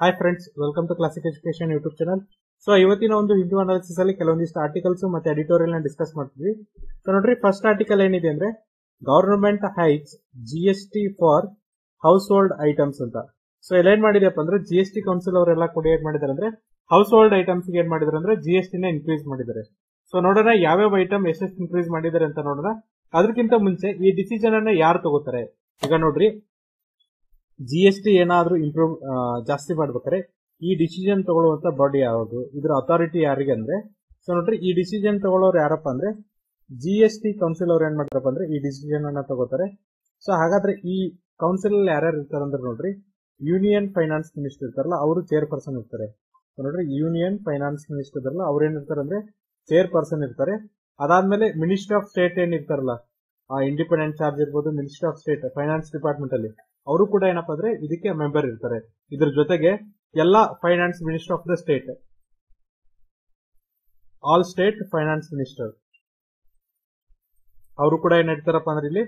hi friends welcome to classic education YouTube channel so ಇವತ್ತಿನ ಒಂದು Hindu analysis ಅಲ್ಲಿ ಕೆಲವೊಂದಿಷ್ಟು ಆರ್ಟಿಕಲ್ಸ್ ಮತ್ತೆ ಎಡಿಟೋರಿಯಲ್ ನ ಡಿಸ್ಕಸ್ ಮಾಡ್ತೀವಿ ಸೊ ನೋಡ್ರಿ ಫಸ್ಟ್ ಆರ್ಟಿಕಲ್ ಏನಿದೆ ಅಂದ್ರೆ government hikes G S T for household items ಅಂತ ಸೊ ಇಲ್ಲಿ ಏನ್ ಮಾಡಿದೆಪ್ಪ ಅಂದ್ರೆ ಜಿ ಎಸ್ ಟಿ ಕೌನ್ಸಿಲ್ ಅವರೆಲ್ಲ ಕೂಡ ಏನ್ ಮಾಡಿದಾರೆ ಅಂದ್ರೆ ಹೌಸ್ ಹೋಲ್ಡ್ ಐಟಮ್ಸ್ ಏನ್ ಮಾಡಿದಾರೆ ಅಂದ್ರೆ ಜಿ ಎಸ್ ಟಿ ನ ಇನ್ಕ್ರೀಸ್ ಮಾಡಿದ್ದಾರೆ ಸೊ ನೋಡೋಣ ಯಾವ್ಯಾವ ಐಟಮ್ ಎಷ್ಟೆಷ್ಟು ಇನ್ಕ್ರೀಸ್ ಮಾಡಿದ್ದಾರೆ ಅಂತ ನೋಡೋಣ ಅದಕ್ಕಿಂತ ಮುಂಚೆ ಈ ಡಿಸಿಷನ್ ಅನ್ನ ಯಾರು ತಗೋತಾರೆ ಈಗ ನೋಡ್ರಿ ಜಿ ಎಸ್ ಟಿ ಏನಾದ್ರೂ ಇಂಪ್ರೂವ್ ಜಾಸ್ತಿ ಮಾಡ್ಬೇಕಾದ್ರೆ ಈ ಡಿಸಿಷನ್ ತಗೊಳ್ಳುವಂತ ಬಾಡಿ ಯಾವುದು ಇದ್ರ ಅಥಾರಿಟಿ ಯಾರಿಗೆ ಅಂದ್ರೆ ಸೊ ನೋಡ್ರಿ ಈ ಡಿಸಿಷನ್ ತಗೊಳ್ಳೋರು ಯಾರಪ್ಪ ಅಂದ್ರೆ ಜಿ ಎಸ್ ಟಿ ಕೌನ್ಸಿಲ್ ಅವ್ರು ಏನ್ ಮಾಡ್ತಾರಪ್ಪ ಅಂದ್ರೆ ಈ ಡಿಸಿಷನ್ ಅನ್ನ ತಗೋತಾರೆ ಸೊ ಹಾಗಾದ್ರೆ ಈ ಕೌನ್ಸಿಲ್ ಅಲ್ಲಿ ಯಾರ್ಯಾರು ಇರ್ತಾರೆ ಅಂದ್ರೆ ನೋಡ್ರಿ ಯೂನಿಯನ್ ಫೈನಾನ್ಸ್ ಮಿನಿಸ್ಟರ್ ಇರ್ತಾರಲ್ಲ ಅವರು ಚೇರ್ ಪರ್ಸನ್ ಇರ್ತಾರೆ ಸೊ ನೋಡ್ರಿ ಯೂನಿಯನ್ ಫೈನಾನ್ಸ್ ಮಿನಿಸ್ಟರ್ ಇದಾರಲ್ಲ ಅವ್ರು ಏನ್ ಇರ್ತಾರೆ ಅಂದ್ರೆ ಚೇರ್ ಪರ್ಸನ್ ಇರ್ತಾರೆ ಅದಾದ್ಮೇಲೆ ಮಿನಿಸ್ಟರ್ ಆಫ್ ಸ್ಟೇಟ್ ಏನ್ ಇರ್ತಾರಲ್ಲ ಇಂಡಿಪೆಂಡೆಂಟ್ ಚಾರ್ಜ್ ಇರ್ಬೋದು minister of state finance department ಅಲ್ಲಿ ಅವರು ಕೂಡ ಏನಪ್ಪಾ ಅಂದ್ರೆ ಇದಕ್ಕೆ ಮೆಂಬರ್ ಇರ್ತಾರೆ ಇದ್ರ ಜೊತೆಗೆ ಎಲ್ಲ finance minister of the state all state finance minister ಅವರು ಕೂಡ ಏನ್ ಇರ್ತಾರಪ್ಪ ಅಂದ್ರೆ ಇಲ್ಲಿ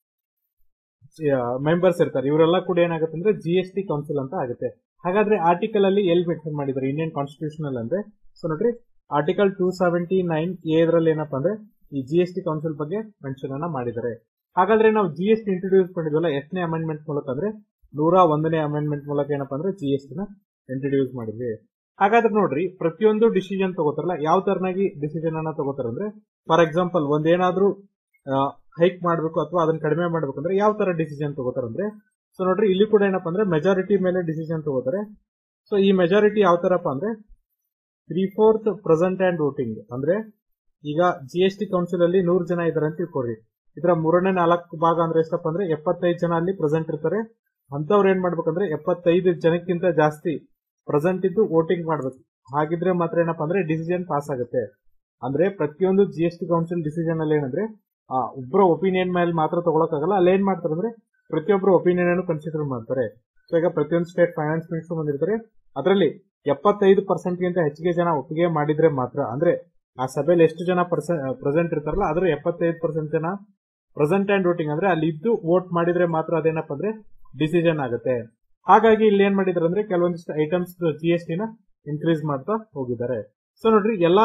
ಮೆಂಬರ್ಸ್ ಇರ್ತಾರೆ ಇವರೆಲ್ಲ ಕೂಡ ಏನಾಗುತ್ತೆ ಅಂದ್ರೆ ಜಿ ಎಸ್ ಟಿ ಕೌನ್ಸಿಲ್ ಅಂತ ಆಗುತ್ತೆ ಹಾಗಾದ್ರೆ ಆರ್ಟಿಕಲ್ ಅಲ್ಲಿ ಎಲ್ಲಿ ಮೆನ್ಷನ್ ಮಾಡಿದ್ದಾರೆ ಇಂಡಿಯನ್ ಕಾನ್ಸ್ಟಿಟ್ಯೂಷನ್ ಅಂದ್ರೆ ಸೊ ನೋಡ್ರಿ ಆರ್ಟಿಕಲ್ ಟೂ ಸೆವೆಂಟಿ ನೈನ್ ಎದ್ರಲ್ಲಿ ಏನಪ್ಪಾ ಅಂದ್ರೆ ಈ ಜಿ ಎಸ್ ಟಿ ಕೌನ್ಸಿಲ್ ಬಗ್ಗೆ ಮೆನ್ಷನ್ ಅನ್ನ ಮಾಡಿದ್ದಾರೆ ಹಾಗಾದ್ರೆ ನಾವು ಜಿ ಎಸ್ ಟಿ ಇಂಟ್ರೊಡ್ಯೂಸ್ ಮಾಡಿದ್ವಲ್ಲ ಎಷ್ಟನೇ ಅಮೆಂಡ್ಮೆಂಟ್ ಮೂಲಕ ಅಂದ್ರೆ ನೂರ ಒಂದನೇ ಅಮೆಂಡ್ಮೆಂಟ್ ಮೂಲಕ ಏನಪ್ಪಾ ಅಂದ್ರೆ ಜಿ ಎಸ್ ಟಿ ನ ಇಂಟ್ರೊಡ್ಯೂಸ್ ಮಾಡಿದ್ವಿ ಹಾಗಾದ್ರೆ ನೋಡ್ರಿ ಪ್ರತಿಯೊಂದು ಡಿಸಿಷನ್ ತಗೋತಾರಲ್ಲ ಯಾವ ತರನಾಗಿ ಡಿಸಿಷನ್ ಅನ್ನ ತಗೋತಾರ ಅಂದ್ರೆ ಫಾರ್ ಎಕ್ಸಾಂಪಲ್ ಒಂದೇನಾದ್ರೂ ಹೈಕ್ ಮಾಡಬೇಕು ಅಥವಾ ಅದನ್ನ ಕಡಿಮೆ ಮಾಡ್ಬೇಕಂದ್ರೆ ಯಾವ ತರ ಡಿಸಿಷನ್ ತಗೋತಾರಂದ್ರೆ ಸೊ ನೋಡ್ರಿ ಇಲ್ಲಿ ಕೂಡ ಏನಪ್ಪಾ ಅಂದ್ರೆ ಮೆಜಾರಿಟಿ ಮೇಲೆ ಡಿಸಿಷನ್ ತಗೋತಾರೆ ಸೊ ಈ ಮೆಜಾರಿಟಿ ಯಾವ ತರಪ್ಪ ಅಂದ್ರೆ three fourth present and voting ಅಂದ್ರೆ ಈಗ ಜಿ ಎಸ್ ಟಿ ಕೌನ್ಸಿಲ್ ಅಲ್ಲಿ ನೂರು ಜನ ಇದಾರೆ ಅಂತ ತಿಳ್ಕೊಡ್ರಿ ಇದರ ಮೂರನೇ ನಾಲ್ಕು ಭಾಗ ಅಂದ್ರೆ ಎಷ್ಟಪ್ಪ ಅಂದ್ರೆ ಎಪ್ಪತ್ತೈದು ಜನ ಅಲ್ಲಿ ಪ್ರೆಸೆಂಟ್ ಇರ್ತಾರೆ ಅಂತವ್ರು ಏನ್ ಮಾಡ್ಬೇಕಂದ್ರೆ ಎಪ್ಪತ್ತೈದು ಜನಕ್ಕಿಂತ ಜಾಸ್ತಿ ಪ್ರೆಸೆಂಟ್ ಇದ್ದು ವೋಟಿಂಗ್ ಮಾಡ್ಬೇಕು ಹಾಗಿದ್ರೆ ಮಾತ್ರ ಏನಪ್ಪಾ ಅಂದ್ರೆ ಡಿಸಿಷನ್ ಪಾಸ್ ಆಗುತ್ತೆ ಅಂದ್ರೆ ಪ್ರತಿಯೊಂದು G S T council decision ಅಲ್ಲಿ ಏನಂದ್ರೆ ಆ ಒಬ್ಬರ ಒಪಿನಿಯನ್ ಮೇಲೆ ಮಾತ್ರ ತಗೊಳಕ್ಕಾಗಲ್ಲ ಅಲ್ಲಿ ಏನ್ ಮಾಡ್ತಾರೆ ಅಂದ್ರೆ ಪ್ರತಿಯೊಬ್ಬರು ಒಪಿನಿಯನ್ ಅನ್ನು ಕನ್ಸಿಡರ್ ಮಾಡ್ತಾರೆ ಸೊ ಈಗ ಪ್ರತಿಯೊಂದು ಸ್ಟೇಟ್ ಫೈನಾನ್ಸ್ ಮಿನಿಸ್ಟರ್ ಬಂದಿರ್ತಾರೆ ಅದರಲ್ಲಿ ಎಪ್ಪತ್ತೈದು ಪರ್ಸೆಂಟ್ ಗಿಂತ ಹೆಚ್ಚಿಗೆ ಜನ ಒಪ್ಪಿಗೆ ಮಾಡಿದ್ರೆ ಮಾತ್ರ ಅಂದ್ರೆ ಆ ಸಭೆಯಲ್ಲಿ ಎಷ್ಟು ಜನ ಪ್ರೆಸೆಂಟ್ ಇರ್ತಾರಲ್ಲ ಅದ್ರ ಎಪ್ಪತ್ತೈದು ಪರ್ಸೆಂಟ್ ಜನ ಪ್ರೆಸೆಂಟ್ ಅಂಡ್ ವೋಟಿಂಗ್ ಅಂದ್ರೆ ಅಲ್ಲಿ ಇದ್ದು ವೋಟ್ ಮಾಡಿದ್ರೆ ಮಾತ್ರ ಅದೇನಪ್ಪ ಅಂದ್ರೆ ಡಿಸಿಷನ್ ಆಗುತ್ತೆ ಹಾಗಾಗಿ ಇಲ್ಲಿ ಏನ್ ಮಾಡಿದಾರೆ ಅಂದ್ರೆ ಕೆಲವೊಂದಿಷ್ಟು ಐಟಮ್ಸ್ ಜಿ ಎಸ್ ಟಿನ ಇನ್ಕ್ರೀಸ್ ಮಾಡ್ತಾ ಹೋಗಿದ್ದಾರೆ ಸೊ ನೋಡ್ರಿ ಎಲ್ಲಾ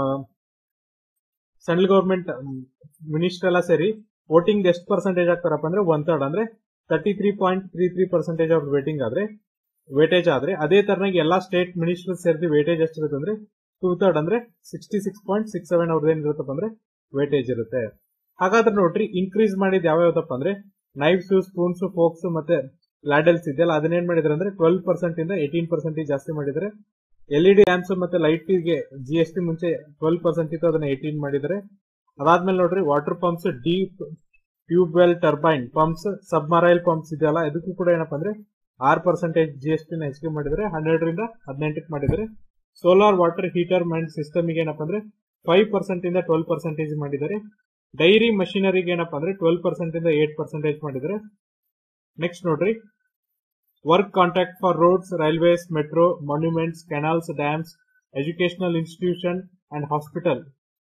ಸೆಂಟ್ರಲ್ ಗವರ್ಮೆಂಟ್ ಮಿನಿಸ್ಟರ್ ಎಲ್ಲ ಸೇರಿ ವೋಟಿಂಗ್ ಎಷ್ಟು ಪರ್ಸೆಂಟೇಜ್ ಆಗ್ತಾರಪ್ಪ ಅಂದ್ರೆ ಒನ್ ಥರ್ಡ್ ಅಂದ್ರೆ thirty three point three three percentage of weighting ಆದ್ರೆ ವೇಟೇಜ್ ಆದ್ರೆ ಅದೇ ತರನಾಗಿ ಎಲ್ಲಾ ಸ್ಟೇಟ್ ಮಿನಿಸ್ಟರ್ ಸೇರಿಸಿ ವೇಟೇಜ್ ಎಷ್ಟಿರುತ್ತೆ ಅಂದ್ರೆ ಟೂ ಥರ್ಡ್ ಅಂದ್ರೆ sixty six point six seven ಅವ್ರದ್ದು ಏನಿರುತ್ತಪ್ಪ ಅಂದ್ರೆ ವೇಟೇಜ್ ಇರುತ್ತೆ ಹಾಗಾದ್ರೆ ನೋಡ್ರಿ ಇನ್ಕ್ರೀಸ್ ಮಾಡಿದ ಯಾವ್ಯಾವಪ್ಪ ಅಂದ್ರೆ ನೈಫ್ಸ್ ಸ್ಪೂನ್ಸ್ ಫೋಕ್ಸ್ ಮತ್ತೆ ಲ್ಯಾಡಲ್ಸ್ ಇದೆಯಲ್ಲ ಅದನ್ನೇನ್ ಮಾಡಿದ್ರೆ ಅಂದ್ರೆ ಟ್ವೆಲ್ವ್ ಪರ್ಸೆಂಟ್ ಇಂದ ಏಟೀನ್ ಪರ್ಸೆಂಟ್ ಜಾಸ್ತಿ ಮಾಡಿದ್ರೆ ಎಲ್ ಇ ಡಿ ಲ್ಯಾಂಪ್ಸ್ ಮತ್ತೆ ಲೈಟ್ ಗೆ ಜಿ ಎಸ್ ಟಿ ಮುಂಚೆ ಟ್ವೆಲ್ವ್ ಪರ್ಸೆಂಟ್ ಇತ್ತು ಅದನ್ನ ಏಟೀನ್ ಮಾಡಿದರೆ ಅದಾದ್ಮೇಲೆ ನೋಡ್ರಿ water pumps deep tube well turbine pumps submersible pumps ಇದೆಯಲ್ಲ ಇದಕ್ಕೂ ಕೂಡ ಏನಪ್ಪಾ ಅಂದ್ರೆ ಆರ್ ಪರ್ಸೆಂಟೇಜ್ ಜಿ ಎಸ್ ಟಿನ ಹೆಚ್ಚಿಗೆ ಮಾಡಿದರೆ ಹನ್ನೆರಡರಿಂದ ಹದಿನೆಂಟಕ್ಕೆ ಮಾಡಿದರೆ solar water heater mind system ಏನಪ್ಪಾ ಅಂದ್ರೆ ಫೈವ್ ಪರ್ಸೆಂಟ್ ಇಂದ ಟ್ವೆಲ್ ಪರ್ಸೆಂಟೇಜ್ ಮಾಡಿದ್ದಾರೆ ಡೈರಿ ಮಷಿನರಿಗೆ ಏನಪ್ಪಾ ಅಂದ್ರೆ ಟ್ವೆಲ್ ಪರ್ಸೆಂಟ್ ಇಂದ ಏಟ್ ಪರ್ಸೆಂಟೇಜ್ ಮಾಡಿದರೆ ನೆಕ್ಸ್ಟ್ ನೋಡ್ರಿ work contract for roads railways metro monuments canals dams educational institution and hospital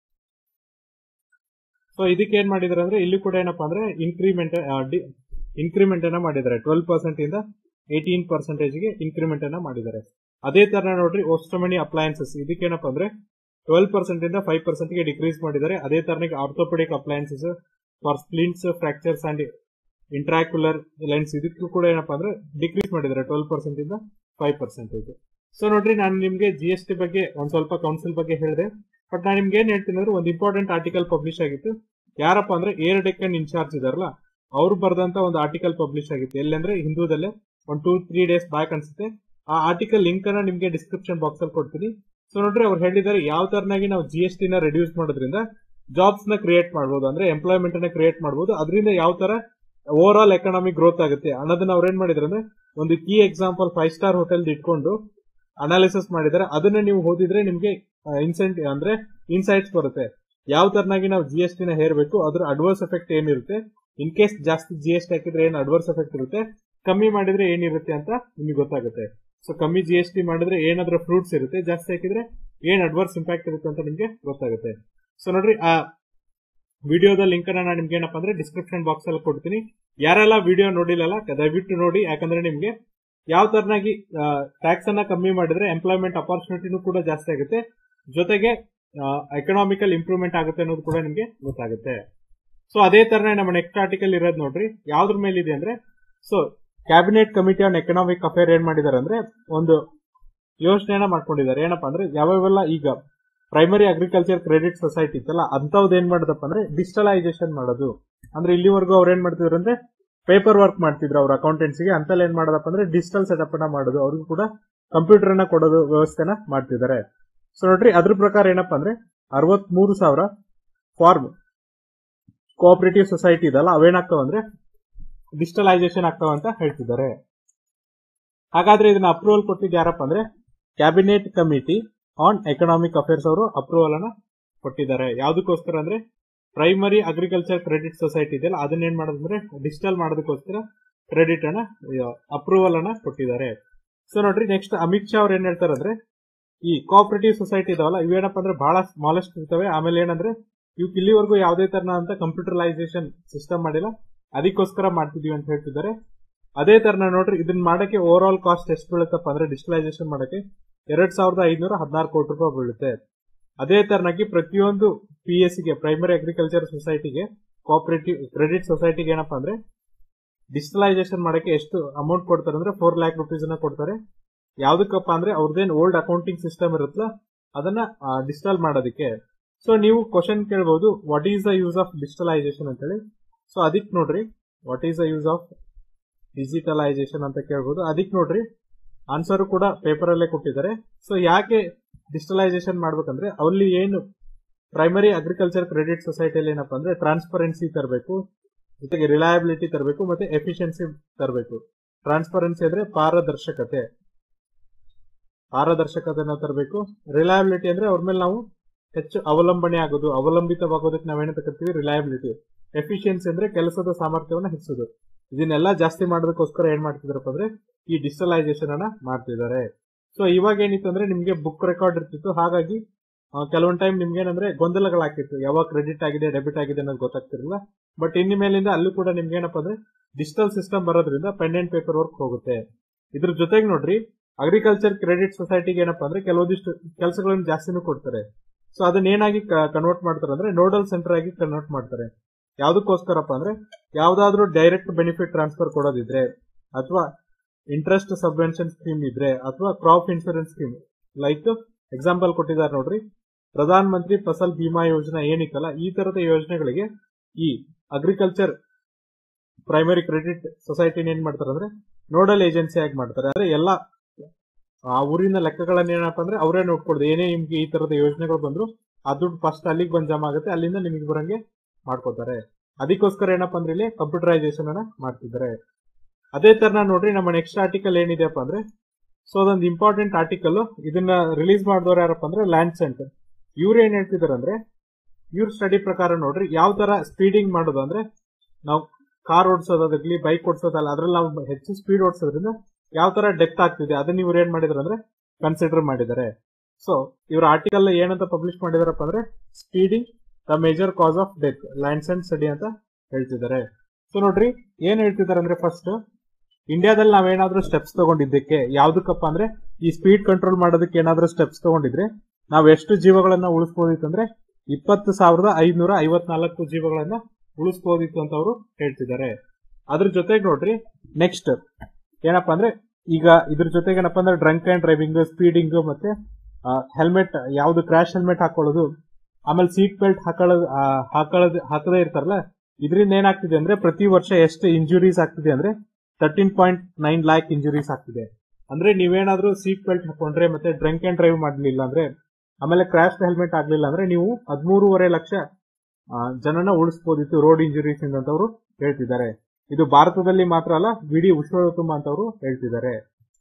so ಇದಕ್ಕೆ ಏನ್ ಮಾಡಿದಾರೆ ಅಂದ್ರೆ ಇಲ್ಲಿ ಕೂಡ ಏನಪ್ಪಾ ಅಂದ್ರೆ ಇನ್ಕ್ರಿಮೆಂಟ್ ಇನ್ಕ್ರಿಮೆಂಟ್ ಅನ್ನ ಮಾಡಿದ್ದಾರೆ ಟ್ವೆಲ್ ಪರ್ಸೆಂಟ್ ಇಂದ ಏಟೀನ್ ಪರ್ಸೆಂಟೇಜ್ ಗೆ ಇನ್ಕ್ರಿಮೆಂಟ್ ಅನ್ನ ಮಾಡಿದ್ದಾರೆ ಅದೇ ತರ ನೋಡ್ರಿ ಓಸ್ಟಮನಿ ಅಪ್ಲಯನ್ಸಸ್ ಇದಕ್ಕೇನಪ್ಪ ಅಂದ್ರೆ ಟ್ವೆಲ್ ಪರ್ಸೆಂಟ್ ಇಂದ ಫೈವ್ ಪರ್ಸೆಂಟ್ ಗೆ ಡಿಕ್ರೀಸ್ ಮಾಡಿದ್ದಾರೆ ಅದೇ ತರನಾಗಿ orthopaedic appliances for splints fractures and intraocular lens ಇದಕ್ಕೂ ಕೂಡ ಏನಪ್ಪಾ ಅಂದ್ರೆ ಡಿಕ್ರೀಸ್ ಮಾಡಿದ್ದಾರೆ ಟ್ವೆಲ್ ಪರ್ಸೆಂಟ್ ಇಂದ ಫೈವ್ ಪರ್ಸೆಂಟೇಜ್ ಸೊ ನೋಡ್ರಿ ನಾನು ನಿಮ್ಗೆ ಜಿ ಎಸ್ ಟಿ ಬಗ್ಗೆ ಒಂದ್ ಸ್ವಲ್ಪ ಕೌನ್ಸಿಲ್ ಬಗ್ಗೆ ಹೇಳಿದೆ ಬಟ್ ನಾನು ನಿಮ್ಗೆ ಏನ್ ಹೇಳ್ತೀನಿ ಅಂದ್ರೆ ಒಂದು ಇಂಪಾರ್ಟೆಂಟ್ ಆರ್ಟಿಕಲ್ ಪಬ್ಲಿಷ್ ಆಗಿತ್ತು ಯಾರಪ್ಪ ಅಂದ್ರೆ ಏರ್ ಡೆಕ್ಕನ್ ಇನ್ಚಾರ್ಜ್ ಇದಾರಲ್ಲ ಅವ್ರು ಬರೆದಂತ ಒಂದು ಆರ್ಟಿಕಲ್ ಪಬ್ಲಿಷ್ ಆಗಿತ್ತು ಎಲ್ಲಂದ್ರೆ ಹಿಂದೂದಲ್ಲೇ ಒಂದ್ ಟೂ ತ್ರೀ ಡೇಸ್ ಬ್ಯಾಕ್ ಅನ್ಸುತ್ತೆ ಆ ಆರ್ಟಿಕಲ್ ಲಿಂಕ್ ಅನ್ನ ನಿಮ್ಗೆ ಡಿಸ್ಕ್ರಿಪ್ಷನ್ ಬಾಕ್ಸ್ ಅಲ್ಲಿ ಕೊಡ್ತೀನಿ ಸೊ ನೋಡ್ರಿ ಅವ್ರು ಹೇಳಿದ್ದಾರೆ ಯಾವ ತರನಾಗಿ ನಾವು ಜಿ ಎಸ್ ಟಿ ನ ರೆಡ್ಯೂಸ್ ಮಾಡೋದ್ರಿಂದ ಜಾಬ್ಸ್ ನ ಕ್ರಿಯೇಟ್ ಮಾಡಬಹುದು ಅಂದ್ರೆ ಎಂಪ್ಲಾಯ್ಮೆಂಟ್ ನ ಕ್ರಿಯೇಟ್ ಮಾಡಬಹುದು ಅದರಿಂದ ಯಾವ ತರ ಓವರ್ ಆಲ್ ಎಕನಾಮಿಕ್ ಗ್ರೋತ್ ಆಗುತ್ತೆ ಅನ್ನೋದನ್ನ ಅವ್ರು ಏನ್ ಮಾಡಿದ್ರೆ ಅಂದ್ರೆ ಒಂದು key example five star hotel ಇಟ್ಕೊಂಡು ಅನಾಲಿಸಿಸ್ ಮಾಡಿದ್ದಾರೆ ಅದನ್ನ ನೀವು ಓದಿದ್ರೆ ನಿಮ್ಗೆ ಇನ್ಸೆಂಟ್ ಅಂದ್ರೆ ಇನ್ಸೈಟ್ಸ್ ಬರುತ್ತೆ ಯಾವ ತರನಾಗಿ ನಾವು ಜಿ ಎಸ್ ಟಿನ ಹೇರಬೇಕು ಅದ್ರ ಅಡ್ವರ್ಸ್ ಎಫೆಕ್ಟ್ ಏನಿರುತ್ತೆ ಇನ್ ಕೇಸ್ ಜಾಸ್ತಿ ಜಿ ಎಸ್ ಟಿ ಹಾಕಿದ್ರೆ ಏನ್ ಅಡ್ವರ್ಸ್ ಎಫೆಕ್ಟ್ ಇರುತ್ತೆ ಕಮ್ಮಿ ಮಾಡಿದ್ರೆ ಏನಿರುತ್ತೆ ಅಂತ ನಿಮಗೆ ಗೊತ್ತಾಗುತ್ತೆ ಸೊ ಕಮ್ಮಿ ಜಿ ಎಸ್ ಟಿ ಮಾಡಿದ್ರೆ ಏನಾದ್ರೂ ಫ್ರೂಟ್ಸ್ ಇರುತ್ತೆ ಜಾಸ್ತಿ ಹಾಕಿದ್ರೆ ಏನ್ ಅಡ್ವರ್ಸ್ ಇಂಪ್ಯಾಕ್ಟ್ ಇರುತ್ತೆ ಅಂತ ನಿಮ್ಗೆ ಗೊತ್ತಾಗುತ್ತೆ ಸೊ ನೋಡ್ರಿ ಆ ವಿಡಿಯೋದ ಲಿಂಕ್ ಅನ್ನ ನಾನು ನಿಮ್ಗೆ ಏನಪ್ಪಾ ಅಂದ್ರೆ ಡಿಸ್ಕ್ರಿಪ್ಷನ್ ಬಾಕ್ಸ್ ಅಲ್ಲಿ ಕೊಡ್ತೀನಿ ಯಾರೆಲ್ಲ ವಿಡಿಯೋ ನೋಡಿಲ್ಲಲ್ಲ ದಯವಿಟ್ಟು ನೋಡಿ ಯಾಕಂದ್ರೆ ನಿಮ್ಗೆ ಯಾವ ತರನಾಗಿ ಟ್ಯಾಕ್ಸ್ ಅನ್ನ ಕಮ್ಮಿ ಮಾಡಿದ್ರೆ ಎಂಪ್ಲಾಯ್ಮೆಂಟ್ ಅಪಾರ್ಚುನಿಟಿನೂ ಕೂಡ ಜಾಸ್ತಿ ಆಗುತ್ತೆ ಜೊತೆಗೆ ಎಕನಾಮಿಕಲ್ ಇಂಪ್ರೂವ್ಮೆಂಟ್ ಆಗುತ್ತೆ ಅನ್ನೋದು ಕೂಡ ನಿಮ್ಗೆ ಗೊತ್ತಾಗುತ್ತೆ ಸೊ ಅದೇ ತರನೇ ನಮ್ಮ ನೆಕ್ಸ್ಟ್ ಆರ್ಟಿಕಲ್ ಇರೋದು ನೋಡ್ರಿ ಯಾವ್ದ್ರ ಮೇಲಿದೆ ಅಂದ್ರೆ so cabinet committee on economic affair ಏನ್ ಮಾಡಿದ್ದಾರೆ ಅಂದ್ರೆ ಒಂದು ಯೋಜನೆಯನ್ನ ಮಾಡ್ಕೊಂಡಿದ್ದಾರೆ ಏನಪ್ಪಾ ಅಂದ್ರೆ ಯಾವ್ಯಾವೆಲ್ಲ ಈಗ ಪ್ರೈಮರಿ ಅಗ್ರಿಕಲ್ಚರ್ ಕ್ರೆಡಿಟ್ ಸೊಸೈಟಿ ಇತ್ತಲ್ಲ ಅಂತವ್ದು ಏನ್ ಮಾಡೋದಪ್ಪ ಅಂದ್ರೆ ಡಿಜಿಟಲೈಸೇಷನ್ ಮಾಡೋದು ಅಂದ್ರೆ ಇಲ್ಲಿವರೆಗೂ ಅವ್ರು ಏನ್ ಮಾಡ್ತಿದ್ರು ಅಂದ್ರೆ ಪೇಪರ್ ವರ್ಕ್ ಮಾಡ್ತಿದ್ರು ಅವ್ರ ಅಕೌಂಟೆಂಟ್ಸ್ಗೆ ಅಂತಲ್ಲಿ ಏನ್ ಮಾಡೋದಪ್ಪ ಅಂದ್ರೆ ಡಿಜಿಟಲ್ ಸೆಟಪ್ ಅನ್ನ ಮಾಡೋದು ಅವ್ರಿಗೂ ಕೂಡ ಕಂಪ್ಯೂಟರ್ ಅನ್ನ ಕೊಡೋದು ವ್ಯವಸ್ಥೆನ ಮಾಡ್ತಿದ್ದಾರೆ ಸೊ ನೋಡ್ರಿ ಅದ್ರ ಪ್ರಕಾರ ಏನಪ್ಪಾ ಅಂದ್ರೆ ಅರವತ್ ಮೂರು ಸಾವಿರ ಫಾರ್ಮ್ ಕೋಆಪರೇಟಿವ್ ಸೊಸೈಟಿ ಇದಲ್ಲ ಅವೇನಾಗ್ತಾವ ಅಂದ್ರೆ ಡಿಜಿಟಲೈಸೇಷನ್ ಆಗ್ತಾವ ಅಂತ ಹೇಳ್ತಿದ್ದಾರೆ ಹಾಗಾದ್ರೆ ಇದನ್ನ ಅಪ್ರೂವಲ್ ಕೊಟ್ಟಿದ್ದು ಯಾರಪ್ಪ ಅಂದ್ರೆ cabinet committee on economic affairs ಅವರು ಅಪ್ರೂವಲ್ ಅನ್ನ ಕೊಟ್ಟಿದ್ದಾರೆ ಯಾವ್ದಕ್ಕೋಸ್ಕರ ಅಂದ್ರೆ ಪ್ರೈಮರಿ ಅಗ್ರಿಕಲ್ಚರ್ ಕ್ರೆಡಿಟ್ ಸೊಸೈಟಿ ಇದೆಯಲ್ಲ ಅದನ್ನ ಏನ್ ಮಾಡೋದಂದ್ರೆ ಡಿಜಿಟಲ್ ಮಾಡೋದಕ್ಕೋಸ್ಕರ ಕ್ರೆಡಿಟ್ ಅನ್ನ ಅಪ್ರೂವಲ್ ಅನ್ನ ಕೊಟ್ಟಿದ್ದಾರೆ ಸೊ ನೋಡ್ರಿ ನೆಕ್ಸ್ಟ್ ಅಮಿತ್ ಶಾ ಅವ್ರು ಏನ್ ಹೇಳ್ತಾರೆ ಅಂದ್ರೆ ಈ ಕೋಆಪರೇಟಿವ್ ಸೊಸೈಟಿ ಇದಾವಲ್ಲ ಇವೇನಪ್ಪ ಅಂದ್ರೆ ಬಹಳ ಸ್ಮಾಲೆಸ್ಟ್ ಇರ್ತವೆ ಆಮೇಲೆ ಏನಂದ್ರೆ ಇವಕ್ಕೆ ಇಲ್ಲಿವರೆಗೂ ಯಾವುದೇ ತರನ ಅಂತ ಕಂಪ್ಯೂಟರಲೈಸೇಷನ್ ಸಿಸ್ಟಮ್ ಮಾಡಿಲ್ಲ ಅದಕ್ಕೋಸ್ಕರ ಮಾಡ್ತಿದೀವಿ ಅಂತ ಹೇಳ್ತಿದ್ದಾರೆ ಅದೇ ತರನ ನೋಡ್ರಿ ಇದನ್ನ ಮಾಡಕ್ಕೆ ಓವರ್ ಆಲ್ ಕಾಸ್ಟ್ ಎಷ್ಟು ಬೀಳುತ್ತಪ್ಪ ಅಂದ್ರೆ ಡಿಜಿಟಲೈಸೇಷನ್ ಮಾಡಕ್ಕೆ ಎರಡ್ ಸಾವಿರದ ಐನೂರ ಹದಿನಾರು ಕೋಟಿ ರೂಪಾಯಿ ಬೀಳುತ್ತೆ ಅದೇ ತರನಾಗಿ ಪ್ರತಿಯೊಂದು ಪಿ ಎಸ್ ಗೆ ಪ್ರೈಮರಿ ಅಗ್ರಿಕಲ್ಚರ್ ಸೊಸೈಟಿಗೆ ಕೋಆಪರೇಟಿವ್ ಕ್ರೆಡಿಟ್ ಸೊಸೈಟಿಗೆ ಏನಪ್ಪಾ ಅಂದ್ರೆ ಡಿಜಿಟಲೈಸೇಷನ್ ಮಾಡಕ್ಕೆ ಎಷ್ಟು ಅಮೌಂಟ್ ಕೊಡ್ತಾರೆ ಅಂದ್ರೆ ಫೋರ್ ಲ್ಯಾಕ್ ರುಪೀಸ್ ಅನ್ನ ಕೊಡ್ತಾರೆ ಯಾವ್ದಕ್ಕಪ್ಪ ಅಂದ್ರೆ ಅವ್ರದ್ದೇನ್ ಓಲ್ಡ್ ಅಕೌಂಟಿಂಗ್ ಸಿಸ್ಟಮ್ ಇರುತ್ತಲ್ಲ ಅದನ್ನ ಡಿಜಿಟಲ್ ಮಾಡೋದಕ್ಕೆ ಸೊ ನೀವು ಕ್ವಶನ್ ಕೇಳಬಹುದು what is the use of digitalisation ಅಂತ ಹೇಳಿ ಸೊ ಅದಕ್ಕೆ ನೋಡ್ರಿ what is the use of digitalisation ಅಂತ ಕೇಳ್ಬೋದು ಅದಕ್ಕೆ ನೋಡ್ರಿ ಆನ್ಸರ್ ಕೂಡ ಪೇಪರ್ ಅಲ್ಲೇ ಕೊಟ್ಟಿದ್ದಾರೆ ಸೊ ಯಾಕೆ ಡಿಜಿಟಲೈಸೇಷನ್ ಮಾಡ್ಬೇಕಂದ್ರೆ ಅಲ್ಲಿ ಏನು ಪ್ರೈಮರಿ ಅಗ್ರಿಕಲ್ಚರ್ ಕ್ರೆಡಿಟ್ ಸೊಸೈಟಿಯಲ್ಲಿ ಏನಪ್ಪಾ ಅಂದ್ರೆ ಟ್ರಾನ್ಸ್ಪರೆನ್ಸಿ ತರಬೇಕು ಜೊತೆಗೆ ರಿಲಯಬಿಲಿಟಿ ತರಬೇಕು ಮತ್ತೆ ಎಫಿಷಿಯನ್ಸಿ ತರಬೇಕು ಟ್ರಾನ್ಸ್ಪರೆನ್ಸಿ ಅಂದ್ರೆ ಪಾರದರ್ಶಕತೆ ಪಾರದರ್ಶಕತೆನ ತರಬೇಕು ರಿಲಯಬಿಲಿಟಿ ಅಂದ್ರೆ ಅವ್ರ ಮೇಲೆ ನಾವು ಹೆಚ್ಚು ಅವಲಂಬನೆ ಆಗೋದು ಅವಲಂಬಿತವಾಗೋದಕ್ಕೆ ನಾವೇನಂತ ಕರಿತೀವಿ ರಿಲಯಬಿಲಿಟಿ ಎಫಿಷಿಯನ್ಸಿ ಅಂದ್ರೆ ಕೆಲಸದ ಸಾಮರ್ಥ್ಯವನ್ನು ಹೆಚ್ಚೋದು ಇದನ್ನೆಲ್ಲ ಜಾಸ್ತಿ ಮಾಡೋದಕ್ಕೋಸ್ಕರ ಏನ್ ಮಾಡ್ತಿದಾರಪ್ಪ ಅಂದ್ರೆ ಈ ಡಿಜಿಟಲೈಸೇಷನ್ ಅನ್ನ ಮಾಡ್ತಿದ್ದಾರೆ ಸೊ ಇವಾಗ ಏನಿತ್ತು ಅಂದ್ರೆ ನಿಮ್ಗೆ ಬುಕ್ ರೆಕಾರ್ಡ್ ಇರ್ತಿತ್ತು ಹಾಗಾಗಿ ಕೆಲವೊಂದ್ ಟೈಮ್ ನಿಮ್ಗೆ ಏನಂದ್ರೆ ಗೊಂದಲಗಳಾಗ್ತಿತ್ತು ಯಾವಾಗ ಕ್ರೆಡಿಟ್ ಆಗಿದೆ ಡೆಬಿಟ್ ಆಗಿದೆ ಅನ್ನೋದು ಗೊತ್ತಾಗ್ತಿರಲಿಲ್ಲ ಬಟ್ ಇನ್ನು ಮೇಲಿಂದ ಅಲ್ಲೂ ಕೂಡ ನಿಮ್ಗೆ ಏನಪ್ಪಾ ಅಂದ್ರೆ ಡಿಜಿಟಲ್ ಸಿಸ್ಟಮ್ ಬರೋದ್ರಿಂದ ಪೆನ್ ಅಂಡ್ ಪೇಪರ್ ವರ್ಕ್ ಹೋಗುತ್ತೆ ಇದ್ರ ಜೊತೆಗೆ ನೋಡ್ರಿ ಅಗ್ರಿಕಲ್ಚರ್ ಕ್ರೆಡಿಟ್ ಸೊಸೈಟಿಗೆ ಏನಪ್ಪಾ ಅಂದ್ರೆ ಕೆಲವೊಂದಿಷ್ಟು ಕೆಲಸಗಳನ್ನು ಜಾಸ್ತಿನೂ ಕೊಡ್ತಾರೆ ಸೊ ಅದನ್ನ ಏನಾಗಿ ಕನ್ವರ್ಟ್ ಮಾಡ್ತಾರೆ ಅಂದ್ರೆ ನೋಡಲ್ ಸೆಂಟರ್ ಆಗಿ ಕನ್ವರ್ಟ್ ಮಾಡ್ತಾರೆ ಯಾವ್ದಕ್ಕೋಸ್ಕರಪ್ಪ ಅಂದ್ರೆ ಯಾವ್ದಾದ್ರು ಡೈರೆಕ್ಟ್ ಬೆನಿಫಿಟ್ ಟ್ರಾನ್ಸ್ಫರ್ ಕೊಡೋದಿದ್ರೆ ಅಥವಾ ಇಂಟ್ರೆಸ್ಟ್ ಸಬ್ವೆನ್ಷನ್ ಸ್ಕೀಮ್ ಇದ್ರೆ ಅಥವಾ crop insurance scheme like example ಕೊಟ್ಟಿದ್ದಾರೆ ನೋಡ್ರಿ ಪ್ರಧಾನ ಮಂತ್ರಿ ಫಸಲ್ ಬಿಮಾ ಯೋಜನಾ ಏನಿಕ್ಕಲ್ಲ ಈ ತರದ ಯೋಜನೆಗಳಿಗೆ ಈ ಅಗ್ರಿಕಲ್ಚರ್ ಪ್ರೈಮರಿ ಕ್ರೆಡಿಟ್ ಸೊಸೈಟಿನ ಏನ್ ಮಾಡ್ತಾರೆ ಅಂದ್ರೆ ನೋಡಲ್ ಏಜೆನ್ಸಿ ಆಗಿ ಮಾಡ್ತಾರೆ ಅಂದ್ರೆ ಎಲ್ಲ ಆ ಊರಿನ ಲೆಕ್ಕಗಳನ್ನ ಏನಪ್ಪಾ ಅಂದ್ರೆ ಅವರೇ ನೋಡ್ಕೊಳ್ದು ಏನೇ ನಿಮ್ಗೆ ಈ ತರದ ಯೋಜನೆಗಳು ಬಂದ್ರು ಆ ದುಡ್ಡು ಫಸ್ಟ್ ಅಲ್ಲಿಗೆ ಬಂದ್ ಜಮಾ ಆಗುತ್ತೆ ಅಲ್ಲಿಂದ ನಿಮಗೆ ಬರಂಗೆ ಮಾಡ್ಕೋತಾರೆ ಅದಕ್ಕೋಸ್ಕರ ಏನಪ್ಪಾ ಅಂದ್ರೆ ಇಲ್ಲಿ ಕಂಪ್ಯೂಟರೈಸೇಷನ್ ಅನ್ನ ಮಾಡ್ತಿದ್ದಾರೆ ಅದೇ ತರ ನೋಡ್ರಿ ನಮ್ಮ ನೆಕ್ಸ್ಟ್ ಆರ್ಟಿಕಲ್ ಏನಿದೆಯಪ್ಪ ಅಂದ್ರೆ ಸೊ ಅದೊಂದು ಇಂಪಾರ್ಟೆಂಟ್ ಆರ್ಟಿಕಲ್ ಇದನ್ನ ರಿಲೀಸ್ ಮಾಡಿದವ್ರು ಯಾರಪ್ಪ ಅಂದ್ರೆ ಲ್ಯಾಂಡ್ ಸೆಂಟರ್ ಇವ್ರು ಏನ್ ಹೇಳ್ತಿದಾರೆ ಅಂದ್ರೆ ಇವ್ರ ಸ್ಟಡಿ ಪ್ರಕಾರ ನೋಡ್ರಿ ಯಾವ ತರ ಸ್ಪೀಡಿಂಗ್ ಮಾಡೋದು ಅಂದ್ರೆ ನಾವು ಕಾರ್ ಓಡಿಸೋದಾಗ್ಲಿ ಬೈಕ್ ಓಡಿಸೋದಲ್ಲ ಅದ್ರಲ್ಲಿ ನಾವು ಹೆಚ್ಚು ಸ್ಪೀಡ್ ಓಡಿಸೋದ್ರಿಂದ ಯಾವ ತರ ಡೆತ್ ಆಗ್ತಿದೆ ಅದನ್ನ ಇವ್ರು ಏನ್ ಮಾಡಿದಾರೆ ಅಂದ್ರೆ ಕನ್ಸಿಡರ್ ಮಾಡಿದ್ದಾರೆ ಸೊ ಇವ್ರ ಆರ್ಟಿಕಲ್ ಏನಂತ ಪಬ್ಲಿಷ್ ಮಾಡಿದಾರಪ್ಪ ಅಂದ್ರೆ speeding the major cause of death Lancet study ಅಂತ ಹೇಳ್ತಿದ್ದಾರೆ ಸೊ ನೋಡ್ರಿ ಏನ್ ಹೇಳ್ತಿದ್ದಾರೆ ಅಂದ್ರೆ ಫಸ್ಟ್ ಇಂಡಿಯಾದಲ್ಲಿ ನಾವೇನಾದ್ರೂ ಸ್ಟೆಪ್ಸ್ ತಗೊಂಡಿದ್ದಕ್ಕೆ ಯಾವ್ದಕ್ಕಪ್ಪ ಅಂದ್ರೆ ಈ ಸ್ಪೀಡ್ ಕಂಟ್ರೋಲ್ ಮಾಡೋದಕ್ಕೆ ಏನಾದ್ರೂ ಸ್ಟೆಪ್ಸ್ ತಗೊಂಡಿದ್ರೆ ನಾವ್ ಎಷ್ಟು ಜೀವಗಳನ್ನ ಉಳಿಸಬಹುದಿತ್ತು ಅಂದ್ರೆ ಇಪ್ಪತ್ತು ಸಾವಿರದ ಐದ್ನೂರ ಐವತ್ನಾಲ್ಕು ಜೀವಗಳನ್ನ ಉಳಿಸಬಹುದಿತ್ತು ಅಂತ ಅವರು ಹೇಳ್ತಿದ್ದಾರೆ ಅದ್ರ ಜೊತೆಗೆ ನೋಡ್ರಿ ನೆಕ್ಸ್ಟ್ ಏನಪ್ಪಾ ಅಂದ್ರೆ ಈಗ ಇದ್ರ ಜೊತೆಗೆ ಏನಪ್ಪಾ ಅಂದ್ರೆ ಡ್ರಂಕ್ ಅಂಡ್ ಡ್ರೈವಿಂಗ್ ಸ್ಪೀಡಿಂಗ್ ಮತ್ತೆ ಹೆಲ್ಮೆಟ್ ಯಾವ್ದು ಕ್ರಾಶ್ ಹೆಲ್ಮೆಟ್ ಹಾಕೊಳ್ಳೋದು ಆಮೇಲೆ ಸೀಟ್ ಬೆಲ್ಟ್ ಹಾಕೊಳ್ಳೋದು ಹಾಕೊಳ್ಳೋದು ಹಾಕದೇ ಇರ್ತಾರಲ್ಲ ಇದರಿಂದ ಏನಾಗ್ತಿದೆ ಅಂದ್ರೆ ಪ್ರತಿ ವರ್ಷ ಎಷ್ಟು ಇಂಜುರೀಸ್ ಆಗ್ತಿದೆ ಅಂದ್ರೆ thirteen point nine lakh injuries ಆಗ್ತಿದೆ ಅಂದ್ರೆ ನೀವೇನಾದ್ರೂ ಸೀಟ್ ಬೆಲ್ಟ್ ಹಾಕೊಂಡ್ರೆ ಮತ್ತೆ ಡ್ರಂಕ್ ಅಂಡ್ ಡ್ರೈವ್ ಮಾಡ್ಲಿಲ್ಲ ಅಂದ್ರೆ ಆಮೇಲೆ ಕ್ರಾಶ್ ಹೆಲ್ಮೆಟ್ ಆಗ್ಲಿಲ್ಲ ಅಂದ್ರೆ ನೀವು ಹದಿಮೂರುವರೆ ಲಕ್ಷ ಜನನ ಉಳಿಸಬಹುದಿತ್ತು ರೋಡ್ ಇಂಜುರೀಸ್ ಇಂದ ಅಂತವ್ರು ಹೇಳ್ತಿದ್ದಾರೆ ಇದು ಭಾರತದಲ್ಲಿ ಮಾತ್ರ ಅಲ್ಲ ಇಡೀ ವಿಶ್ವದ ತುಂಬ ಅಂತವ್ರು ಹೇಳ್ತಿದ್ದಾರೆ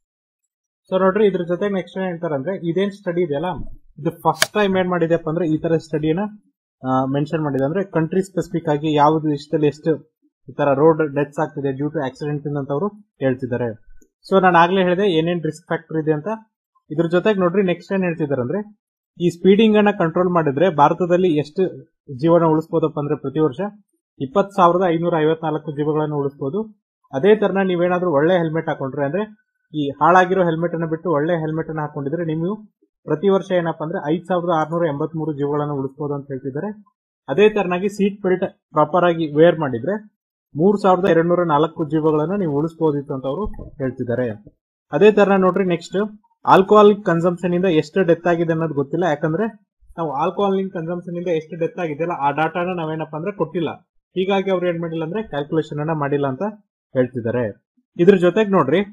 ಸೊ ನೋಡ್ರಿ ಇದ್ರ ಜೊತೆ ನೆಕ್ಸ್ಟ್ ಏನ್ ಹೇಳ್ತಾರೆ ಅಂದ್ರೆ ಇದೇನ್ ಸ್ಟಡಿ ಇದೆಯಲ್ಲ ಇದು ಫಸ್ಟ್ ಟೈಮ್ ಏನ್ ಮಾಡಿದೆಪ್ಪ ಅಂದ್ರೆ ಈ ತರ ಸ್ಟಡಿನ ಮೆನ್ಷನ್ ಮಾಡಿದೆ ಅಂದ್ರೆ ಕಂಟ್ರಿ ಸ್ಪೆಸಿಫಿಕ್ ಆಗಿ ಯಾವ ದೇಶದಲ್ಲಿ ಎಷ್ಟು ಈ ತರ ರೋಡ್ ಡೆತ್ಸ್ ಆಗ್ತಿದೆ ಡ್ಯೂ ಟು ಆಕ್ಸಿಡೆಂಟ್ ಅಂತ ಅವರು ಹೇಳ್ತಿದ್ದಾರೆ ಸೊ ನಾನು ಆಗ್ಲೇ ಹೇಳಿದೆ ಏನೇನ್ ರಿಸ್ಕ್ ಫ್ಯಾಕ್ಟರ್ ಇದೆ ಅಂತ ಇದ್ರ ಜೊತೆಗೆ ನೋಡ್ರಿ ನೆಕ್ಸ್ಟ್ ಏನ್ ಹೇಳ್ತಿದ್ದಾರೆ ಅಂದ್ರೆ ಈ ಸ್ಪೀಡಿಂಗ್ ಅನ್ನ ಕಂಟ್ರೋಲ್ ಮಾಡಿದ್ರೆ ಭಾರತದಲ್ಲಿ ಎಷ್ಟು ಜೀವನ ಉಳಿಸಬಹುದಪ್ಪ ಅಂದ್ರೆ ಪ್ರತಿ ವರ್ಷ ಇಪ್ಪತ್ ಸಾವಿರದ ಐನೂರ ಐವತ್ನಾಲ್ಕು ಜೀವಗಳನ್ನು ಉಳಿಸಬಹುದು ಅದೇ ತರನ ನೀವೇನಾದ್ರೂ ಒಳ್ಳೆ ಹೆಲ್ಮೆಟ್ ಹಾಕೊಂಡ್ರೆ ಅಂದ್ರೆ ಈ ಹಾಳಾಗಿರೋ ಹೆಲ್ಮೆಟ್ ಅನ್ನ ಬಿಟ್ಟು ಒಳ್ಳೆ ಹೆಲ್ಮೆಟ್ ಅನ್ನ ಹಾಕೊಂಡಿದ್ರೆ ನೀವು ಪ್ರತಿ ವರ್ಷ ಏನಪ್ಪಾ ಅಂದ್ರೆ ಐದ್ ಸಾವಿರದ ಆರ್ನೂರ ಎಂಬತ್ಮೂರು ಜೀವಗಳನ್ನು ಉಳಿಸಬಹುದು ಅಂತ ಹೇಳ್ತಿದ್ದಾರೆ ಅದೇ ತರನಾಗಿ ಸೀಟ್ ಬೆಲ್ಟ್ ಪ್ರಾಪರ್ ಆಗಿ ವೇರ್ ಮಾಡಿದ್ರೆ ಮೂರ್ ಸಾವಿರದ ಎರಡ್ ನೂರ ನಾಲ್ಕು ಜೀವಗಳನ್ನು ನೀವು ಉಳಿಸಬಹುದಿತ್ತು ಅಂತ ಅವರು ಹೇಳ್ತಿದ್ದಾರೆ ಅದೇ ತರ ನೋಡ್ರಿ ನೆಕ್ಸ್ಟ್ ಆಲ್ಕೋಹಾಲ್ ಕನ್ಸಂಪ್ಷನ್ ಇಂದ ಎಷ್ಟು ಡೆತ್ ಆಗಿದೆ ಅನ್ನೋದು ಗೊತ್ತಿಲ್ಲ ಯಾಕಂದ್ರೆ ನಾವು ಆಲ್ಕೋಹಾಲ್ ಕನ್ಸಂಪ್ಷನ್ ಇಂದ ಎಷ್ಟು ಡೆತ್ ಆಗಿದೆಯಲ್ಲ ಆ ಡಾಟಾನ ನಾವೇನಪ್ಪ ಅಂದ್ರೆ ಕೊಟ್ಟಿಲ್ಲ ಹೀಗಾಗಿ ಅವ್ರು ಏನ್ ಮಾಡಿಲ್ಲ ಅಂದ್ರೆ ಕ್ಯಾಲ್ಕುಲೇಷನ್ ಅನ್ನ ಮಾಡಿಲ್ಲ ಅಂತ ಹೇಳ್ತಿದ್ದಾರೆ ಇದ್ರ ಜೊತೆಗೆ ನೋಡ್ರಿ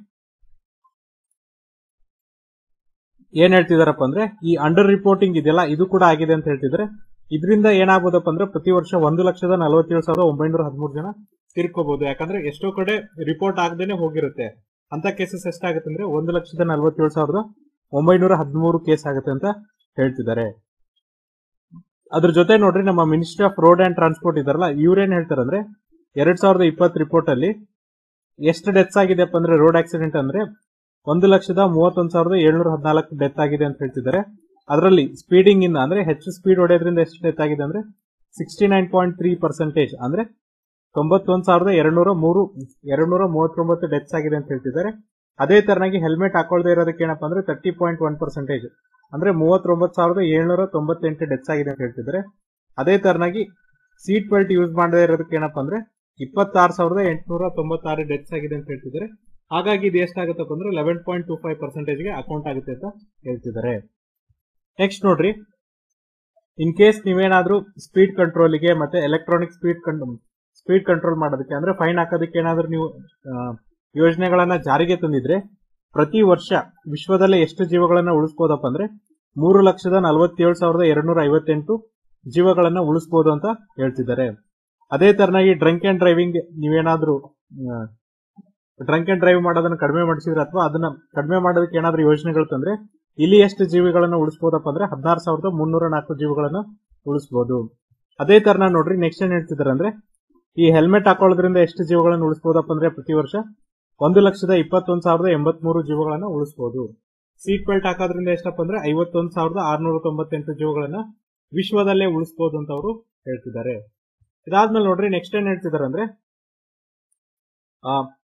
ಏನ್ ಹೇಳ್ತಿದಾರಪ್ಪ ಅಂದ್ರೆ ಈ ಅಂಡರ್ ರಿಪೋರ್ಟಿಂಗ್ ಇದೆಯಲ್ಲ ಇದು ಕೂಡ ಆಗಿದೆ ಅಂತ ಹೇಳ್ತಿದ್ರೆ ಇದರಿಂದ ಏನಾಗ್ಬೋದಪ್ಪ ಅಂದ್ರೆ ಪ್ರತಿ ವರ್ಷ ಒಂದು ಲಕ್ಷದ ನಲವತ್ತೇಳು ಸಾವಿರದ ಒಂಬೈನೂರ ಹದಿಮೂರು ಜನ ತೀರ್ಕೋಬಹುದು ಯಾಕಂದ್ರೆ ಎಷ್ಟೋ ಕಡೆ ರಿಪೋರ್ಟ್ ಆಗದೇನೆ ಹೋಗಿರುತ್ತೆ ಅಂತ ಕೇಸಸ್ ಎಷ್ಟಾಗುತ್ತೆ ಅಂದ್ರೆ ಒಂದು ಲಕ್ಷದ ನಲವತ್ತೇಳು ಸಾವಿರದ ಒಂಬೈನೂರ ಹದಿಮೂರು ಕೇಸ್ ಆಗುತ್ತೆ ಅಂತ ಹೇಳ್ತಿದ್ದಾರೆ ಅದ್ರ ಜೊತೆ ನೋಡ್ರಿ ನಮ್ಮ ministry of road and transport ಇದಾರಲ್ಲ ಇವ್ರೇನ್ ಹೇಳ್ತಾರೆ ಅಂದ್ರೆ ಎರಡ್ ಸಾವಿರದ ಇಪ್ಪತ್ತು ರಿಪೋರ್ಟ್ ಅಲ್ಲಿ ಎಷ್ಟು ಡೆತ್ಸ್ ಆಗಿದೆಪ್ಪ ಅಂದ್ರೆ ರೋಡ್ ಆಕ್ಸಿಡೆಂಟ್ ಅಂದ್ರೆ ಒಂದು ಲಕ್ಷದ ಮೂವತ್ತೊಂದು ಸಾವಿರದ ಏಳ್ನೂರ ಹದಿನಾಲ್ಕು ಡೆತ್ ಆಗಿದೆ ಅಂತ ಹೇಳ್ತಿದ್ದಾರೆ ಅದರಲ್ಲಿ ಸ್ಪೀಡಿಂಗ್ ಇಂದ ಅಂದ್ರೆ ಹೆಚ್ಚು ಸ್ಪೀಡ್ ಹೊಡೆಯೋದ್ರಿಂದ ಎಷ್ಟು ಡೆತ್ ಆಗಿದೆ ಅಂದ್ರೆ sixty nine point three percentage ಅಂದ್ರೆ ತೊಂಬತ್ತೊಂದು ಸಾವಿರದ ಎರಡ್ನೂರ ಮೂರು ಎರಡ್ನೂರ ಮೂವತ್ತೊಂಬತ್ತು ಡೆತ್ಸ್ ಆಗಿದೆ ಅಂತ ಹೇಳ್ತಿದ್ದಾರೆ ಅದೇ ತರನಾಗಿ ಹೆಲ್ಮೆಟ್ ಹಾಕೊಳ್ದೇ ಇರೋದಕ್ಕೆ ಏನಪ್ಪಾ ಅಂದ್ರೆ ತರ್ಟಿ ಪಾಯಿಂಟ್ ಒನ್ ಪರ್ಸೆಂಟೇಜ್ ಅಂದ್ರೆ ಮೂವತ್ತೊಂಬತ್ತು ಸಾವಿರದ ಏಳ್ನೂರ ತೊಂಬತ್ತೆಂಟು ಡೆತ್ಸ್ ಆಗಿದೆ ಅಂತ ಹೇಳ್ತಿದ್ದಾರೆ ಅದೇ ತರನಾಗಿ ಸೀಟ್ ಬೆಲ್ಟ್ ಯೂಸ್ ಮಾಡದೇ ಇರೋದಕ್ಕೆ ಏನಪ್ಪಾ ಅಂದ್ರೆ ಇಪ್ಪತ್ತಾರು ಸಾವಿರದ ಎಂಟುನೂರ ತೊಂಬತ್ತಾರು ಡೆತ್ಸ್ ಆಗಿದೆ ಅಂತ ಹೇಳ್ತಿದ್ದಾರೆ ಹಾಗಾಗಿ ಇದು ಎಷ್ಟಾಗುತ್ತಪ್ಪ ಅಂದ್ರೆ ಲೆವೆನ್ ಪಾಯಿಂಟ್ ಟೂ ಫೈವ್ ಪರ್ಸೆಂಟೇಜ್ಗೆ ಅಕೌಂಟ್ ಆಗುತ್ತೆ ಅಂತ ಹೇಳ್ತಿದ್ದಾರೆ ನೆಕ್ಸ್ಟ್ ನೋಡ್ರಿ ಇನ್ ಕೇಸ್ ನೀವೇನಾದ್ರೂ ಸ್ಪೀಡ್ ಕಂಟ್ರೋಲಿಗೆ ಮತ್ತೆ ಎಲೆಕ್ಟ್ರಾನಿಕ್ ಸ್ಪೀಡ್ ಸ್ಪೀಡ್ ಕಂಟ್ರೋಲ್ ಮಾಡೋದಕ್ಕೆ ಅಂದ್ರೆ ಫೈನ್ ಹಾಕೋದಕ್ಕೆ ಏನಾದ್ರೂ ನೀವು ಆ, ಯೋಜನೆಗಳನ್ನ ಜಾರಿಗೆ ತಂದಿದ್ರೆ ಪ್ರತಿ ವರ್ಷ ವಿಶ್ವದಲ್ಲೇ ಎಷ್ಟು ಜೀವಗಳನ್ನ ಉಳಿಸ್ಬೋದಪ್ಪ ಅಂದ್ರೆ ಮೂರು ಲಕ್ಷದ ನಲವತ್ತೇಳು ಸಾವಿರದ ಎರಡ್ನೂರ ಐವತ್ತೆಂಟು ಜೀವಗಳನ್ನ ಉಳಿಸ್ಬೋದು ಅಂತ ಹೇಳ್ತಿದ್ದಾರೆ ಅದೇ ತರನಾಗಿ ಡ್ರಂಕ್ ಅಂಡ್ ಡ್ರೈವಿಂಗ್ ನೀವೇನಾದ್ರೂ ಡ್ರಂಕ್ ಅಂಡ್ ಡ್ರೈವ್ ಮಾಡೋದನ್ನ ಕಡಿಮೆ ಮಾಡಿಸಿದ್ರೆ ಅಥವಾ ಅದನ್ನ ಕಡಿಮೆ ಮಾಡೋದಕ್ಕೆ ಏನಾದ್ರೂ ಯೋಜನೆಗಳು ತಂದ್ರೆ ಇಲ್ಲಿ ಎಷ್ಟು ಜೀವಿಗಳನ್ನ ಉಳಿಸ್ಬೋದಪ್ಪ ಅಂದ್ರೆ ಹದಿನಾರು ಸಾವಿರದ ಮುನ್ನೂರ ನಾಲ್ಕು ಜೀವಗಳನ್ನ ಉಳಿಸ್ಬೋದು ಅದೇ ತರನ ನೋಡ್ರಿ ನೆಕ್ಸ್ಟ್ ಏನ್ ಹೇಳ್ತಿದ್ದಾರೆ ಅಂದ್ರೆ ಈ ಹೆಲ್ಮೆಟ್ ಹಾಕೊಳ್ಳೋದ್ರಿಂದ ಎಷ್ಟು ಜೀವಗಳನ್ನು ಉಳಿಸ್ಬೋದಪ್ಪ ಅಂದ್ರೆ ಪ್ರತಿ ವರ್ಷ ಒಂದು ಲಕ್ಷದ ಇಪ್ಪತ್ತೊಂದು ಸಾವಿರದ ಎಂಬತ್ಮೂರು ಜೀವಗಳನ್ನ ಉಳಿಸಬಹುದು ಸೀಟ್ ಬೆಲ್ಟ್ ಹಾಕೋದ್ರಿಂದ ಎಷ್ಟಪ್ಪ ಅಂದ್ರೆ ಐವತ್ತೊಂದು ಸಾವಿರದ ಆರ್ನೂರ ತೊಂಬತ್ತೆಂಟು ಜೀವಗಳನ್ನ ವಿಶ್ವದಲ್ಲೇ ಉಳಿಸಬಹುದು ಅಂತ ಅವರು ಹೇಳ್ತಿದ್ದಾರೆ ಇದಾದ್ಮೇಲೆ ನೋಡ್ರಿ ನೆಕ್ಸ್ಟ್ ಏನ್ ಹೇಳ್ತಿದ್ದಾರೆ ಅಂದ್ರೆ ಆ,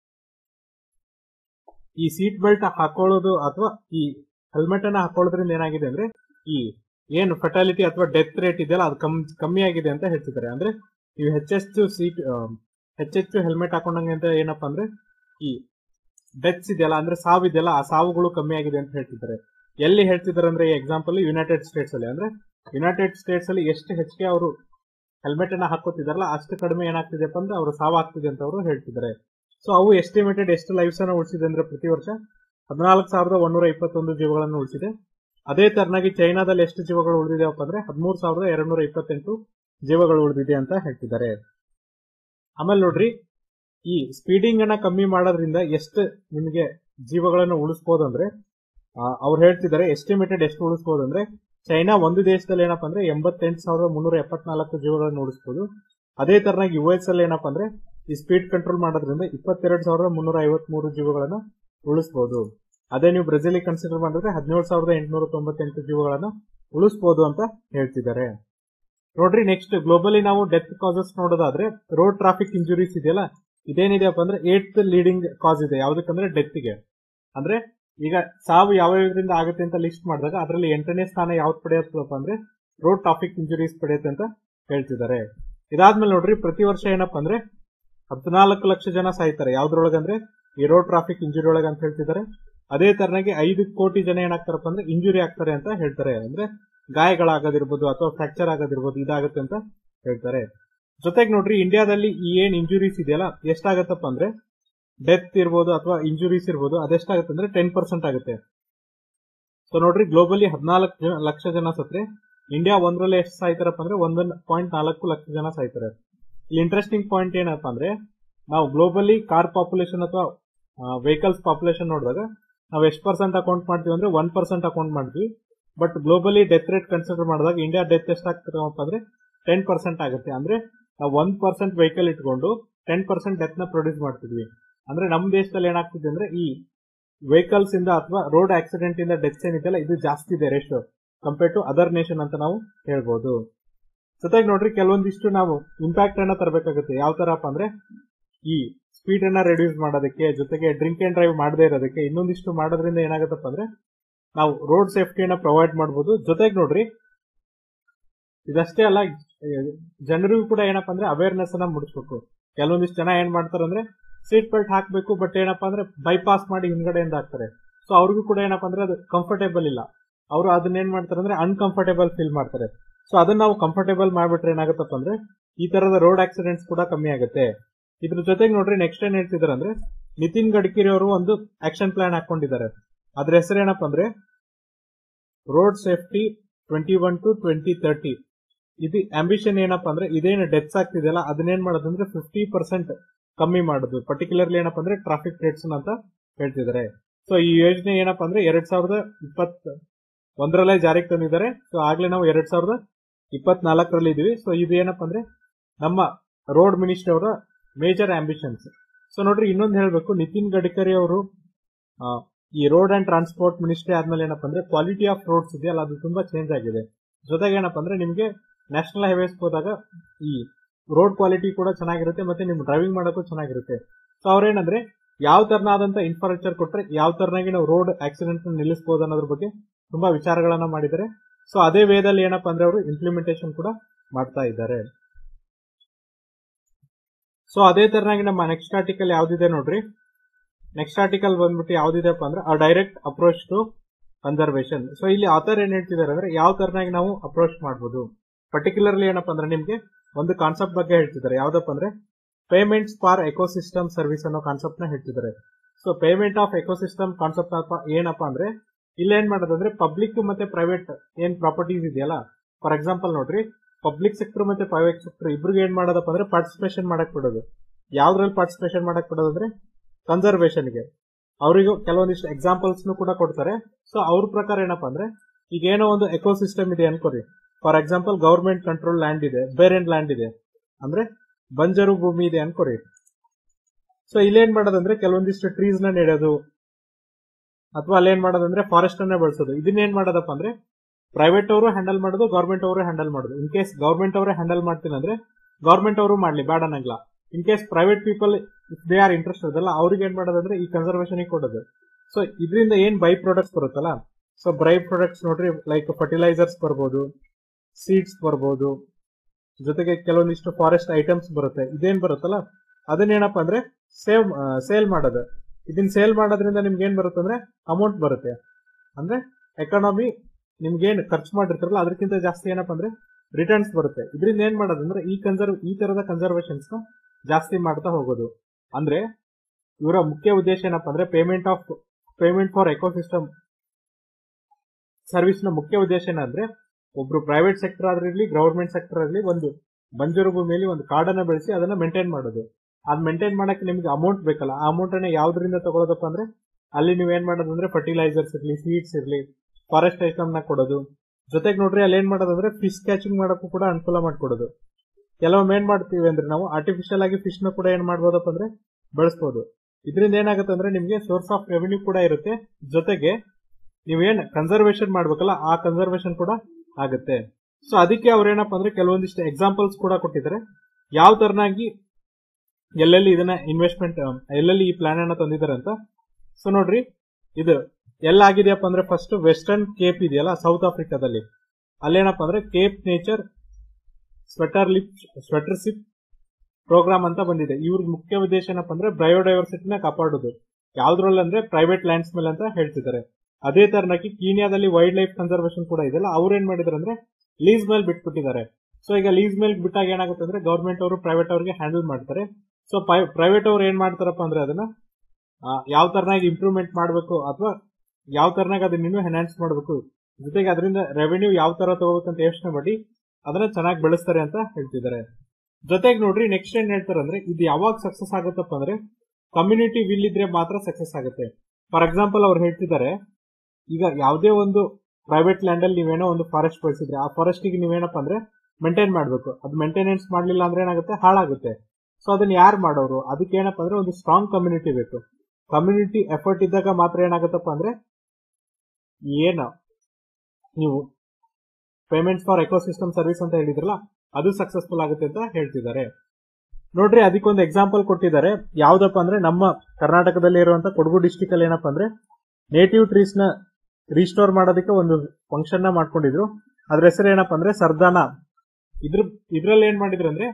ಈ ಸೀಟ್ ಬೆಲ್ಟ್ ಹಾಕೊಳ್ಳೋದು ಅಥವಾ ಈ ಹೆಲ್ಮೆಟ್ ಅನ್ನ ಹಾಕೊಳ್ಳೋದ್ರಿಂದ ಏನಾಗಿದೆ ಅಂದ್ರೆ ಈ ಏನು ಫೆಟಾಲಿಟಿ ಅಥವಾ ಡೆತ್ ರೇಟ್ ಇದೆಯಲ್ಲ ಅದು ಕಮ್ ಕಮ್ಮಿ ಆಗಿದೆ ಅಂತ ಹೇಳ್ತಿದ್ದಾರೆ ಅಂದ್ರೆ ನೀವು ಹೆಚ್ಚೆಚ್ಚು ಸೀಟ್ ಹೆಚ್ಚೆಚ್ಚು ಹೆಲ್ಮೆಟ್ ಹಾಕೊಂಡಂಗೆ ಅಂತ ಏನಪ್ಪಾ ಅಂದ್ರೆ ಈ ಡೆತ್ಸ್ ಇದೆಯಲ್ಲ ಅಂದ್ರೆ ಸಾವು ಇದೆಯಲ್ಲ ಆ ಸಾವುಗಳು ಕಮ್ಮಿ ಆಗಿದೆ ಅಂತ ಹೇಳ್ತಿದ್ದಾರೆ ಎಲ್ಲಿ ಹೇಳ್ತಿದ್ದಾರೆ ಅಂದ್ರೆ ಈ ಎಕ್ಸಾಂಪಲ್ ಯುನೈಟೆಡ್ ಸ್ಟೇಟ್ಸ್ ಅಲ್ಲಿ ಅಂದ್ರೆ ಯುನೈಟೆಡ್ ಸ್ಟೇಟ್ಸ್ ಅಲ್ಲಿ ಎಷ್ಟು ಹೆಚ್ಚಿಗೆ ಅವರು ಹೆಲ್ಮೆಟ್ ಅನ್ನ ಹಾಕೋತಿದಾರಲ್ಲ ಅಷ್ಟು ಕಡಿಮೆ ಏನಾಗ್ತಿದೆಪ್ಪ ಅಂದ್ರೆ ಅವರು ಸಾವು ಆಗ್ತಿದೆ ಅಂತ ಅವರು ಹೇಳ್ತಿದ್ದಾರೆ ಸೊ ಅವು ಎಸ್ಟಿಮೇಟೆಡ್ ಎಷ್ಟು ಲೈಫ್ಸ್ ಅನ್ನ ಉಳಿಸಿದೆ ಅಂದ್ರೆ ಪ್ರತಿ ವರ್ಷ ಹದಿನಾಲ್ಕು ಸಾವಿರದ ಒಂದೂರ ಇಪ್ಪತ್ತೊಂದು ಜೀವಗಳನ್ನು ಉಳಿಸಿದೆ ಅದೇ ತರನಾಗಿ ಚೈನಾದಲ್ಲಿ ಎಷ್ಟು ಜೀವಗಳು ಉಳಿದಿದೆಯಪ್ಪ ಅಂದ್ರೆ ಹದಿಮೂರು ಸಾವಿರದ ಎರಡ್ನೂರ ಇಪ್ಪತ್ತೆಂಟು ಜೀವಗಳು ಉಳಿದಿದೆ ಅಂತ ಹೇಳ್ತಿದ್ದಾರೆ ಆಮೇಲೆ ನೋಡ್ರಿ ಈ ಸ್ಪೀಡಿಂಗ್ ಅನ್ನ ಕಮ್ಮಿ ಮಾಡೋದ್ರಿಂದ ಎಷ್ಟು ನಿಮಗೆ ಜೀವಗಳನ್ನು ಉಳಿಸಬಹುದು ಅಂದ್ರೆ ಅವ್ರು ಹೇಳ್ತಿದ್ದಾರೆ ಎಸ್ಟಿಮೇಟೆಡ್ ಎಷ್ಟು ಉಳಿಸಬಹುದು ಅಂದ್ರೆ ಚೈನಾ ಒಂದು ದೇಶದಲ್ಲಿ ಏನಪ್ಪಾ ಅಂದ್ರೆ ಎಂಬತ್ತೆಂಟು ಸಾವಿರದ ಮುನ್ನೂರ ಎಪ್ಪತ್ನಾಲ್ಕು ಜೀವಗಳನ್ನು ಉಳಿಸಬಹುದು ಅದೇ ತರನಾಗಿ ಯು ಎಸ್ ಅಲ್ಲಿ ಏನಪ್ಪಾ ಅಂದ್ರೆ ಈ ಸ್ಪೀಡ್ ಕಂಟ್ರೋಲ್ ಮಾಡೋದ್ರಿಂದ ಇಪ್ಪತ್ತೆರಡು ಸಾವಿರದ ಮುನ್ನೂರ ಐವತ್ಮೂರು ಜೀವಗಳನ್ನ ಉಳಿಸಬಹುದು ಅದೇ ನೀವು ಬ್ರೆಜಿಲ್ ಕನ್ಸಿಡರ್ ಮಾಡಿದ್ರೆ ಹದಿನೇಳು ಸಾವಿರದ ಎಂಟುನೂರ ತೊಂಬತ್ತೆಂಟು ಜೀವಗಳನ್ನ ಉಳಿಸಬಹುದು ಅಂತ ಹೇಳ್ತಿದ್ದಾರೆ ನೋಡ್ರಿ ನೆಕ್ಸ್ಟ್ ಗ್ಲೋಬಲಿ ನಾವು ಡೆತ್ ಕಾಸಸ್ ನೋಡೋದಾದ್ರೆ ರೋಡ್ ಟ್ರಾಫಿಕ್ ಇಂಜುರೀಸ್ ಇದೆಯಲ್ಲ ಇದೇನಿದೆಯಪ್ಪ ಅಂದ್ರೆ ಏಟ್ ಲೀಡಿಂಗ್ ಕಾಸ್ ಇದೆ ಯಾವ್ದಕ್ಕಂದ್ರೆ ಡೆತ್ಗೆ ಅಂದ್ರೆ ಈಗ ಸಾವು ಯಾವ ಯಾವ್ದ್ರಿಂದ ಆಗುತ್ತೆ ಅಂತ ಲಿಸ್ಟ್ ಮಾಡಿದಾಗ ಅದರಲ್ಲಿ ಎಂಟನೇ ಸ್ಥಾನ ಯಾವ್ದು ಪಡೆಯುತ್ತಪ್ಪ ಅಂದ್ರೆ ರೋಡ್ ಟ್ರಾಫಿಕ್ ಇಂಜುರೀಸ್ ಪಡೆಯುತ್ತೆ ಅಂತ ಹೇಳ್ತಿದ್ದಾರೆ ಇದಾದ್ಮೇಲೆ ನೋಡ್ರಿ ಪ್ರತಿ ವರ್ಷ ಏನಪ್ಪಾ ಅಂದ್ರೆ ಹದಿನಾಲ್ಕು ಲಕ್ಷ ಜನ ಸಾಯ್ತಾರೆ ಯಾವ್ದ್ರೊಳಗಂದ್ರೆ ಈ ರೋಡ್ ಟ್ರಾಫಿಕ್ ಇಂಜುರಿ ಒಳಗೆ ಅಂತ ಹೇಳ್ತಿದ್ದಾರೆ ಅದೇ ತರನಾಗಿ ಐದು ಕೋಟಿ ಜನ ಏನಾಗ್ತಾರಪ್ಪ ಅಂದ್ರೆ ಇಂಜುರಿ ಆಗ್ತಾರೆ ಅಂತ ಹೇಳ್ತಾರೆ ಅಂದ್ರೆ ಗಾಯಗಳಾಗೋದಿರ್ಬೋದು ಅಥವಾ ಫ್ರಾಕ್ಚರ್ ಆಗೋದಿರ್ಬೋದು ಇದಾಗುತ್ತೆ ಅಂತ ಹೇಳ್ತಾರೆ ಜೊತೆಗೆ ನೋಡ್ರಿ ಇಂಡಿಯಾದಲ್ಲಿ ಈ ಏನ್ ಇಂಜುರೀಸ್ ಇದೆಯಲ್ಲ ಎಷ್ಟಾಗತ್ತಪ್ಪ ಅಂದ್ರೆ ಡೆತ್ ಇರ್ಬೋದು ಅಥವಾ ಇಂಜುರೀಸ್ ಇರ್ಬೋದು ಅದೆಷ್ಟಾಗುತ್ತೆ ಅಂದ್ರೆ ಟೆನ್ ಪರ್ಸೆಂಟ್ ಆಗುತ್ತೆ ಸೊ ನೋಡ್ರಿ ಗ್ಲೋಬಲಿ ಹದಿನಾಲ್ಕು ಲಕ್ಷ ಜನ ಸತ್ರೆ ಇಂಡಿಯಾ ಒಂದರಲ್ಲಿ ಎಷ್ಟು ಸಾಯ್ತಾರಪ್ಪ ಅಂದ್ರೆ ಒಂದ್ ಪಾಯಿಂಟ್ ನಾಲ್ಕು ಲಕ್ಷ ಜನ ಸಾಯ್ತಾರೆ ಇಲ್ಲಿ ಇಂಟ್ರೆಸ್ಟಿಂಗ್ ಪಾಯಿಂಟ್ ಏನಪ್ಪ ಅಂದ್ರೆ ನಾವು ಗ್ಲೋಬಲಿ ಕಾರ್ ಪಾಪ್ಯುಲೇಷನ್ ಅಥವಾ ವೆಹಿಕಲ್ಸ್ ಪಾಪ್ಯುಲೇಷನ್ ನೋಡಿದಾಗ ನಾವು ಎಷ್ಟು ಪರ್ಸೆಂಟ್ ಅಕೌಂಟ್ ಮಾಡ್ತೀವಿ ಅಂದ್ರೆ ಒನ್ ಪರ್ಸೆಂಟ್ ಅಕೌಂಟ್ ಮಾಡ್ತೀವಿ but globally death rate consider ಮಾಡಿದಾಗ ಇಂಡಿಯಾ ಡೆತ್ ಎಷ್ಟಾಗ್ತದಪ್ಪ ಅಂದ್ರೆ ಟೆನ್ ಪರ್ಸೆಂಟ್ ಆಗುತ್ತೆ ಅಂದ್ರೆ ನಾವು ಒನ್ ಪರ್ಸೆಂಟ್ ವೆಹಿಕಲ್ ಇಟ್ಕೊಂಡು ಟೆನ್ ಪರ್ಸೆಂಟ್ ಡೆತ್ ನ ಪ್ರೊಡ್ಯೂಸ್ ಮಾಡ್ತಿದ್ವಿ ಅಂದ್ರೆ ನಮ್ಮ ದೇಶದಲ್ಲಿ ಏನಾಗ್ತಿದೆ ಅಂದ್ರೆ ಈ ವೆಹಿಕಲ್ಸ್ ಇಂದ ಅಥವಾ ರೋಡ್ ಆಕ್ಸಿಡೆಂಟ್ ಇಂದ ಡೆತ್ಸ್ ಏನಿದೆಯಲ್ಲ ಇದು ಜಾಸ್ತಿ ಇದೆ ratio compare to other nation ಅಂತ ನಾವು ಹೇಳ್ಬೋದು ಜೊತೆಗೆ ನೋಡ್ರಿ ಕೆಲವೊಂದಿಷ್ಟು ನಾವು ಇಂಪ್ಯಾಕ್ಟ್ ಅನ್ನ ತರಬೇಕಾಗುತ್ತೆ ಯಾವ ತರಪ್ಪ ಅಂದ್ರೆ ಈ ಸ್ಪೀಡ್ ಅನ್ನ ರೆಡ್ಯೂಸ್ ಮಾಡೋದಕ್ಕೆ ಜೊತೆಗೆ ಡ್ರಿಂಕ್ ಅಂಡ್ ಡ್ರೈವ್ ಮಾಡದೇ ಇರೋದಕ್ಕೆ ಇನ್ನೊಂದಿಷ್ಟು ಮಾಡೋದ್ರಿಂದ ಏನಾಗುತ್ತಪ್ಪ ಅಂದ್ರೆ ನಾವು ರೋಡ್ ಸೇಫ್ಟಿಯನ್ನ ಪ್ರೊವೈಡ್ ಮಾಡಬಹುದು ಜೊತೆಗೆ ನೋಡ್ರಿ ಇದಷ್ಟೇ ಅಲ್ಲ ಜನರಿಗೂ ಕೂಡ ಏನಪ್ಪಾ ಅಂದ್ರೆ ಅವೇರ್ನೆಸ್ ಅನ್ನ ಮೂಡಿಸ್ಬೇಕು ಕೆಲವೊಂದಿಷ್ಟು ಜನ ಏನ್ ಮಾಡ್ತಾರೆ ಅಂದ್ರೆ ಸೀಟ್ ಬೆಲ್ಟ್ ಹಾಕ್ಬೇಕು ಬಟ್ ಏನಪ್ಪಾ ಅಂದ್ರೆ ಬೈಪಾಸ್ ಮಾಡಿ ಹಿಂದ್ಗಡೆಯಿಂದ ಹಾಕ್ತಾರೆ ಸೊ ಅವ್ರಿಗೂ ಕೂಡ ಏನಪ್ಪಾ ಅಂದ್ರೆ ಅದು ಕಂಫರ್ಟೇಬಲ್ ಇಲ್ಲ ಅವರು ಅದನ್ನ ಏನ್ ಮಾಡ್ತಾರೆ ಅಂದ್ರೆ ಅನ್ಕಂಫರ್ಟೇಬಲ್ ಫೀಲ್ ಮಾಡ್ತಾರೆ ಸೊ ಅದನ್ನ ನಾವು ಕಂಫರ್ಟೇಬಲ್ ಮಾಡ್ಬಿಟ್ರೆ ಏನಾಗುತ್ತಪ್ಪ ಅಂದ್ರೆ ಈ ತರದ ರೋಡ್ ಆಕ್ಸಿಡೆಂಟ್ಸ್ ಕೂಡ ಕಮ್ಮಿ ಆಗುತ್ತೆ ಇದ್ರ ಜೊತೆಗೆ ನೋಡ್ರಿ ನೆಕ್ಸ್ಟ್ ಏನ್ ಹೇಳ್ತಿದಾರೆ ಅಂದ್ರೆ ನಿತಿನ್ ಗಡ್ಕರಿ ಅವರು ಒಂದು ಆಕ್ಷನ್ ಪ್ಲಾನ್ ಹಾಕೊಂಡಿದ್ದಾರೆ ಅದ್ರ ಹೆಸರು ಏನಪ್ಪಾ ಅಂದ್ರೆ road safety twenty one to twenty thirty ಇದು ಅಂಬಿಷನ್ ಏನಪ್ಪಾ ಅಂದ್ರೆ ಇದೇನು ಡೆತ್ಸ್ ಆಗ್ತಿದೆಯಲ್ಲ ಅದನ್ನೇನ್ ಮಾಡೋದಂದ್ರೆ ಫಿಫ್ಟಿ ಪರ್ಸೆಂಟ್ ಕಮ್ಮಿ ಮಾಡೋದು ಪರ್ಟಿಕ್ಯುಲರ್ಲಿ ಏನಪ್ಪಾ ಅಂದ್ರೆ ಟ್ರಾಫಿಕ್ ರೇಟ್ಸ್ ಅಂತ ಹೇಳ್ತಿದ್ದಾರೆ ಸೊ ಈ ಯೋಜನೆ ಏನಪ್ಪಾ ಅಂದ್ರೆ ಎರಡ್ ಸಾವಿರದ ಇಪ್ಪತ್ ಒಂದರಲ್ಲೇ ಜಾರಿಗೆ ತಂದಿದ್ದಾರೆ ಸೊ ಆಗ್ಲೇ ನಾವು ಎರಡ್ ಸಾವಿರದ ಇಪ್ಪತ್ನಾಲ್ಕರಲ್ಲಿ ಇದೀವಿ ಸೊ ಇದು ಏನಪ್ಪಾ ಅಂದ್ರೆ ನಮ್ಮ ರೋಡ್ ಮಿನಿಸ್ಟರ್ ಅವರ ಮೇಜರ್ ಆಂಬಿಷನ್ಸ್ ಸೊ ನೋಡ್ರಿ ಇನ್ನೊಂದು ಹೇಳ್ಬೇಕು ನಿತಿನ್ ಗಡ್ಕರಿ ಅವರು ಈ ರೋಡ್ ಅಂಡ್ ಟ್ರಾನ್ಸ್ಪೋರ್ಟ್ ಮಿನಿಸ್ಟ್ರಿ ಆದ್ಮೇಲೆ ಏನಪ್ಪಾ ಅಂದ್ರೆ ಕ್ವಾಲಿಟಿ ಆಫ್ ರೋಡ್ಸ್ ಇದೆಯಲ್ಲ ಅದು ತುಂಬಾ ಚೇಂಜ್ ಆಗಿದೆ ಜೊತೆಗೆ ಏನಪ್ಪಾ ಅಂದ್ರೆ ನಿಮಗೆ ನ್ಯಾಷನಲ್ ಹೈವೇಸ್ ಹೋದಾಗ ಈ ರೋಡ್ ಕ್ವಾಲಿಟಿ ಕೂಡ ಚೆನ್ನಾಗಿರುತ್ತೆ ಮತ್ತೆ ನಿಮ್ ಡ್ರೈವಿಂಗ್ ಮಾಡೋಕ್ಕೂ ಚೆನ್ನಾಗಿರುತ್ತೆ ಸೊ ಅವ್ರೇನಂದ್ರೆ ಯಾವ ತರನಾದಂತ ಇನ್ಫ್ರಾಸ್ಟ್ರಕ್ಚರ್ ಕೊಟ್ರೆ ಯಾವ ತರನಾಗಿ ನಾವು ರೋಡ್ ಆಕ್ಸಿಡೆಂಟ್ ನಿಲ್ಲಿಸಬಹುದು ಅನ್ನೋದ್ರ ಬಗ್ಗೆ ತುಂಬಾ ವಿಚಾರಗಳನ್ನ ಮಾಡಿದ್ದಾರೆ ಸೊ ಅದೇ ವೇದಲ್ಲಿ ಏನಪ್ಪಾ ಅಂದ್ರೆ ಅವರು ಇಂಪ್ಲಿಮೆಂಟೇಷನ್ ಕೂಡ ಮಾಡ್ತಾ ಇದ್ದಾರೆ ಸೊ ಅದೇ ತರನಾಗಿ ನಮ್ಮ ನೆಕ್ಸ್ಟ್ ಆರ್ಟಿಕಲ್ ಯಾವ್ದಿದೆ ನೋಡ್ರಿ ನೆಕ್ಸ್ಟ್ ಆರ್ಟಿಕಲ್ ಬಂದ್ಬಿಟ್ಟು ಯಾವ್ದಿದೆಪ್ಪ ಅಂದ್ರೆ ಆ direct approach to conservation so ಇಲ್ಲಿ ಆಥರ್ ಏನ್ ಹೇಳ್ತಿದ್ದಾರೆ ಅಂದ್ರೆ ಯಾವ ತರನಾಗಿ ನಾವು ಅಪ್ರೋಚ್ ಮಾಡಬಹುದು ಪರ್ಟಿಕ್ಯುಲರ್ಲಿ ಏನಪ್ಪಾ ಅಂದ್ರೆ ನಿಮ್ಗೆ ಒಂದು ಕಾನ್ಸೆಪ್ಟ್ ಬಗ್ಗೆ ಹೇಳ್ತಿದ್ದಾರೆ ಯಾವ್ದಪ್ಪ ಅಂದ್ರೆ ಪೇಮೆಂಟ್ಸ್ ಫಾರ್ ಎಕೋಸಿಸ್ಟಮ್ ಸರ್ವಿಸ್ ಅನ್ನೋ ಕಾನ್ಸೆಪ್ಟ್ ನ ಹೇಳ್ತಿದ್ದಾರೆ so payment of ecosystem concept ಏನಪ್ಪಾ ಅಂದ್ರೆ ಇಲ್ಲಿ ಏನ್ ಮಾಡೋದಂದ್ರೆ ಪಬ್ಲಿಕ್ ಮತ್ತೆ ಪ್ರೈವೇಟ್ ಏನ್ ಪ್ರಾಪರ್ಟೀಸ್ ಇದೆಯಲ್ಲ ಫಾರ್ ಎಕ್ಸಾಂಪಲ್ ನೋಡ್ರಿ ಪಬ್ಲಿಕ್ ಸೆಕ್ಟರ್ ಮತ್ತೆ ಪ್ರೈವೇಟ್ ಸೆಕ್ಟರ್ ಇಬ್ರಿಗೆ ಏನ್ ಮಾಡೋದಪ್ಪ ಅಂದ್ರೆ ಪಾರ್ಟಿಸಿಪೇಷನ್ ಮಾಡಕ್ ಬಿಡೋದು ಯಾವ್ದ್ರಲ್ಲಿ ಪಾರ್ಟಿಸಿಪೇಷನ್ ಮಾಡಕ್ ಬಿಡೋದಂದ್ರೆ ಕನ್ಸರ್ವೇಷನ್ಗೆ ಅವರಿಗೂ ಕೆಲವೊಂದಿಷ್ಟು ಎಕ್ಸಾಂಪಲ್ಸ್ ಕೂಡ ಕೊಡ್ತಾರೆ ಸೊ ಅವ್ರ ಪ್ರಕಾರ ಏನಪ್ಪಾ ಅಂದ್ರೆ ಈಗ ಏನೋ ಒಂದು ಎಕೋಸಿಸ್ಟಮ್ ಇದೆ ಅನ್ಕೋರಿ for example government control land ಇದೆ ಬೇರೆಂಟ್ ಲ್ಯಾಂಡ್ ಇದೆ ಅಂದ್ರೆ ಬಂಜರು ಭೂಮಿ ಇದೆ ಅನ್ಕೋರಿ ಸೊ ಇಲ್ಲೇನ್ ಮಾಡೋದಂದ್ರೆ ಕೆಲವೊಂದಿಷ್ಟು ಟ್ರೀಸ್ ನ ನೆಡೋದು ಅಥವಾ ಅಲ್ಲೇನ್ ಮಾಡೋದಂದ್ರೆ ಫಾರೆಸ್ಟ್ ಅನ್ನೇ ಬೆಳೆಸೋದು ಇದನ್ನೇನ್ ಮಾಡೋದಪ್ಪ ಅಂದ್ರೆ ಪ್ರೈವೇಟ್ ಅವರು ಹ್ಯಾಂಡಲ್ ಮಾಡೋದು ಗೌರ್ಮೆಂಟ್ ಅವರು ಹ್ಯಾಂಡಲ್ ಮಾಡೋದು ಇನ್ ಕೇಸ್ ಗೌರ್ಮೆಂಟ್ ಅವರೇ ಹ್ಯಾಂಡಲ್ ಮಾಡ್ತೀನಿ ಅಂದ್ರೆ ಗೌರ್ಮೆಂಟ್ ಅವರು ಮಾಡ್ಲಿ ಬೇಡ ಅನ್ನಂಗಿಲ್ಲ in case private people if they are interest ಅದಲ್ಲ ಅವ್ರಿಗೆ ಏನ್ ಮಾಡೋದಂದ್ರೆ ಈ ಕನ್ಸರ್ವೇಷನ್ ಕೊಡೋದು ಸೊ ಇದರಿಂದ ಏನ್ ಬೈ ಪ್ರಾಡಕ್ಟ್ಸ್ ಬರುತ್ತಲ್ಲ ಸೊ ಬೈ ಪ್ರಾಡಕ್ಟ್ಸ್ ನೋಡ್ರಿ ಲೈಕ್ ಫರ್ಟಿಲೈಸರ್ಸ್ ಬರ್ಬೋದು ಸೀಡ್ಸ್ ಬರ್ಬೋದು ಜೊತೆಗೆ ಕೆಲವೊಂದಿಷ್ಟು ಫಾರೆಸ್ಟ್ ಐಟಮ್ಸ್ ಬರುತ್ತೆ ಇದೇನ್ ಬರುತ್ತಲ್ಲ ಅದನ್ನೇನಪ್ಪ ಅಂದ್ರೆ ಸೇವ್ ಸೇಲ್ ಮಾಡೋದು ಇದನ್ನ ಸೇಲ್ ಮಾಡೋದ್ರಿಂದ ನಿಮ್ಗೆ ಏನ್ ಬರುತ್ತೆ ಅಂದ್ರೆ ಅಮೌಂಟ್ ಬರುತ್ತೆ ಅಂದ್ರೆ ಎಕಾನಮಿ ನಿಮ್ಗೆ ಏನ್ ಖರ್ಚು ಮಾಡಿರ್ತಾರಲ್ಲ ಅದಕ್ಕಿಂತ ಜಾಸ್ತಿ ಏನಪ್ಪ ಅಂದ್ರೆ ರಿಟರ್ನ್ಸ್ ಬರುತ್ತೆ ಇದರಿಂದ ಏನ್ ಮಾಡೋದಂದ್ರೆ ಈ ಕನ್ಸರ್ವ್ ಈ ತರದ ಕನ್ಸರ್ವೇಷನ್ಸ್ ನ ಜಾಸ್ತಿ ಮಾಡ್ತಾ ಹೋಗೋದು ಅಂದ್ರೆ ಇವರ ಮುಖ್ಯ ಉದ್ದೇಶ ಏನಪ್ಪ ಅಂದ್ರೆ payment of payment for ecosystem service ನ ಮುಖ್ಯ ಉದ್ದೇಶ ಏನಂದ್ರೆ ಒಬ್ರು ಪ್ರೈವೇಟ್ ಸೆಕ್ಟರ್ ಆದ್ರೆ ಇರ್ಲಿ ಗವರ್ಮೆಂಟ್ ಸೆಕ್ಟರ್ ಆಗಲಿ ಒಂದು ಬಂಜರು ಭೂಮಿಯಲ್ಲಿ ಒಂದು ಕಾಡನ್ನ ಬೆಳೆಸಿ ಅದನ್ನ ಮೇಂಟೈನ್ ಮಾಡೋದು ಅದ್ ಮೇಂಟೈನ್ ಮಾಡಕ್ಕೆ ನಿಮ್ಗೆ ಅಮೌಂಟ್ ಬೇಕಲ್ಲ ಆ ಅಮೌಂಟ್ ಅನ್ನ ಯಾವ್ದ್ರಿಂದ ತಗೊಳ್ಳೋದಪ್ಪ ಅಂದ್ರೆ ಅಲ್ಲಿ ನೀವ್ ಏನ್ ಮಾಡೋದು ಅಂದ್ರೆ ಫರ್ಟಿಲೈಸರ್ಸ್ ಇರ್ಲಿ ಸೀಡ್ಸ್ ಇರ್ಲಿ ಫಾರೆಸ್ಟ್ ಐಟಮ್ ನ ಕೊಡೋದು ಜೊತೆಗೆ ನೋಡ್ರಿ ಅಲ್ಲಿ ಏನ್ ಮಾಡೋದಂದ್ರೆ ಫಿಶ್ ಕ್ಯಾಚಿಂಗ್ ಮಾಡಕ್ಕೂ ಕೂಡ ಅನುಕೂಲ ಮಾಡ್ಕೊಡೋದು ಕೆಲವೊಮ್ಮೆ ಏನ್ ಮಾಡ್ತೀವಿ ಅಂದ್ರೆ ನಾವು ಆರ್ಟಿಫಿಷಿಯಲ್ ಆಗಿ ಫಿಶ್ ನ ಕೂಡ ಏನ್ ಮಾಡ್ಬೋದಪ್ಪ ಅಂದ್ರೆ ಬೆಳೆಸಬಹುದು ಇದರಿಂದ ಏನಾಗುತ್ತೆ ಅಂದ್ರೆ ನಿಮ್ಗೆ ಸೋರ್ಸ್ ಆಫ್ ರೆವಿನ್ಯೂ ಕೂಡ ಇರುತ್ತೆ ಜೊತೆಗೆ ನೀವೇನ್ ಕನ್ಸರ್ವೇಷನ್ ಮಾಡ್ಬೇಕಲ್ಲ ಆ ಕನ್ಸರ್ವೇಷನ್ ಕೂಡ ಆಗುತ್ತೆ ಸೊ ಅದಕ್ಕೆ ಅವ್ರೇನಪ್ಪ ಅಂದ್ರೆ ಕೆಲವೊಂದಿಷ್ಟು ಎಕ್ಸಾಂಪಲ್ಸ್ ಕೂಡ ಕೊಟ್ಟಿದ್ದಾರೆ ಯಾವ ತರನಾಗಿ ಎಲ್ಲೆಲ್ಲಿ ಇದನ್ನ ಇನ್ವೆಸ್ಟ್ಮೆಂಟ್ ಎಲ್ಲೆಲ್ಲಿ ಈ ಪ್ಲಾನ್ ಅನ್ನ ತಂದಿದ್ದಾರೆ ಅಂತ ಸೊ ನೋಡ್ರಿ ಇದು ಎಲ್ಲಾಗಿದೆಯಪ್ಪ ಅಂದ್ರೆ ಫಸ್ಟ್ ವೆಸ್ಟರ್ನ್ ಕೇಪ್ ಇದೆಯಲ್ಲ ಸೌತ್ ಆಫ್ರಿಕಾದಲ್ಲಿ ಅಲ್ಲೇನಪ್ಪ ಅಂದ್ರೆ Cape Nature stewardship stewardship programme ಅಂತ ಬಂದಿದೆ ಇವ್ರ ಮುಖ್ಯ ಉದ್ದೇಶ ಏನಪ್ಪ ಅಂದ್ರೆ ಬಯೋಡೈವರ್ಸಿಟಿನ ಕಾಪಾಡೋದು ಯಾವ್ದ್ರಲ್ಲಿ ಅಂದ್ರೆ ಪ್ರೈವೇಟ್ ಲ್ಯಾಂಡ್ಸ್ ಮೇಲೆ ಅಂತ ಹೇಳ್ತಿದ್ದಾರೆ ಅದೇ ತರನಾಗಿ ಕೀನ್ಯಾದಲ್ಲಿ ವೈಲ್ಡ್ ಲೈಫ್ ಕನ್ಸರ್ವೇಷನ್ ಕೂಡ ಇದೆಲ್ಲ ಅವ್ರು ಏನ್ ಮಾಡಿದಾರೆ ಅಂದ್ರೆ ಲೀಸ್ ಮೇಲೆ ಬಿಟ್ಬಿಟ್ಟಿದ್ದಾರೆ ಸೊ ಈಗ ಲೀಸ್ ಮೇಲೆ ಬಿಟ್ಟಾಗ ಏನಾಗುತ್ತೆ ಅಂದ್ರೆ ಗೌರ್ಮೆಂಟ್ ಅವರು ಪ್ರೈವೇಟ್ ಅವರಿಗೆ ಹ್ಯಾಂಡಲ್ ಮಾಡ್ತಾರೆ ಸೊ ಪ್ರೈವೇಟ್ ಅವ್ರು ಏನ್ ಮಾಡ್ತಾರಪ್ಪ ಅಂದ್ರೆ ಅದನ್ನ ಯಾವ ತರನಾಗಿ ಇಂಪ್ರೂವ್ಮೆಂಟ್ ಮಾಡಬೇಕು ಅಥವಾ ಯಾವ ತರನಾಗಿ ಅದನ್ನ ಇನ್ನೂ ಎನ್ಹಾನ್ಸ್ ಮಾಡಬೇಕು ಜೊತೆಗೆ ಅದರಿಂದ ರೆವೆನ್ಯೂ ಯಾವ ತರ ತಗೋಬೇಕಂತ ಯೋಚನೆ ಮಾಡಿ ಅದನ್ನ ಚೆನ್ನಾಗಿ ಬೆಳೆಸ್ತಾರೆ ಅಂತ ಹೇಳ್ತಿದ್ದಾರೆ ಜೊತೆಗೆ ನೋಡ್ರಿ ನೆಕ್ಸ್ಟ್ ಏನ್ ಹೇಳ್ತಾರೆ ಅಂದ್ರೆ ಇದು ಯಾವಾಗ ಸಕ್ಸಸ್ ಆಗುತ್ತಪ್ಪ ಅಂದ್ರೆ ಕಮ್ಯುನಿಟಿ ವಿಲ್ ಇದ್ರೆ ಮಾತ್ರ ಸಕ್ಸಸ್ ಆಗುತ್ತೆ ಫಾರ್ ಎಕ್ಸಾಂಪಲ್ ಅವ್ರು ಹೇಳ್ತಿದ್ದಾರೆ ಈಗ ಯಾವುದೇ ಒಂದು ಪ್ರೈವೇಟ್ ಲ್ಯಾಂಡ್ ಅಲ್ಲಿ ನೀವೇನೋ ಒಂದು ಫಾರೆಸ್ಟ್ ಬೆಳೆಸಿದ್ರೆ ಆ ಫಾರೆಸ್ಟ್ ಗೆ ನೀವೇನಪ್ಪ ಅಂದ್ರೆ ಮೇಂಟೈನ್ ಮಾಡಬೇಕು ಅದು ಮೇಂಟೆನೆನ್ಸ್ ಮಾಡ್ಲಿಲ್ಲ ಅಂದ್ರೆ ಏನಾಗುತ್ತೆ ಹಾಳಾಗುತ್ತೆ ಸೊ ಅದನ್ನ ಯಾರು ಮಾಡೋರು ಅದಕ್ಕೆ ಏನಪ್ಪ ಅಂದ್ರೆ ಒಂದು ಸ್ಟ್ರಾಂಗ್ ಕಮ್ಯುನಿಟಿ ಬೇಕು ಕಮ್ಯುನಿಟಿ ಎಫರ್ಟ್ ಇದ್ದಾಗ ಮಾತ್ರ ಏನಾಗುತ್ತಪ್ಪ ಅಂದ್ರೆ ಏನು ನೀವು ಪೇಮೆಂಟ್ಸ್ ಫಾರ್ ಎಕೋಸಿಸ್ಟಮ್ ಸರ್ವಿಸ್ ಅಂತ ಹೇಳಿದ್ರಲ್ಲ ಅದು ಸಕ್ಸಸ್ಫುಲ್ ಆಗುತ್ತೆ ಅಂತ ಹೇಳ್ತಿದ್ದಾರೆ ನೋಡ್ರಿ ಅದಕ್ಕೊಂದು ಎಕ್ಸಾಂಪಲ್ ಕೊಟ್ಟಿದ್ದಾರೆ ಯಾವ್ದಪ್ಪ ಅಂದ್ರೆ ನಮ್ಮ ಕರ್ನಾಟಕದಲ್ಲಿ ಇರುವಂತ ಕೊಡಗು ಡಿಸ್ಟಿಕ್ ಅಲ್ಲಿ ಏನಪ್ಪಾ ಅಂದ್ರೆ ನೇಟಿವ್ ಟ್ರೀಸ್ ನ ರೀಸ್ಟೋರ್ ಮಾಡೋದಕ್ಕೆ ಒಂದು ಫಂಕ್ಷನ್ ನ ಮಾಡ್ಕೊಂಡಿದ್ರು ಅದ್ರ ಹೆಸರು ಏನಪ್ಪಾ ಅಂದ್ರೆ ಸರ್ದಾನ ಇದ್ರ ಇದ್ರಲ್ಲಿ ಏನ್ ಮಾಡಿದ್ರು ಅಂದ್ರೆ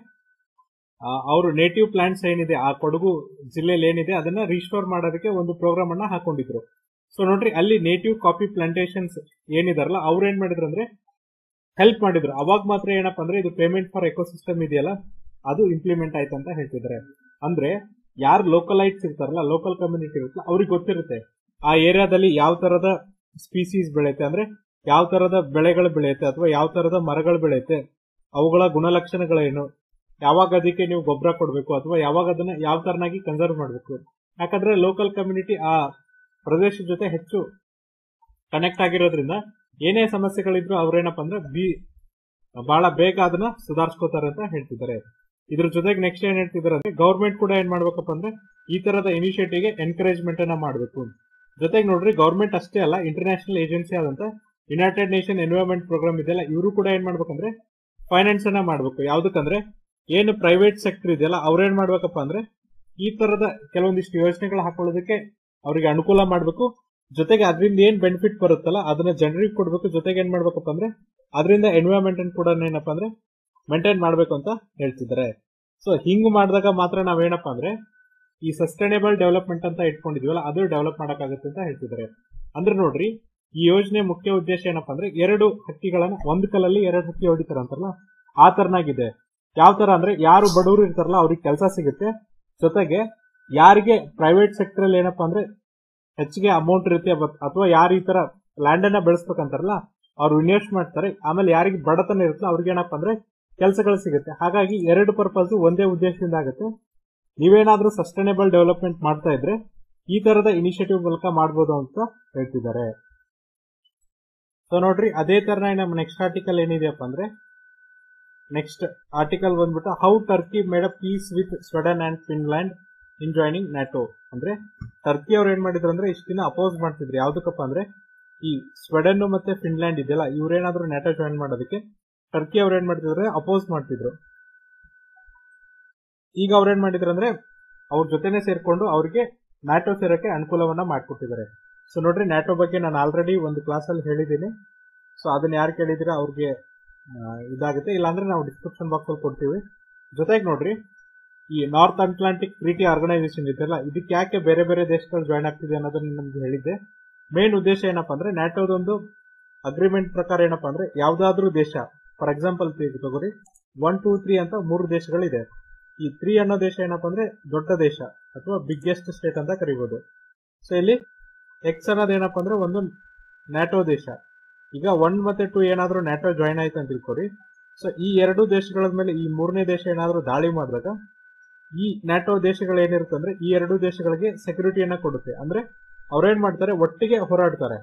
ಅವರು ನೇಟಿವ್ ಪ್ಲಾಂಟ್ಸ್ ಏನಿದೆ ಆ ಕೊಡಗು ಜಿಲ್ಲೆಯಲ್ಲಿ ಏನಿದೆ ಅದನ್ನ ರೀಸ್ಟೋರ್ ಮಾಡೋದಕ್ಕೆ ಒಂದು ಪ್ರೋಗ್ರಾಮ್ ಅನ್ನ ಹಾಕೊಂಡಿದ್ರು ಸೊ ನೋಡ್ರಿ ಅಲ್ಲಿ ನೇಟಿವ್ ಕಾಫಿ ಪ್ಲಾಂಟೇಶನ್ಸ್ ಏನಿದಾರಲ್ಲ ಅವ್ರು ಏನ್ ಮಾಡಿದ್ರು ಅಂದ್ರೆ ಹೆಲ್ಪ್ ಮಾಡಿದ್ರು ಅವಾಗ ಮಾತ್ರ ಏನಪ್ಪಾ ಅಂದ್ರೆ ಇದು ಪೇಮೆಂಟ್ ಫಾರ್ ಎಕೋಸಿಸ್ಟಮ್ ಇದೆಯಲ್ಲ ಅದು ಇಂಪ್ಲಿಮೆಂಟ್ ಆಯ್ತು ಅಂತ ಹೇಳ್ತಿದ್ದಾರೆ ಅಂದ್ರೆ ಯಾರು ಲೋಕಲೈಟ್ಸ್ ಇರ್ತಾರಲ್ಲ ಲೋಕಲ್ ಕಮ್ಯುನಿಟಿ ಇರುತ್ತಲ್ಲ ಅವ್ರಿಗೆ ಗೊತ್ತಿರುತ್ತೆ ಆ ಏರಿಯಾದಲ್ಲಿ ಯಾವ ತರದ ಸ್ಪೀಸೀಸ್ ಬೆಳೆಯುತ್ತೆ ಅಂದ್ರೆ ಯಾವ ತರದ ಬೆಳೆಗಳು ಬೆಳೆಯುತ್ತೆ ಅಥವಾ ಯಾವ ತರದ ಮರಗಳು ಬೆಳೆಯುತ್ತೆ ಅವುಗಳ ಗುಣಲಕ್ಷಣಗಳೇನು ಯಾವಾಗ ಅದಕ್ಕೆ ನೀವು ಗೊಬ್ಬರ ಕೊಡಬೇಕು ಅಥವಾ ಯಾವಾಗ ಅದನ್ನ ಯಾವ ತರನಾಗಿ ಕನ್ಸರ್ವ್ ಮಾಡಬೇಕು ಯಾಕಂದ್ರೆ ಲೋಕಲ್ ಕಮ್ಯುನಿಟಿ ಆ ಪ್ರದೇಶದ ಜೊತೆ ಹೆಚ್ಚು ಕನೆಕ್ಟ್ ಆಗಿರೋದ್ರಿಂದ ಏನೇ ಸಮಸ್ಯೆಗಳಿದ್ರು ಅವ್ರೇನಪ್ಪ ಅಂದ್ರೆ ಬಿ ಬಹಳ ಬೇಗ ಅದನ್ನ ಸುಧಾರಿಸ್ಕೋತಾರೆ ಅಂತ ಹೇಳ್ತಿದ್ದಾರೆ ಇದ್ರ ಜೊತೆಗೆ ನೆಕ್ಸ್ಟ್ ಏನ್ ಹೇಳ್ತಿದ್ದಾರೆ ಅಂದ್ರೆ ಗೌರ್ಮೆಂಟ್ ಕೂಡ ಏನ್ ಮಾಡ್ಬೇಕಪ್ಪ ಅಂದ್ರೆ ಈ ತರದ ಇನಿಷಿಯೇಟಿವ್ಗೆ ಎನ್ಕರೇಜ್ಮೆಂಟ್ ಅನ್ನ ಮಾಡಬೇಕು ಜೊತೆಗೆ ನೋಡ್ರಿ ಗೌರ್ಮೆಂಟ್ ಅಷ್ಟೇ ಅಲ್ಲ ಇಂಟರ್ನ್ಯಾಷನಲ್ ಏಜೆನ್ಸಿ ಆದಂತ ಯುನೈಟೆಡ್ ನೇಷನ್ ಎನ್ವಿರಾನ್ಮೆಂಟ್ ಪ್ರೋಗ್ರಾಮ್ ಇದೆಯಲ್ಲ ಇವರು ಕೂಡ ಏನ್ ಮಾಡ್ಬೇಕಂದ್ರೆ ಫೈನಾನ್ಸ್ ಅನ್ನ ಮಾಡ್ಬೇಕು ಯಾವ್ದಕ್ಕಂದ್ರೆ ಏನು ಪ್ರೈವೇಟ್ ಸೆಕ್ಟರ್ ಇದೆಯಲ್ಲ ಅವ್ರೇನ್ ಮಾಡ್ಬೇಕಪ್ಪ ಅಂದ್ರೆ ಈ ತರದ ಕೆಲವೊಂದಿಷ್ಟು ಯೋಜನೆಗಳು ಹಾಕೊಳ್ಳೋದಕ್ಕೆ ಅವರಿಗೆ ಅನುಕೂಲ ಮಾಡಬೇಕು ಜೊತೆಗೆ ಅದರಿಂದ ಏನ್ ಬೆನಿಫಿಟ್ ಬರುತ್ತಲ್ಲ ಅದನ್ನ ಜನರಿಗೆ ಕೊಡ್ಬೇಕು ಜೊತೆಗೆ ಏನ್ ಮಾಡ್ಬೇಕಪ್ಪ ಅಂದ್ರೆ ಅದರಿಂದ ಎನ್ವಿರಾನ್ಮೆಂಟ್ ಕೂಡ ಏನಪ್ಪಾ ಅಂದ್ರೆ ಮೇಂಟೈನ್ ಮಾಡ್ಬೇಕು ಅಂತ ಹೇಳ್ತಿದ್ದಾರೆ ಸೊ ಹಿಂಗ್ ಮಾಡಿದಾಗ ಮಾತ್ರ ನಾವೇನಪ್ಪ ಅಂದ್ರೆ ಈ ಸಸ್ಟೈನೇಬಲ್ ಡೆವಲಪ್ಮೆಂಟ್ ಅಂತ ಇಟ್ಕೊಂಡಿದೀವಲ್ಲ ಅದು ಡೆವಲಪ್ ಮಾಡಕ್ಕಾಗುತ್ತೆ ಅಂತ ಹೇಳ್ತಿದ್ದಾರೆ ಅಂದ್ರೆ ನೋಡ್ರಿ ಈ ಯೋಜನೆ ಮುಖ್ಯ ಉದ್ದೇಶ ಏನಪ್ಪಾ ಅಂದ್ರೆ ಎರಡು ಹಕ್ಕಿಗಳನ್ನ ಒಂದ್ ಕಲ್ಲಲ್ಲಿ ಎರಡು ಹಕ್ಕಿ ಹೊಡಿತಾರ ಅಂತಾರಲ್ಲ ಆ ತರನಾಗಿದೆ ಯಾವ ತರ ಅಂದ್ರೆ ಯಾರು ಬಡವರು ಇರ್ತಾರಲ್ಲ ಅವ್ರಿಗೆ ಕೆಲಸ ಸಿಗುತ್ತೆ ಜೊತೆಗೆ ಯಾರಿಗೆ ಪ್ರೈವೇಟ್ ಸೆಕ್ಟರ್ ಅಲ್ಲಿ ಏನಪ್ಪಾ ಅಂದ್ರೆ ಹೆಚ್ಚಿಗೆ ಅಮೌಂಟ್ ಇರುತ್ತೆ ಅಥವಾ ಯಾರು ಈ ತರ ಲ್ಯಾಂಡ್ ಅನ್ನ ಬೆಳೆಸ್ಬೇಕಂತಾರಲ್ಲ ಅವ್ರು ಇನ್ವೆಸ್ಟ್ ಮಾಡ್ತಾರೆ ಆಮೇಲೆ ಯಾರಿಗೆ ಬಡತನ ಇರುತ್ತೆ ಅವ್ರಿಗೆ ಏನಪ್ಪಾ ಅಂದ್ರೆ ಕೆಲಸಗಳು ಸಿಗುತ್ತೆ ಹಾಗಾಗಿ ಎರಡು ಪರ್ಪಸ್ ಒಂದೇ ಉದ್ದೇಶದಿಂದ ಆಗುತ್ತೆ ನೀವೇನಾದ್ರೂ ಸಸ್ಟೈನೇಬಲ್ ಡೆವಲಪ್ಮೆಂಟ್ ಮಾಡ್ತಾ ಇದ್ರೆ ಈ ತರದ ಇನಿಷಿಯೇಟಿವ್ ಮೂಲಕ ಮಾಡಬಹುದು ಅಂತ ಹೇಳ್ತಿದ್ದಾರೆ ಸೊ ನೋಡ್ರಿ ಅದೇ ತರ ನಮ್ಮ ನೆಕ್ಸ್ಟ್ ಆರ್ಟಿಕಲ್ ಏನಿದೆಯಪ್ಪ ಅಂದ್ರೆ ನೆಕ್ಸ್ಟ್ ಆರ್ಟಿಕಲ್ ಬಂದ್ಬಿಟ್ಟು how Turkey made a peace with Sweden and Finland in joining NATO ಅಂದ್ರೆ ಟರ್ಕಿ ಅವ್ರು ಏನ್ ಮಾಡಿದ್ರು ಅಂದ್ರೆ ಇಷ್ಟ ದಿನ ಅಪೋಸ್ ಮಾಡ್ತಿದ್ರು ಯಾವ್ದಕ್ಕಪ್ಪ ಅಂದ್ರೆ ಈ ಸ್ವೀಡನ್ ಮತ್ತೆ ಫಿನ್ಲ್ಯಾಂಡ್ ಇದೆಯಲ್ಲ ಇವ್ರೇನಾದ್ರೂ ನ್ಯಾಟೋ ಜಾಯಿನ್ ಮಾಡೋದಕ್ಕೆ ಟರ್ಕಿ ಅವ್ರು ಏನ್ ಮಾಡ್ತಿದ್ರೆ ಅಪೋಸ್ ಮಾಡ್ತಿದ್ರು ಈಗ ಅವ್ರು ಏನ್ ಮಾಡಿದ್ರು ಅಂದ್ರೆ ಅವ್ರ ಜೊತೆನೆ ಸೇರ್ಕೊಂಡು ಅವ್ರಿಗೆ ನ್ಯಾಟೋ ಸೇರಕ್ಕೆ ಅನುಕೂಲವನ್ನ ಮಾಡ್ಕೊಟ್ಟಿದ್ದಾರೆ ಸೊ ನೋಡ್ರಿ ನ್ಯಾಟೋ ಬಗ್ಗೆ ನಾನು ಆಲ್ರೆಡಿ ಒಂದು ಕ್ಲಾಸ್ ಅಲ್ಲಿ ಹೇಳಿದ್ದೀನಿ ಸೊ ಅದನ್ನ ಯಾರು ಕೇಳಿದಿರ ಅವ್ರಿಗೆ ಇದಾಗುತ್ತೆ ಇಲ್ಲಾಂದ್ರೆ ನಾವು ಡಿಸ್ಕ್ರಿಪ್ಷನ್ ಬಾಕ್ಸ್ ಅಲ್ಲಿ ಕೊಡ್ತೀವಿ ಜೊತೆಗೆ ನೋಡ್ರಿ ಈ ನಾರ್ತ್ ಅಟ್ಲಾಂಟಿಕ್ ಟ್ರೀಟಿ ಆರ್ಗನೈಸೇಷನ್ ಇದೆಯಲ್ಲ ಇದಕ್ಕೆ ಯಾಕೆ ಬೇರೆ ಬೇರೆ ದೇಶಗಳು ಜಾಯ್ನ್ ಆಗ್ತಿದೆ ಅನ್ನೋದನ್ನ ನಮ್ಗೆ ಹೇಳಿದ್ದೆ ಮೇನ್ ಉದ್ದೇಶ ಏನಪ್ಪಾ ಅಂದ್ರೆ ನ್ಯಾಟೋದೊಂದು ಅಗ್ರಿಮೆಂಟ್ ಪ್ರಕಾರ ಏನಪ್ಪಾ ಅಂದ್ರೆ ಯಾವ್ದಾದ್ರೂ ದೇಶ ಫಾರ್ ಎಕ್ಸಾಂಪಲ್ ತಗೋರಿ ಒನ್ ಟೂ ತ್ರೀ ಅಂತ ಮೂರು ದೇಶಗಳಿದೆ ಈ ತ್ರೀ ಅನ್ನೋ ದೇಶ ಏನಪ್ಪಾ ಅಂದ್ರೆ ದೊಡ್ಡ ದೇಶ ಅಥವಾ ಬಿಗ್ಗೆಸ್ಟ್ ಸ್ಟೇಟ್ ಅಂತ ಕರಿಬಹುದು ಸೊ ಇಲ್ಲಿ ಎಕ್ಸ್ ಅನ್ನೋದು ಏನಪ್ಪಾ ಅಂದ್ರೆ ಒಂದು ನ್ಯಾಟೋ ದೇಶ ಈಗ ಒನ್ ಮತ್ತೆ ಟೂ ಏನಾದ್ರೂ ನ್ಯಾಟೋ ಜಾಯ್ನ್ ಆಯ್ತು ಅಂತ ತಿಳ್ಕೊರಿ ಸೊ ಈ ಎರಡು ದೇಶಗಳ ಮೇಲೆ ಈ ಮೂರನೇ ದೇಶ ಏನಾದ್ರೂ ದಾಳಿ ಮಾಡಿದಾಗ ಈ ನ್ಯಾಟೋ ದೇಶಗಳು ಏನಿರುತ್ತೆ ಅಂದ್ರೆ ಈ ಎರಡು ದೇಶಗಳಿಗೆ ಸೆಕ್ಯೂರಿಟಿಯನ್ನ ಕೊಡುತ್ತೆ ಅಂದ್ರೆ ಅವ್ರೇನ್ ಮಾಡ್ತಾರೆ ಒಟ್ಟಿಗೆ ಹೋರಾಡ್ತಾರೆ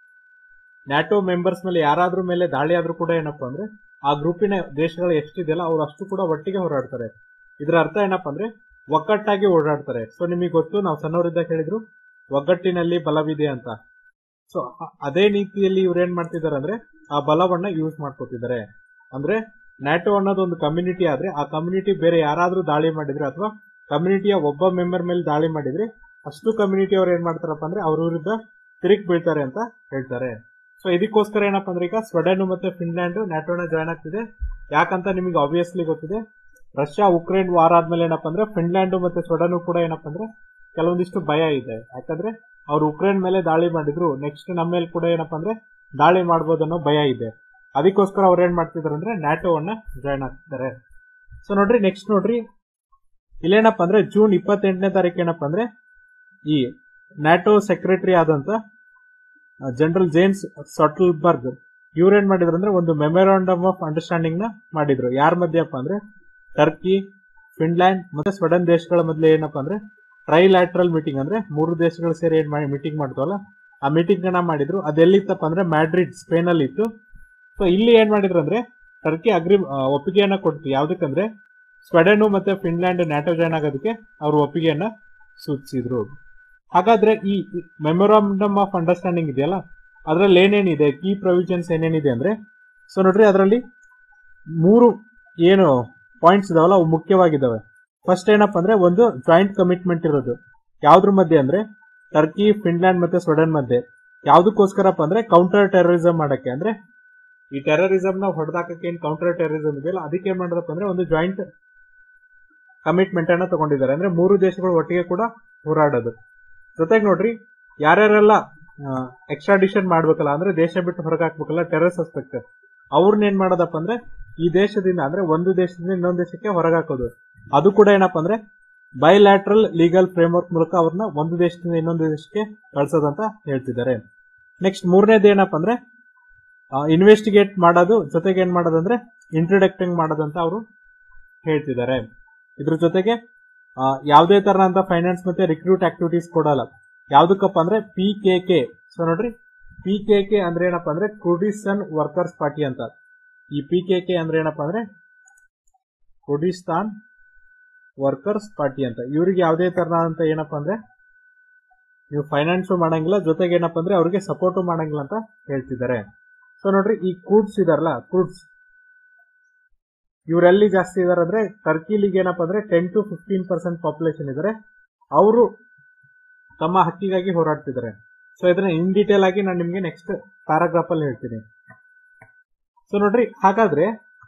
ನ್ಯಾಟೋ ಮೆಂಬರ್ಸ್ ಮೇಲೆ ಯಾರಾದ್ರೂ ಮೇಲೆ ದಾಳಿ ಆದ್ರೂ ಕೂಡ ಏನಪ್ಪಾ ಅಂದ್ರೆ ಆ ಗ್ರೂಪಿನ ದೇಶಗಳು ಎಷ್ಟಿದೆಯಲ್ಲ ಅವ್ರು ಅಷ್ಟು ಕೂಡ ಒಟ್ಟಿಗೆ ಹೋರಾಡ್ತಾರೆ ಇದರ ಅರ್ಥ ಏನಪ್ಪಾ ಅಂದ್ರೆ ಒಗ್ಗಟ್ಟಾಗಿ ಓಡಾಡ್ತಾರೆ ಸೊ ನಿಮಗೆ ಗೊತ್ತು ನಾವು ಸಣ್ಣವರಿದ್ದಾಗ ಹೇಳಿದ್ರು ಒಗ್ಗಟ್ಟಿನಲ್ಲಿ ಬಲವಿದೆ ಅಂತ ಸೊ ಅದೇ ನೀತಿಯಲ್ಲಿ ಇವ್ರು ಏನ್ ಮಾಡ್ತಿದ್ದಾರೆ ಅಂದ್ರೆ ಆ ಬಲವನ್ನ ಯೂಸ್ ಮಾಡ್ಕೋತಿದ್ದಾರೆ ಅಂದ್ರೆ ನ್ಯಾಟೋ ಅನ್ನೋದು ಒಂದು ಕಮ್ಯುನಿಟಿ ಆದ್ರೆ ಆ ಕಮ್ಯುನಿಟಿ ಬೇರೆ ಯಾರಾದ್ರೂ ದಾಳಿ ಮಾಡಿದ್ರೆ ಅಥವಾ ಕಮ್ಯುನಿಟಿಯ ಒಬ್ಬ ಮೆಂಬರ್ ಮೇಲೆ ದಾಳಿ ಮಾಡಿದ್ರೆ ಅಷ್ಟು ಕಮ್ಯುನಿಟಿ ಅವ್ರು ಏನ್ ಮಾಡ್ತಾರಪ್ಪ ಅಂದ್ರೆ ಅವ್ರ ವಿರುದ್ಧ ತಿರುಗಿ ಬೀಳ್ತಾರೆ ಅಂತ ಹೇಳ್ತಾರೆ ಸೊ ಇದಕ್ಕೋಸ್ಕರ ಏನಪ್ಪಾ ಅಂದ್ರೆ ಈಗ ಸ್ವೀಡನ್ ಮತ್ತೆ ಫಿನ್ಲ್ಯಾಂಡ್ ನ್ಯಾಟೋನ ಜಾಯ್ನ್ ಆಗ್ತಿದೆ ಯಾಕಂತ ನಿಮಗೆ ಆಬ್ವಿಯಸ್ಲಿ ಗೊತ್ತಿದೆ ರಷ್ಯಾ ಉಕ್ರೇನ್ ವಾರ ಆದ್ಮೇಲೆ ಏನಪ್ಪಾ ಅಂದ್ರೆ ಫಿನ್ಲ್ಯಾಂಡ್ ಮತ್ತೆ ಸ್ವೀಡನ್ ಕೂಡ ಏನಪ್ಪಾ ಅಂದ್ರೆ ಕೆಲವೊಂದಿಷ್ಟು ಭಯ ಇದೆ ಯಾಕಂದ್ರೆ ಅವ್ರು ಉಕ್ರೇನ್ ಮೇಲೆ ದಾಳಿ ಮಾಡಿದ್ರು ನೆಕ್ಸ್ಟ್ ನಮ್ಮ ಮೇಲೆ ಕೂಡ ಏನಪ್ಪಾ ಅಂದ್ರೆ ದಾಳಿ ಮಾಡ್ಬೋದು ಅನ್ನೋ ಭಯ ಇದೆ ಅದಕ್ಕೋಸ್ಕರ ಅವ್ರು ಏನ್ ಮಾಡ್ತಿದಾರೆ ಅಂದ್ರೆ ನ್ಯಾಟೋವನ್ನ ಜಾಯ್ನ್ ಆಗ್ತಿದ್ದಾರೆ ಸೊ ನೋಡ್ರಿ ನೆಕ್ಸ್ಟ್ ನೋಡ್ರಿ ಇಲ್ಲೇನಪ್ಪ ಅಂದ್ರೆ ಜೂನ್ ಇಪ್ಪತ್ತೆಂಟನೇ ತಾರೀಕು ಏನಪ್ಪಾ ಅಂದ್ರೆ ಈ ನ್ಯಾಟೋ ಸೆಕ್ರೆಟರಿ ಆದಂತ ಜನರಲ್ ಜೇಮ್ಸ್ ಸಟಲ್ಬರ್ಗ್ ಇವ್ರೇನ್ ಮಾಡಿದ್ರು ಅಂದ್ರೆ ಒಂದು ಮೆಮೊರಾಂಡಮ್ ಆಫ್ ಅಂಡರ್ಸ್ಟ್ಯಾಂಡಿಂಗ್ ನ ಮಾಡಿದ್ರು ಯಾರ ಮಧ್ಯೆಪ್ಪ ಅಂದ್ರೆ ಟರ್ಕಿ ಫಿನ್ಲ್ಯಾಂಡ್ ಮತ್ತೆ ಸ್ವೀಡನ್ ದೇಶಗಳ ಮಧ್ಯೆ ಏನಪ್ಪಾ ಅಂದ್ರೆ ಟ್ರೈಲ್ಯಾಟ್ರಲ್ ಮೀಟಿಂಗ್ ಅಂದ್ರೆ ಮೂರು ದೇಶಗಳು ಸೇರಿ ಏನ್ ಮಾಡಿ ಮೀಟಿಂಗ್ ಮಾಡ್ತವಲ್ಲ ಆ ಮೀಟಿಂಗ್ ಅನ್ನ ಮಾಡಿದ್ರು ಅದೆಲ್ಲಿತ್ತಪ್ಪ ಅಂದ್ರೆ ಮ್ಯಾಡ್ರಿಡ್ ಸ್ಪೇನ್ ಅಲ್ಲಿ ಇತ್ತು ಸೊ ಇಲ್ಲಿ ಏನ್ ಮಾಡಿದ್ರು ಅಂದ್ರೆ ಟರ್ಕಿ ಅಗ್ರಿ ಒಪ್ಪಿಗೆಯನ್ನ ಕೊಡ್ತು ಯಾವ್ದಕ್ಕಂದ್ರೆ ಸ್ವೀಡನ್ ಮತ್ತೆ ಫಿನ್ಲ್ಯಾಂಡ್ ನ್ಯಾಟೋ ಜಾಯ್ನ್ ಆಗೋದಕ್ಕೆ ಅವರು ಒಪ್ಪಿಗೆಯನ್ನ ಸೂಚಿಸಿದ್ರು ಹಾಗಾದ್ರೆ ಈ ಮೆಮೊರಾಂಡಮ್ ಆಫ್ ಅಂಡರ್ಸ್ಟ್ಯಾಂಡಿಂಗ್ ಇದೆಯಲ್ಲ ಅದ್ರಲ್ಲಿ ಏನೇನಿದೆ ಕೀ ಪ್ರೊವಿಷನ್ಸ್ ಏನೇನಿದೆ ಅಂದ್ರೆ ಸೊ ನೋಡ್ರಿ ಅದರಲ್ಲಿ ಮೂರು ಏನು ಪಾಯಿಂಟ್ಸ್ ಇದಾವಲ್ಲ ಅವು ಮುಖ್ಯವಾಗಿದ್ದಾವೆ ಫಸ್ಟ್ ಏನಪ್ಪ ಅಂದ್ರೆ ಒಂದು ಜಾಯಿಂಟ್ ಕಮಿಟ್ಮೆಂಟ್ ಇರೋದು ಯಾವ್ದ್ರ ಮಧ್ಯೆ ಅಂದ್ರೆ ಟರ್ಕಿ ಫಿನ್ಲ್ಯಾಂಡ್ ಮತ್ತೆ ಸ್ವೀಡನ್ ಮಧ್ಯೆ ಯಾವ್ದಕ್ಕೋಸ್ಕರಪ್ಪ ಅಂದ್ರೆ ಕೌಂಟರ್ ಟೆರರಿಸಂ ಮಾಡಕ್ಕೆ ಅಂದ್ರೆ ಈ ಟೆರರಿಸಂ ನ ಹೊಡೆದಾಕಕ್ಕೆ ಏನ್ ಕೌಂಟರ್ ಟೆರರಿಸಂ ಇದೆಯಲ್ಲ ಅದಕ್ಕೆ ಏನ್ ಮಾಡೋದಪ್ಪ ಅಂದ್ರೆ ಒಂದು ಜಾಯಿಂಟ್ ಕಮಿಟ್ಮೆಂಟ್ ಅನ್ನ ತಗೊಂಡಿದ್ದಾರೆ ಅಂದ್ರೆ ಮೂರು ದೇಶಗಳು ಒಟ್ಟಿಗೆ ಕೂಡ ಹೋರಾಡೋದು ಜೊತೆಗೆ ನೋಡ್ರಿ ಯಾರ್ಯಾರೆಲ್ಲ ಎಕ್ಸ್ಟ್ರಾಡಿಷನ್ ಮಾಡ್ಬೇಕಲ್ಲ ಅಂದ್ರೆ ದೇಶ ಬಿಟ್ಟು ಹೊರಗೆ ಹಾಕ್ಬೇಕಲ್ಲ ಟೆರರ್ ಸಸ್ಪೆಕ್ಟ್ ಅವ್ರನ್ನ ಏನ್ ಮಾಡೋದಪ್ಪ ಅಂದ್ರೆ ಈ ದೇಶದಿಂದ ಅಂದ್ರೆ ಒಂದು ದೇಶದಿಂದ ಇನ್ನೊಂದು ದೇಶಕ್ಕೆ ಹೊರಗೆ ಹಾಕೋದು ಅದು ಕೂಡ ಏನಪ್ಪ ಅಂದ್ರೆ ಬೈಲ್ಯಾಟ್ರಲ್ ಲೀಗಲ್ ಫ್ರೇಮ್ವರ್ಕ್ ಮೂಲಕ ಅವ್ರನ್ನ ಒಂದು ದೇಶದಿಂದ ಇನ್ನೊಂದು ದೇಶಕ್ಕೆ ಕಳ್ಸೋದಂತ ಹೇಳ್ತಿದ್ದಾರೆ ನೆಕ್ಸ್ಟ್ ಮೂರನೇದು ಏನಪ್ಪ ಅಂದ್ರೆ ಇನ್ವೆಸ್ಟಿಗೇಟ್ ಮಾಡೋದು ಜೊತೆಗೆ ಏನ್ ಮಾಡೋದಂದ್ರೆ ಇಂಟ್ರಡಕ್ಟಿಂಗ್ ಮಾಡೋದಂತ ಅವರು ಹೇಳ್ತಿದ್ದಾರೆ ಇದ್ರ ಜೊತೆಗೆ ಆ, ಯಾವುದೇ ತರನಂತ ಫೈನಾನ್ಸ್ ಮತ್ತೆ ರಿಕ್ರೂಟ್ ಆಕ್ಟಿವಿಟೀಸ್ ಕೊಡಲ್ಲ ಯಾವ್ದಕ್ಕಪ್ಪ ಅಂದ್ರೆ ಪಿ ಕೆ ಕೆ ಸೊ ನೋಡ್ರಿ ಪಿ ಕೆ ಕೆ ಅಂದ್ರೆ ಏನಪ್ಪ ಅಂದ್ರೆ ಕುರ್ಡಿಸ್ತಾನ್ ವರ್ಕರ್ಸ್ ಪಾರ್ಟಿ ಅಂತ ಈ ಪಿ ಕೆ ಕೆ ಅಂದ್ರೆ ಏನಪ್ಪ ಅಂದ್ರೆ ಕುರ್ಡಿಸ್ತಾನ್ ವರ್ಕರ್ಸ್ ಪಾರ್ಟಿ ಅಂತ ಇವ್ರಿಗೆ ಯಾವುದೇ ತರನಾದಂತ ಏನಪ್ಪ ಅಂದ್ರೆ ನೀವು ಫೈನಾನ್ಸ್ ಮಾಡಂಗಿಲ್ಲ ಜೊತೆಗೆ ಏನಪ್ಪ ಅಂದ್ರೆ ಅವ್ರಿಗೆ ಸಪೋರ್ಟ್ ಮಾಡಂಗಿಲ್ಲ ಅಂತ ಹೇಳ್ತಿದ್ದಾರೆ ಸೊ ನೋಡ್ರಿ ಈ ಕೂಡ್ಸ್ ಇದಾರಲ್ಲ ಕೂಡ್ಸ್ ಇವರೆಲ್ಲಿ ಜಾಸ್ತಿ ಇದಾರೆ ಅಂದ್ರೆ ಟರ್ಕಿಲಿಗೆ ಏನಪ್ಪ ಅಂದ್ರೆ ten to fifteen percent population ಇದಾರೆ ಅವರು ತಮ್ಮ ಹಕ್ಕಿಗಾಗಿ ಹೋರಾಡ್ತಿದ್ದಾರೆ ಸೊ ಇದನ್ನ ಇನ್ ಡೀಟೇಲ್ ಆಗಿ ನಾನು ನಿಮ್ಗೆ ನೆಕ್ಸ್ಟ್ ಪ್ಯಾರಾಗ್ರಾಫ್ ಅಲ್ಲಿ ಹೇಳ್ತೀನಿ ಸೊ ನೋಡ್ರಿ ಹಾಗಾದ್ರೆ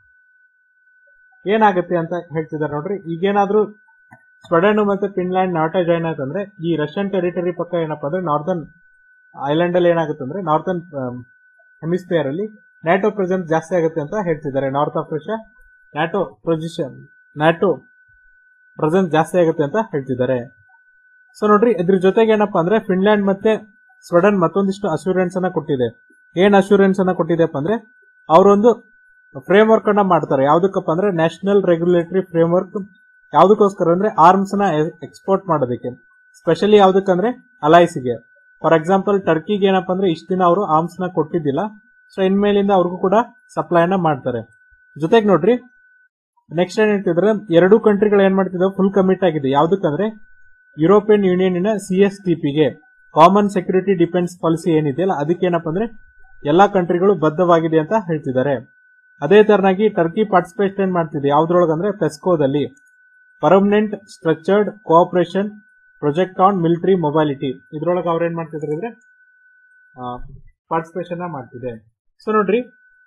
ಏನಾಗುತ್ತೆ ಅಂತ ಹೇಳ್ತಿದ್ದಾರೆ ನೋಡ್ರಿ ಈಗೇನಾದ್ರೂ ಸ್ವೀಡನ್ ಮತ್ತೆ ಫಿನ್ಲ್ಯಾಂಡ್ ನಾಟೋ ಜಾಯ್ನ್ ಆಯ್ತಂದ್ರೆ ಈ ರಷ್ಯನ್ ಟೆರಿಟರಿ ಪಕ್ಕ ಏನಪ್ಪಾ ಅಂದ್ರೆ ನಾರ್ದನ್ ಐಲ್ಯಾಂಡ್ ಅಲ್ಲಿ ಏನಾಗುತ್ತೆ ಅಂದ್ರೆ ನಾರ್ದನ್ ಹೆಮಿಸ್ಫಿಯರ್ ಅಲ್ಲಿ ನ್ಯಾಟೋ ಪ್ರೆಸೆನ್ಸ್ ಜಾಸ್ತಿ ಆಗುತ್ತೆ ಅಂತ ಹೇಳ್ತಿದ್ದಾರೆ north of Russia NATO position NATO presence ಜಾಸ್ತಿ ಆಗುತ್ತೆ ಅಂತ ಹೇಳ್ತಿದ್ದಾರೆ ಸೊ ನೋಡ್ರಿ ಇದ್ರ ಜೊತೆಗೆ ಏನಪ್ಪಾ ಅಂದ್ರೆ ಫಿನ್ಲ್ಯಾಂಡ್ ಮತ್ತೆ ಸ್ವೀಡನ್ ಮತ್ತೊಂದಿಷ್ಟು ಅಶ್ಯೂರೆನ್ಸ್ ಅನ್ನ ಕೊಟ್ಟಿದೆ ಏನ್ ಅಶ್ಯೂರೆನ್ಸ್ ಅನ್ನ ಕೊಟ್ಟಿದೆಪ್ಪ ಅಂದ್ರೆ ಅವರೊಂದು ಫ್ರೇಮ್ ವರ್ಕ್ ಅನ್ನ ಮಾಡ್ತಾರೆ ಯಾವ್ದಕ್ಕಪ್ಪ ಅಂದ್ರೆ ನ್ಯಾಷನಲ್ ರೆಗ್ಯುಲೇಟರಿ ಫ್ರೇಮ್ ವರ್ಕ್ ಯಾವ್ದಕ್ಕೋಸ್ಕರ ಅಂದ್ರೆ ಆರ್ಮ್ಸ್ ನ ಎಕ್ಸ್ಪೋರ್ಟ್ ಮಾಡೋದಕ್ಕೆ ಸ್ಪೆಷಲಿ ಯಾವ್ದಕ್ಕಂದ್ರೆ ಅಲೈಸಿಗೆ ಫಾರ್ ಎಕ್ಸಾಂಪಲ್ ಟರ್ಕಿಗೆ ಏನಪ್ಪಾ ಅಂದ್ರೆ ಇಷ್ಟ ದಿನ ಅವರು ಆರ್ಮ್ಸ್ ನ ಕೊಟ್ಟಿದ್ದಿಲ್ಲ ಸೊ ಇನ್ಮೇಲಿಂದ ಅವ್ರಿಗೂ ಕೂಡ ಸಪ್ಲೈ ಅನ್ನ ಮಾಡ್ತಾರೆ ಜೊತೆಗೆ ನೋಡ್ರಿ ನೆಕ್ಸ್ಟ್ ಏನ್ ಹೇಳ್ತಿದ್ರೆ ಎರಡೂ ಕಂಟ್ರಿಗಳು ಏನ್ ಮಾಡ್ತಿದ್ದಾವೆ ಫುಲ್ ಕಮಿಟ್ ಆಗಿದೆ ಯಾವ್ದಕ್ಕಂದ್ರೆ European Union C S T ಪಿಗೆ ಕಾಮನ್ ಸೆಕ್ಯೂರಿಟಿ ಡಿಫೆನ್ಸ್ ಪಾಲಿಸಿ ಏನಿದೆಯಲ್ಲ ಅದಕ್ಕೆ ಏನಪ್ಪಾ ಅಂದ್ರೆ ಎಲ್ಲಾ ಕಂಟ್ರಿಗಳು ಬದ್ಧವಾಗಿದೆ ಅಂತ ಹೇಳ್ತಿದ್ದಾರೆ ಅದೇ ತರನಾಗಿ ಟರ್ಕಿ ಪಾರ್ಟಿಸಿಪೇಷನ್ ಮಾಡ್ತಿದೆ ಯಾವ್ದ್ರೊಳಗಂದ್ರೆ ಪೆಸ್ಕೋದಲ್ಲಿ permanent structured cooperation project on military mobility ಇದ್ರೊಳಗೆ ಅವ್ರು ಏನ್ ಮಾಡ್ತಿದ್ರು ಅಂದ್ರೆ ಪಾರ್ಟಿಸಿಪೇಷನ್ ಮಾಡ್ತಿದೆ ಸೊ ನೋಡ್ರಿ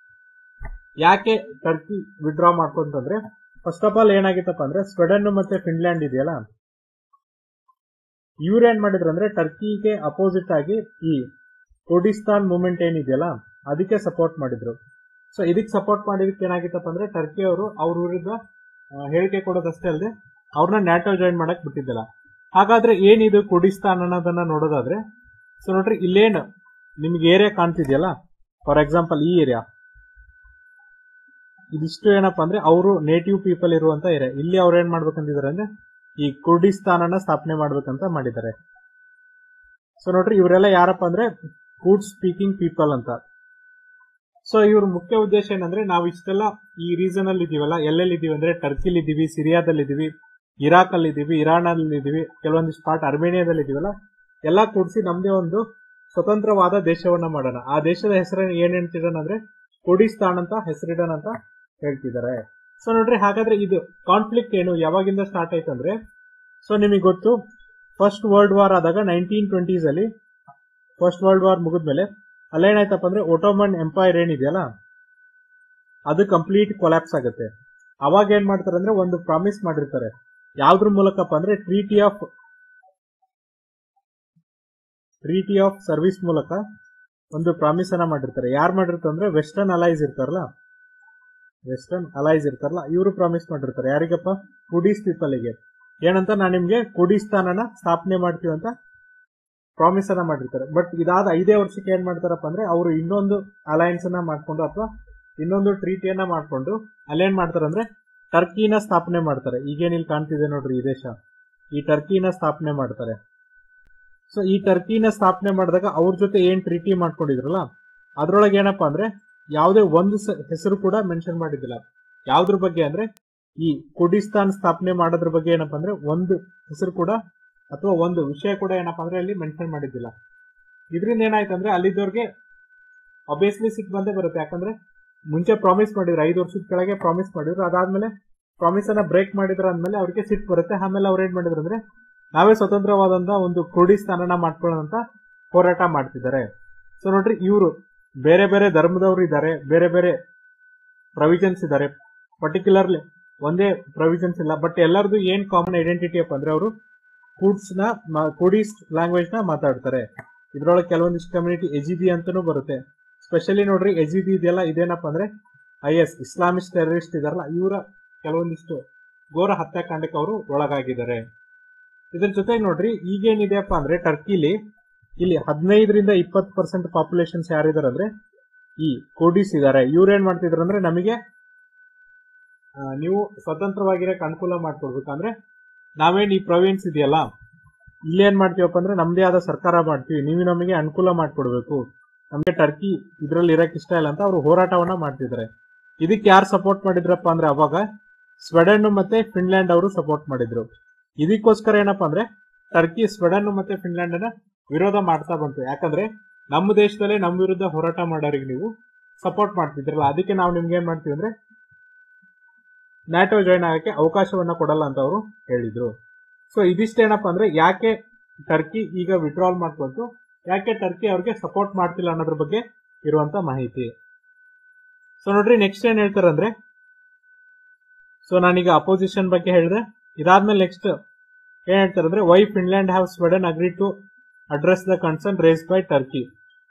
ಯಾಕೆ ಟರ್ಕಿ ವಿಡ್ರಾ ಮಾಡ್ಕೊಂತಂದ್ರೆ ಫಸ್ಟ್ ಆಫ್ ಆಲ್ ಏನಾಗಿತ್ತಪ್ಪ ಅಂದ್ರೆ ಸ್ವೀಡನ್ ಮತ್ತೆ ಫಿನ್ಲ್ಯಾಂಡ್ ಇದೆಯಲ್ಲ ಇವ್ರು ಏನ್ ಮಾಡಿದ್ರು ಅಂದ್ರೆ ಟರ್ಕಿಗೆ ಅಪೋಸಿಟ್ ಆಗಿ ಈ ಕುರ್ಡಿಸ್ತಾನ್ ಮೂವ್ಮೆಂಟ್ ಏನಿದೆಯಲ್ಲ ಅದಕ್ಕೆ ಸಪೋರ್ಟ್ ಮಾಡಿದ್ರು ಸೊ ಇದಕ್ಕೆ ಸಪೋರ್ಟ್ ಮಾಡಿದಕ್ಕೆ ಏನಾಗಿತ್ತಪ್ಪ ಅಂದ್ರೆ ಟರ್ಕಿ ಅವರು ಅವ್ರ ವಿರುದ್ಧ ಆ, ಹೇಳಿಕೆ ಕೊಡೋದಷ್ಟೇ ಅಲ್ಲದೆ ಅವ್ರನ್ನ ನ್ಯಾಟೋ ಜಾಯಿನ್ ಮಾಡಕ್ ಬಿಟ್ಟಿದ್ದಿಲ್ಲ ಹಾಗಾದ್ರೆ ಏನಿದು ಕುರ್ಡಿಸ್ತಾನ್ ಅನ್ನೋದನ್ನ ನೋಡೋದಾದ್ರೆ ಸೊ ನೋಡ್ರಿ ಇಲ್ಲೇನು ನಿಮ್ಗೆ ಏರಿಯಾ ಕಾಣ್ತಿದ್ಯಲ್ಲ ಫಾರ್ ಎಕ್ಸಾಂಪಲ್ ಈ ಏರಿಯಾ ಇದಿಷ್ಟು ಏನಪ್ಪಾ ಅಂದ್ರೆ ಅವರು ನೇಟಿವ್ ಪೀಪಲ್ ಇರುವಂತ ಏರಿಯಾ ಇಲ್ಲಿ ಅವ್ರು ಏನ್ ಮಾಡ್ಬೇಕಂತಿದ್ದಾರೆ ಅಂದ್ರೆ ಈ ಕುರ್ಡಿಸ್ತಾನನ್ನ ಸ್ಥಾಪನೆ ಮಾಡ್ಬೇಕಂತ ಮಾಡಿದ್ದಾರೆ ಸೊ ನೋಡ್ರಿ ಇವರೆಲ್ಲ ಯಾರಪ್ಪ ಅಂದ್ರೆ ಕೂಡ್ ಸ್ಪೀಕಿಂಗ್ ಪೀಪಲ್ ಅಂತ ಸೊ ಇವ್ರ ಮುಖ್ಯ ಉದ್ದೇಶ ಏನಂದ್ರೆ ನಾವು ಇಷ್ಟೆಲ್ಲ ಈ ರೀಸನ್ ಅಲ್ಲಿ ಇದೀವಲ್ಲ ಎಲ್ಲೆಲ್ಲಿ ಇದೀವಿ ಅಂದ್ರೆ ಟರ್ಕಿಲಿ ಇದೀವಿ ಸಿರಿಯಾದಲ್ಲಿ ಇದೀವಿ ಇರಾಕ್ ಅಲ್ಲಿ ಇದೀವಿ ಇರಾನ್ ಅಲ್ಲಿ ಇದೀವಿ ಕೆಲವೊಂದಿಷ್ಟು ಪಾರ್ಟ್ ಅರ್ಮೇನಿಯಾದಲ್ಲಿ ಇದೀವಲ್ಲ ಎಲ್ಲ ಕೂಡಿಸಿ ನಮ್ದೇ ಒಂದು ಸ್ವತಂತ್ರವಾದ ದೇಶವನ್ನ ಮಾಡೋಣ ಆ ದೇಶದ ಹೆಸರನ್ನು ಏನ್ ಹೇಳ್ತಿದ್ದಾನ ಅಂದ್ರೆ ಕುರ್ಡಿಸ್ತಾನ್ ಅಂತ ಹೆಸರಿಡೋಣ ಅಂತ ಹೇಳ್ತಿದ್ದಾರೆ ಸೊ ನೋಡ್ರಿ ಹಾಗಾದ್ರೆ ಇದು ಕಾನ್ಫ್ಲಿಕ್ಟ್ ಏನು ಯಾವಾಗಿಂದ ಸ್ಟಾರ್ಟ್ ಆಯ್ತಂದ್ರೆ ಸೊ ನಿಮಗೆ ಗೊತ್ತು ಫಸ್ಟ್ ವರ್ಲ್ಡ್ ವಾರ್ ಆದಾಗ ನೈನ್ಟೀನ್ ಟ್ವೆಂಟೀಸ್ ಅಲ್ಲಿ ಫಸ್ಟ್ ವರ್ಲ್ಡ್ ವಾರ್ ಮುಗಿದ್ಮೇಲೆ ಅಲ್ಲೇನಾಯ್ತಪ್ಪ ಅಂದ್ರೆ ಒಟೋಮನ್ ಎಂಪೈರ್ ಏನಿದೆಯಲ್ಲ ಅದು ಕಂಪ್ಲೀಟ್ ಕೊಲ್ಯಾಪ್ಸ್ ಆಗುತ್ತೆ ಅವಾಗ ಏನ್ ಮಾಡ್ತಾರೆ ಅಂದ್ರೆ ಒಂದು ಪ್ರಾಮಿಸ್ ಮಾಡಿರ್ತಾರೆ ಯಾವ್ದ್ರ ಮೂಲಕಪ್ಪ ಅಂದ್ರೆ treaty of treaty of service ಮೂಲಕ ಒಂದು ಪ್ರಾಮಿಸ್ ಅನ್ನ ಮಾಡಿರ್ತಾರೆ ಯಾರು ಮಾಡಿರ್ತಾರೆ ಅಂದ್ರೆ ವೆಸ್ಟರ್ನ್ ಅಲೈಸ್ ಇರ್ತಾರಲ್ಲ ವೆಸ್ಟರ್ನ್ ಅಲೈಸ್ ಇರ್ತಾರಲ್ಲ ಇವರು ಪ್ರಾಮಿಸ್ ಮಾಡಿರ್ತಾರೆ ಯಾರಿಗಪ್ಪ ಕುಡೀಸ್ ಪೀಪಲ್ಗೆ ಏನಂತ ನಾನು ನಿಮ್ಗೆ ಕುಡಿಸ್ತಾನನ ಸ್ಥಾಪನೆ ಮಾಡ್ತೀವಿ ಅಂತ ಪ್ರಾಮಿಸ್ ಅನ್ನ ಮಾಡಿರ್ತಾರೆ ಬಟ್ ಇದಾದ ಐದೇ ವರ್ಷಕ್ಕೆ ಏನ್ ಮಾಡ್ತಾರಪ್ಪ ಅಂದ್ರೆ ಅವರು ಇನ್ನೊಂದು ಅಲಯನ್ಸ್ ಅನ್ನ ಮಾಡ್ಕೊಂಡು ಅಥವಾ ಇನ್ನೊಂದು ಟ್ರೀಟಿಯನ್ನ ಮಾಡ್ಕೊಂಡು ಅಲ್ಲೇನ್ ಮಾಡ್ತಾರೆ ಅಂದ್ರೆ ಟರ್ಕಿನ ಸ್ಥಾಪನೆ ಮಾಡ್ತಾರೆ ಈಗೇನ್ ಇಲ್ಲಿ ಕಾಣ್ತಿದೆ ನೋಡ್ರಿ ಈ ದೇಶ ಈ ಟರ್ಕಿನ ಸ್ಥಾಪನೆ ಮಾಡ್ತಾರೆ ಸೊ ಈ ಟರ್ಕಿನ ಸ್ಥಾಪನೆ ಮಾಡಿದಾಗ ಅವ್ರ ಜೊತೆ ಏನ್ ಟ್ರೀಟಿ ಮಾಡ್ಕೊಂಡಿದ್ರಲ್ಲ ಅದ್ರೊಳಗೆ ಏನಪ್ಪಾ ಅಂದ್ರೆ ಯಾವುದೇ ಒಂದು ಸ- ಹೆಸರು ಕೂಡ ಮೆನ್ಷನ್ ಮಾಡಿದ್ದಿಲ್ಲ ಯಾವ್ದ್ರ ಬಗ್ಗೆ ಅಂದ್ರೆ ಈ ಕುರ್ಡಿಸ್ತಾನ್ ಸ್ಥಾಪನೆ ಮಾಡೋದ್ರ ಬಗ್ಗೆ ಏನಪ್ಪಾ ಅಂದ್ರೆ ಒಂದು ಹೆಸರು ಕೂಡ ಅಥವಾ ಒಂದು ವಿಷಯ ಕೂಡ ಏನಪ್ಪಾ ಅಂದ್ರೆ ಅಲ್ಲಿ ಮೆನ್ಷನ್ ಮಾಡಿದ್ದಿಲ್ಲ ಇದರಿಂದ ಏನಾಯ್ತು ಅಂದ್ರೆ ಅಲ್ಲಿದ್ದವ್ರಿಗೆ ಅಬ್ವಿಯಸ್ಲಿ ಸಿಟ್ ಬಂದೇ ಬರುತ್ತೆ ಯಾಕಂದ್ರೆ ಮುಂಚೆ ಪ್ರಾಮಿಸ್ ಮಾಡಿದ್ರು ಐದು ವರ್ಷದ ಕೆಳಗೆ ಪ್ರಾಮಿಸ್ ಮಾಡಿದ್ರು ಅದಾದ್ಮೇಲೆ ಪ್ರಾಮಿಸ್ ಅನ್ನ ಬ್ರೇಕ್ ಮಾಡಿದ್ರ ಅಂದ್ಮೇಲೆ ಅವ್ರಿಗೆ ಸಿಟ್ ಬರುತ್ತೆ ಆಮೇಲೆ ಅವ್ರು ಏನ್ ಮಾಡಿದ್ರು ಅಂದ್ರೆ ನಾವೇ ಸ್ವತಂತ್ರವಾದಂತ ಒಂದು ಕ್ರೋಢಿಸ್ಥಾನನ ಮಾಡ್ಕೊಳ್ಳೋಂತ ಹೋರಾಟ ಮಾಡ್ತಿದ್ದಾರೆ ಸೊ ನೋಡ್ರಿ ಇವರು ಬೇರೆ ಬೇರೆ ಧರ್ಮದವರು ಇದ್ದಾರೆ ಬೇರೆ ಬೇರೆ ಪ್ರೊವಿಷನ್ಸ್ ಇದ್ದಾರೆ ಪರ್ಟಿಕ್ಯುಲರ್ಲಿ ಒಂದೇ ಪ್ರೊವಿಷನ್ಸ್ ಇಲ್ಲ ಬಟ್ ಎಲ್ಲರದು ಏನ್ ಕಾಮನ್ ಐಡೆಂಟಿಟಿ ಅಪ್ಪ ಅಂದ್ರೆ ಅವರು ಕೂಡ್ಸ್ ನ ಕೂಡಿಸ್ಟ್ ಲ್ಯಾಂಗ್ವೇಜ್ ನ ಮಾತಾಡ್ತಾರೆ ಇದ್ರೊಳಗೆ ಕೆಲವೊಂದಿಷ್ಟು ಕಮ್ಯುನಿಟಿ ಎಜಿಬಿ ಅಂತಾನೂ ಬರುತ್ತೆ ಸ್ಪೆಷಲಿ ನೋಡ್ರಿ ಎಜಿಬಿ ಇದೆಯಲ್ಲ ಇದೇನಪ್ಪ ಅಂದ್ರೆ ಐ ಎಸ್ ಇಸ್ಲಾಮಿಸ್ಟ್ ಟೆರರಿಸ್ಟ್ ಇದಾರಲ್ಲ ಇವರ ಕೆಲವೊಂದಿಷ್ಟು ಘೋರ ಹತ್ಯಾಕಾಂಡಕ್ಕೆ ಅವರು ಒಳಗಾಗಿದ್ದಾರೆ ಇದ್ರ ಜೊತೆಗೆ ನೋಡ್ರಿ ಈಗೇನಿದೆಯಪ್ಪ ಅಂದ್ರೆ ಟರ್ಕಿಲಿ ಇಲ್ಲಿ ಹದಿನೈದರಿಂದ ಇಪ್ಪತ್ತು ಪರ್ಸೆಂಟ್ ಪಾಪ್ಯುಲೇಷನ್ಸ್ ಯಾರಿದಾರೆ ಅಂದ್ರೆ ಈ ಕೋಡಿಸ್ ಇದಾರೆ ಇವ್ರು ಏನ್ ಮಾಡ್ತಿದ್ರು ಅಂದ್ರೆ ನಮಗೆ ಆ, ನೀವು ಸ್ವತಂತ್ರವಾಗಿರಕ್ಕೆ ಅನುಕೂಲ ಮಾಡ್ಕೊಡ್ಬೇಕಂದ್ರೆ ನಾವೇನ್ ಈ ಪ್ರೊವಿನ್ಸ್ ಇದೆಯಲ್ಲ ಇಲ್ಲಿ ಏನ್ ಮಾಡ್ತೀವಪ್ಪ ಅಂದ್ರೆ ನಮ್ದೇ ಆದ ಸರ್ಕಾರ ಮಾಡ್ತೀವಿ ನೀವು ನಮಗೆ ಅನುಕೂಲ ಮಾಡ್ಕೊಡ್ಬೇಕು ನಮಗೆ ಟರ್ಕಿ ಇದ್ರಲ್ಲಿ ಇರಕ್ ಇಷ್ಟ ಇಲ್ಲ ಅಂತ ಅವರು ಹೋರಾಟವನ್ನ ಮಾಡ್ತಿದ್ದಾರೆ ಇದಕ್ಕೆ ಯಾರು ಸಪೋರ್ಟ್ ಮಾಡಿದ್ರಪ್ಪ ಅಂದ್ರೆ ಅವಾಗ ಸ್ವೆಡನ್ ಮತ್ತೆ ಫಿನ್ಲ್ಯಾಂಡ್ ಅವರು ಸಪೋರ್ಟ್ ಮಾಡಿದ್ರು ಇದಕ್ಕೋಸ್ಕರ ಏನಪ್ಪಾ ಅಂದ್ರೆ ಟರ್ಕಿ ಸ್ವೆಡನ್ ಮತ್ತೆ ಫಿನ್ಲ್ಯಾಂಡ್ ಅನ್ನ ವಿರೋಧ ಮಾಡ್ತಾ ಬಂತು ಯಾಕಂದ್ರೆ ನಮ್ಮ ದೇಶದಲ್ಲೇ ನಮ್ಮ ವಿರುದ್ಧ ಹೋರಾಟ ಮಾಡೋರಿಗೆ ನೀವು ಸಪೋರ್ಟ್ ಮಾಡ್ತಿದ್ರಲ್ಲ ಅದಕ್ಕೆ ನಾವು ನಿಮ್ಗೆ ಏನ್ ಮಾಡ್ತೀವಿ ಅಂದ್ರೆ ನ್ಯಾಟೋ ಜಾಯ್ನ್ ಆಗಕ್ಕೆ ಅವಕಾಶವನ್ನ ಕೊಡಲ್ಲ ಅಂತ ಅವರು ಹೇಳಿದ್ರು ಸೊ ಇದಿಷ್ಟೇನಪ್ಪ ಅಂದ್ರೆ ಯಾಕೆ ಟರ್ಕಿ ಈಗ ವಿಡ್ರಾಲ್ ಮಾಡ್ಕೊಂತು ಯಾಕೆ ಟರ್ಕಿ ಅವ್ರಿಗೆ ಸಪೋರ್ಟ್ ಮಾಡ್ತಿಲ್ಲ ಅನ್ನೋದ್ರ ಬಗ್ಗೆ ಇರುವಂತ ಮಾಹಿತಿ ಸೊ ನೋಡ್ರಿ ನೆಕ್ಸ್ಟ್ ಏನ್ ಹೇಳ್ತಾರಂದ್ರೆ ಸೊ ನಾನೀಗ ಅಪೋಸಿಷನ್ ಬಗ್ಗೆ ಹೇಳಿದೆ ಇದಾದ್ಮೇಲೆ ನೆಕ್ಸ್ಟ್ ಏನ್ ಹೇಳ್ತಾರೆ ಅಂದ್ರೆ why Finland have Sweden agree to address the concern raised by Turkey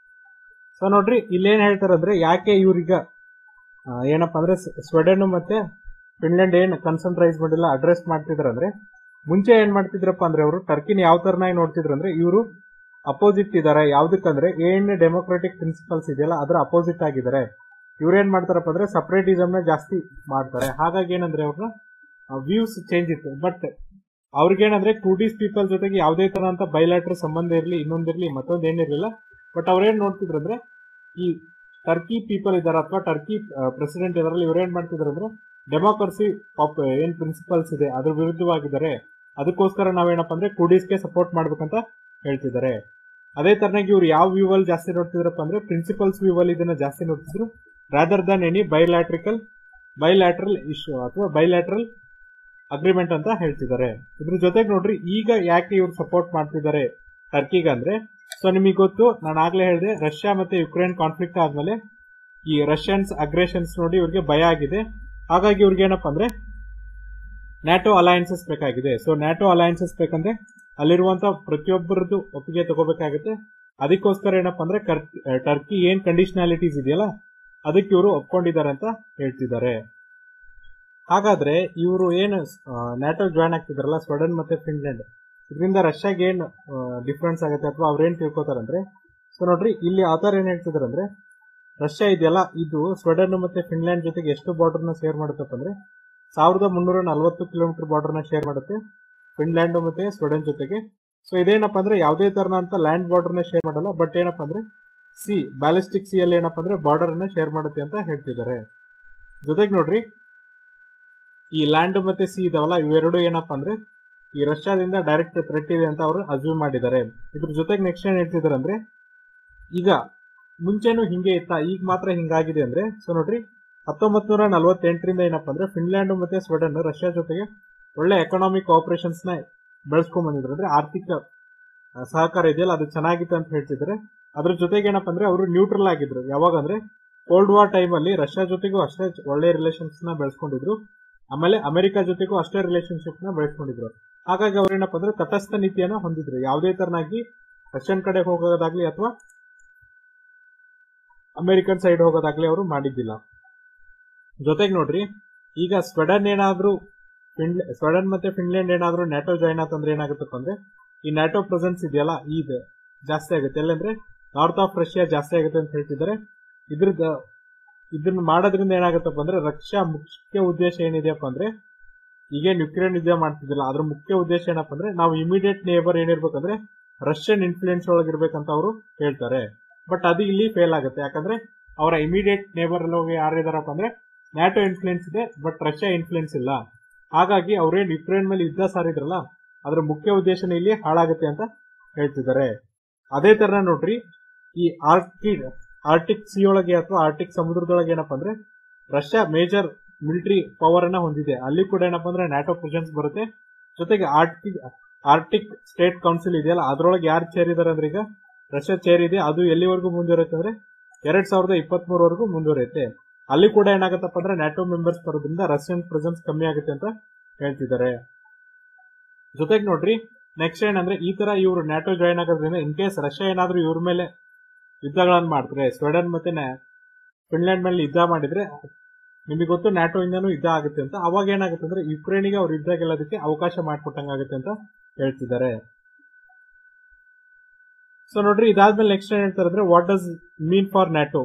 so ನೋಡ್ರಿ ಇಲ್ಲೇನ್ ಹೇಳ್ತಾರೆ ಅಂದ್ರೆ ಯಾಕೆ ಇವ್ರೀಗ ಆ, ಏನಪ್ಪಾ ಅಂದ್ರೆ ಸ್ವೆಡನ್ ಮತ್ತೆ ಫಿನ್ಲ್ಯಾಂಡ್ ಏನ್ ಕನ್ಸರ್ನ್ ರೈಸ್ ಮಾಡಿಲ್ಲ ಅಡ್ರೆಸ್ ಮಾಡ್ತಿದ್ರ ಅಂದ್ರೆ ಮುಂಚೆ ಏನ್ ಮಾಡ್ತಿದ್ರಪ್ಪ ಅಂದ್ರೆ ಅವರು ಟರ್ಕಿನ ಯಾವ ತರನಾಗಿ ನೋಡ್ತಿದ್ರು ಅಂದ್ರೆ ಇವರು ಅಪೋಸಿಟ್ ಇದಾರೆ ಯಾವ್ದಕ್ಕಂದ್ರೆ ಏನ್ ಡೆಮೋಕ್ರೆಟಿಕ್ ಪ್ರಿನ್ಸಿಪಲ್ಸ್ ಇದೆಯಲ್ಲ ಅದ್ರ ಅಪೋಸಿಟ್ ಆಗಿದ್ದಾರೆ ಇವ್ರೇನ್ ಮಾಡ್ತಾರಪ್ಪ ಅಂದ್ರೆ ಸಪರೇಟಿಸಮ್ ನ ಜಾಸ್ತಿ ಮಾಡ್ತಾರೆ ಹಾಗಾಗಿ ಏನಂದ್ರೆ ಅವ್ರನ್ನ ವ್ಯೂಸ್ ಚೇಂಜ್ ಇತ್ತು ಬಟ್ ಅವ್ರಿಗೇನಂದ್ರೆ ಕುಡೀಸ್ ಪೀಪಲ್ ಜೊತೆಗೆ ಯಾವುದೇ ತರ ಅಂತ ಬೈಲಾಟ್ರ್ ಸಂಬಂಧ ಇರಲಿ ಇನ್ನೊಂದಿರ್ಲಿ ಮತ್ತೊಂದ್ ಏನಿರಲಿಲ್ಲ ಬಟ್ ಅವ್ರೇನ್ ನೋಡ್ತಿದ್ರು ಅಂದ್ರೆ ಈ ಟರ್ಕಿ ಪೀಪಲ್ ಇದಾರೆ ಅಥವಾ ಟರ್ಕಿ ಪ್ರೆಸಿಡೆಂಟ್ ಇದಾರಲ್ಲ ಇವ್ರೇನ್ ಮಾಡ್ತಿದ್ರು ಅಂದ್ರೆ ಡೆಮೋಕ್ರಸಿ ಪಾಪ್ ಏನ್ ಪ್ರಿನ್ಸಿಪಲ್ಸ್ ಇದೆ ಅದ್ರ ವಿರುದ್ಧವಾಗಿದ್ದಾರೆ ಅದಕ್ಕೋಸ್ಕರ ನಾವೇನಪ್ಪ ಅಂದ್ರೆ ಕುಡೀಸ್ಗೆ ಸಪೋರ್ಟ್ ಮಾಡ್ಬೇಕಂತ ಹೇಳ್ತಿದ್ದಾರೆ ಅದೇ ತರನಾಗಿ ಇವ್ರು ಯಾವ ವ್ಯೂ ಅಲ್ಲಿ ಜಾಸ್ತಿ ನೋಡ್ತಿದ್ರಪ್ಪ ಅಂದ್ರೆ ಪ್ರಿನ್ಸಿಪಲ್ಸ್ ವ್ಯೂ ಅಲ್ಲಿ ಇದನ್ನ ಜಾಸ್ತಿ ನೋಡ್ತಿದ್ರು rather than any bilateral bilateral issue ಅಥವಾ ಬೈಲ್ಯಾಟ್ರಲ್ ಅಗ್ರಿಮೆಂಟ್ ಅಂತ ಹೇಳ್ತಿದ್ದಾರೆ ಇದ್ರ ಜೊತೆಗೆ ನೋಡ್ರಿ ಈಗ ಯಾಕೆ ಇವ್ರು ಸಪೋರ್ಟ್ ಮಾಡ್ತಿದ್ದಾರೆ ಟರ್ಕಿಗೆ ಅಂದ್ರೆ ಸೊ ನಿಮಗೆ ಗೊತ್ತು ನಾನು ಆಗ್ಲೇ ಹೇಳಿದೆ ರಷ್ಯಾ ಮತ್ತೆ ಯುಕ್ರೇನ್ ಕಾನ್ಫ್ಲಿಕ್ಟ್ ಆದ್ಮೇಲೆ ಈ ರಷ್ಯನ್ಸ್ ಅಗ್ರೆಷನ್ಸ್ ನೋಡಿ ಇವ್ರಿಗೆ ಭಯ ಆಗಿದೆ ಹಾಗಾಗಿ ಇವ್ರಿಗೆ ಏನಪ್ಪಾ ಅಂದ್ರೆ ನ್ಯಾಟೋ ಅಲಯನ್ಸಸ್ ಬೇಕಾಗಿದೆ ಸೊ ನ್ಯಾಟೋ ಅಲಯನ್ಸಸ್ ಬೇಕಂದ್ರೆ ಅಲ್ಲಿರುವಂತ ಪ್ರತಿಯೊಬ್ಬರದ್ದು ಒಪ್ಪಿಗೆ ತಗೋಬೇಕಾಗುತ್ತೆ ಅದಕ್ಕೋಸ್ಕರ ಏನಪ್ಪಾ ಅಂದ್ರೆ ಕರ್- ಟರ್ಕಿ ಏನ್ ಕಂಡೀಷನಾಲಿಟೀಸ್ ಇದೆಯಲ್ಲ ಅದಕ್ಕೆ ಇವರು ಒಪ್ಕೊಂಡಿದ್ದಾರೆ ಅಂತ ಹೇಳ್ತಿದ್ದಾರೆ ಹಾಗಾದ್ರೆ ಇವರು ಏನು ನ್ಯಾಟೋ ಜಾಯ್ನ್ ಆಗ್ತಿದಾರಲ್ಲ ಸ್ವಡನ್ ಮತ್ತೆ ಫಿನ್ಲೆಂಡ್ ಇದರಿಂದ ರಷ್ಯಾಗೆ ಏನ್ ಡಿಫ್ರೆನ್ಸ್ ಆಗುತ್ತೆ ಅಥವಾ ಅವ್ರೇನ್ ತಿಳ್ಕೊತಾರಂದ್ರೆ ಸೊ ನೋಡ್ರಿ ಇಲ್ಲಿ ಆತರ ಏನ್ ಹೇಳ್ತಿದಾರೆ ಅಂದ್ರೆ ರಷ್ಯಾ ಇದೆಯಲ್ಲ ಇದು ಸ್ವಡನ್ ಮತ್ತೆ ಫಿನ್ಲ್ಯಾಂಡ್ ಜೊತೆಗೆ ಎಷ್ಟು ಬಾರ್ಡರ್ ನ ಶೇರ್ ಮಾಡುತ್ತಪ್ಪ ಅಂದ್ರೆ ಸಾವಿರದ ಮುನ್ನೂರ ನಲವತ್ತು ಕಿಲೋಮೀಟರ್ ಬಾರ್ಡರ್ ನ ಶೇರ್ ಮಾಡುತ್ತೆ ಫಿನ್ಲ್ಯಾಂಡ್ ಮತ್ತೆ ಸ್ವಡನ್ ಜೊತೆಗೆ ಸೊ ಇದೇನಪ್ಪ ಅಂದ್ರೆ ಯಾವುದೇ ತರನ ಅಂತ ಲ್ಯಾಂಡ್ ಬಾರ್ಡರ್ ನ ಶೇರ್ ಮಾಡಲ್ಲ ಬಟ್ ಏನಪ್ಪ ಅಂದ್ರೆ ಸಿ ಬ್ಯಾಲಿಸ್ಟಿಕ್ ಸಿ ಅಲ್ಲಿ ಏನಪ್ಪ ಅಂದ್ರೆ ಬಾರ್ಡರ್ ಅನ್ನ ಶೇರ್ ಮಾಡುತ್ತೆ ಅಂತ ಹೇಳ್ತಿದ್ದಾರೆ ಜೊತೆಗೆ ನೋಡ್ರಿ ಈ ಲ್ಯಾಂಡ್ ಮತ್ತೆ ಸಿ ಇದಾವಲ್ಲ ಇವೆರಡು ಏನಪ್ಪ ಅಂದ್ರೆ ಈ ರಷ್ಯಾದಿಂದ ಡೈರೆಕ್ಟ್ ಥ್ರೆಟ್ ಇದೆ ಅಂತ ಅವರು ಅಸ್ಯೂಮ್ ಮಾಡಿದ್ದಾರೆ ಇದ್ರ ಜೊತೆಗೆ ನೆಕ್ಸ್ಟ್ ಏನ್ ಹೇಳ್ತಿದ್ದಾರೆ ಅಂದ್ರೆ ಈಗ ಮುಂಚೆನೂ ಹಿಂಗೆ ಇತ್ತ ಈಗ ಮಾತ್ರ ಹಿಂಗಾಗಿದೆ ಅಂದ್ರೆ ಸೊ ನೋಡ್ರಿ ಹತ್ತೊಂಬತ್ ನೂರ ನಲವತ್ತೆಂಟರಿಂದ ಏನಪ್ಪ ಅಂದ್ರೆ ಫಿನ್ಲ್ಯಾಂಡ್ ಮತ್ತೆ ಸ್ವಡನ್ ರಷ್ಯಾ ಜೊತೆಗೆ ಒಳ್ಳೆ ಎಕನಾಮಿಕ್ ಆಪರೇಷನ್ಸ್ ನ ಬೆಳೆಸ್ಕೊಂಡ್ ಬಂದಿದ್ರು ಅಂದ್ರೆ ಆರ್ಥಿಕ ಆ, ಸಹಕಾರ ಇದೆಯಲ್ಲ ಅದು ಚೆನ್ನಾಗಿತ್ತು ಅಂತ ಹೇಳ್ತಿದ್ದಾರೆ ಅದ್ರ ಜೊತೆಗೆ ಏನಪ್ಪ ಅಂದ್ರೆ ಅವರು ನ್ಯೂಟ್ರಲ್ ಆಗಿದ್ರು ಯಾವಾಗ ಅಂದ್ರೆ ಕೋಲ್ಡ್ ವಾರ್ ಟೈಮ್ ಅಲ್ಲಿ ರಷ್ಯಾ ಜೊತೆಗೂ ಅಷ್ಟೇ ಒಳ್ಳೆ ರಿಲೇಷನ್ಸ್ ನ ಬೆಳೆಸ್ಕೊಂಡಿದ್ರು ಆಮೇಲೆ ಅಮೆರಿಕ ಜೊತೆಗೂ ಅಷ್ಟೇ ರಿಲೇಶನ್ಶಿಪ್ ನ ಬೆಳೆಸ್ಕೊಂಡಿದ್ರು ಹಾಗಾಗಿ ಅವ್ರೇನಪ್ಪ ಅಂದ್ರೆ ತಟಸ್ಥ ನೀತಿಯನ್ನ ಹೊಂದಿದ್ರು ಯಾವುದೇ ತರನಾಗಿ ರಷ್ಯನ್ ಕಡೆ ಹೋಗೋದಾಗ್ಲಿ ಅಥವಾ ಅಮೆರಿಕನ್ ಸೈಡ್ ಹೋಗೋದಾಗ್ಲಿ ಅವರು ಮಾಡಿದ್ದಿಲ್ಲ ಜೊತೆಗೆ ನೋಡ್ರಿ ಈಗ ಸ್ವಡನ್ ಏನಾದ್ರೂ ಫಿನ್ಲ್ ಸ್ವಡನ್ ಮತ್ತೆ ಫಿನ್ಲೆಂಡ್ ಏನಾದ್ರೂ ನ್ಯಾಟೋ ಜಾಯ್ನ್ ಆತಂದ್ರೆ ಏನಾಗುತ್ತಪ್ಪ ಅಂದ್ರೆ ಈ ನ್ಯಾಟೋ ಪ್ರೆಸೆನ್ಸ್ ಇದೆಯಲ್ಲ ಇದು ಜಾಸ್ತಿ ಆಗುತ್ತೆ ಎಲ್ಲಂದ್ರೆ ನಾರ್ತ್ ಆಫ್ ರಷ್ಯಾ ಜಾಸ್ತಿ ಆಗುತ್ತೆ ಅಂತ ಹೇಳ್ತಿದ್ದಾರೆ ಇದ್ರದ್ದು ಇದನ್ನ ಮಾಡೋದ್ರಿಂದ ಏನಾಗುತ್ತಪ್ಪ ಅಂದ್ರೆ ರಷ್ಯಾ ಮುಖ್ಯ ಉದ್ದೇಶ ಏನಿದೆಯಪ್ಪ ಅಂದ್ರೆ ಈಗೇನ್ ಯುಕ್ರೇನ್ ಯುದ್ಧ ಮಾಡ್ತಿದ್ದಿಲ್ಲ ಅದ್ರ ಮುಖ್ಯ ಉದ್ದೇಶ ಏನಪ್ಪ ಅಂದ್ರೆ ನಾವು ಇಮಿಡಿಯೇಟ್ ನೇಬರ್ ಏನಿರ್ಬೇಕಂದ್ರೆ ರಷ್ಯನ್ ಇನ್ಫ್ಲೂಯೆನ್ಸ್ ಒಳಗಿರ್ಬೇಕಂತ ಅವರು ಹೇಳ್ತಾರೆ ಬಟ್ ಅದು ಇಲ್ಲಿ ಫೇಲ್ ಆಗುತ್ತೆ ಯಾಕಂದ್ರೆ ಅವರ ಇಮಿಡಿಯೇಟ್ ನೇಬರ್ ಅಲ್ಲಿ ಯಾರಿದಾರಪ್ಪ ಅಂದ್ರೆ ನ್ಯಾಟೋ ಇನ್ಫ್ಲೂಯೆನ್ಸ್ ಇದೆ ಬಟ್ ರಷ್ಯಾ ಇನ್ಫ್ಲೂಯೆನ್ಸ್ ಇಲ್ಲ ಹಾಗಾಗಿ ಅವ್ರೇನ್ ಯುಕ್ರೇನ್ ಮೇಲೆ ಯುದ್ಧ ಸಾರಿದ್ರಲ್ಲ ಅದ್ರ ಮುಖ್ಯ ಉದ್ದೇಶನ ಇಲ್ಲಿ ಹಾಳಾಗುತ್ತೆ ಅಂತ ಹೇಳ್ತಿದ್ದಾರೆ ಅದೇ ತರ ನೋಡ್ರಿ ಈ ಆರ್ಟಿಕ್ ಆರ್ಟಿಕ್ ಸಿ ಒಳಗೆ ಅಥವಾ ಆರ್ಟಿಕ್ ಸಮುದ್ರದೊಳಗೆ ಏನಪ್ಪಾ ಅಂದ್ರೆ ರಷ್ಯಾ ಮೇಜರ್ ಮಿಲಿಟರಿ ಪವರ್ ಅನ್ನ ಹೊಂದಿದೆ ಅಲ್ಲಿ ಕೂಡ ಏನಪ್ಪಾ ಅಂದ್ರೆ ನ್ಯಾಟೋ ಪ್ರೆಸೆನ್ಸ್ ಬರುತ್ತೆ ಜೊತೆಗೆ ಆರ್ಟಿಕ್ ಆರ್ಟಿಕ್ ಸ್ಟೇಟ್ ಕೌನ್ಸಿಲ್ ಇದೆಯಲ್ಲ ಅದ್ರೊಳಗೆ ಯಾರು ಚೇರ್ ಇದಾರೆ ಅಂದ್ರೆ ಈಗ ರಷ್ಯಾ ಚೇರ್ ಇದೆ ಅದು ಎಲ್ಲಿವರೆಗೂ ಮುಂದುವರಿಯುತ್ತೆ ಅಂದ್ರೆ ಎರಡ್ ಸಾವಿರದ ಇಪ್ಪತ್ತ್ ಮೂರವರೆಗೂ ಮುಂದುವರಿಯುತ್ತೆ ಅಲ್ಲಿ ಕೂಡ ಏನಾಗತ್ತಪ್ಪ ಅಂದ್ರೆ ನ್ಯಾಟೋ ಮೆಂಬರ್ಸ್ ಬರೋದ್ರಿಂದ ರಷ್ಯನ್ ಪ್ರೆಸೆನ್ಸ್ ಕಮ್ಮಿ ಆಗುತ್ತೆ ಅಂತ ಹೇಳ್ತಿದ್ದಾರೆ ಜೊತೆಗೆ ನೋಡ್ರಿ ನೆಕ್ಸ್ಟ್ ಏನಂದ್ರೆ ಈ ತರ ಇವರು ನ್ಯಾಟೋ ಜಾಯಿನ್ ಆಗೋದ್ರಿಂದ ಇನ್ ಕೇಸ್ ರಷ್ಯಾ ಏನಾದ್ರೂ ಇವ್ರ ಮೇಲೆ ಯುದ್ಧಗಳನ್ನ ಮಾಡ್ತಾರೆ ಸ್ವೀಡನ್ ಮತ್ತೆ ಫಿನ್ಲ್ಯಾಂಡ್ ಮೇಲೆ ಯುದ್ಧ ಮಾಡಿದ್ರೆ ನಿಮಗೆ ಗೊತ್ತು ನ್ಯಾಟೋ ಇಂದನೂ ಯುದ್ಧ ಆಗುತ್ತೆ ಅಂತ ಅವಾಗ ಏನಾಗುತ್ತೆ ಅಂದ್ರೆ ಯುಕ್ರೇನಿಗೆ ಅವ್ರ ಯುದ್ಧ ಗೆಲ್ಲೋದಕ್ಕೆ ಅವಕಾಶ ಮಾಡಿಕೊಟ್ಟಂಗಾಗುತ್ತೆ ಅಂತ ಹೇಳ್ತಿದ್ದಾರೆ ಸೊ ನೋಡ್ರಿ ಇದಾದ್ಮೇಲೆ ನೆಕ್ಸ್ಟ್ ಏನ್ ಹೇಳ್ತಾರೆ ಅಂದ್ರೆ what does mean for NATO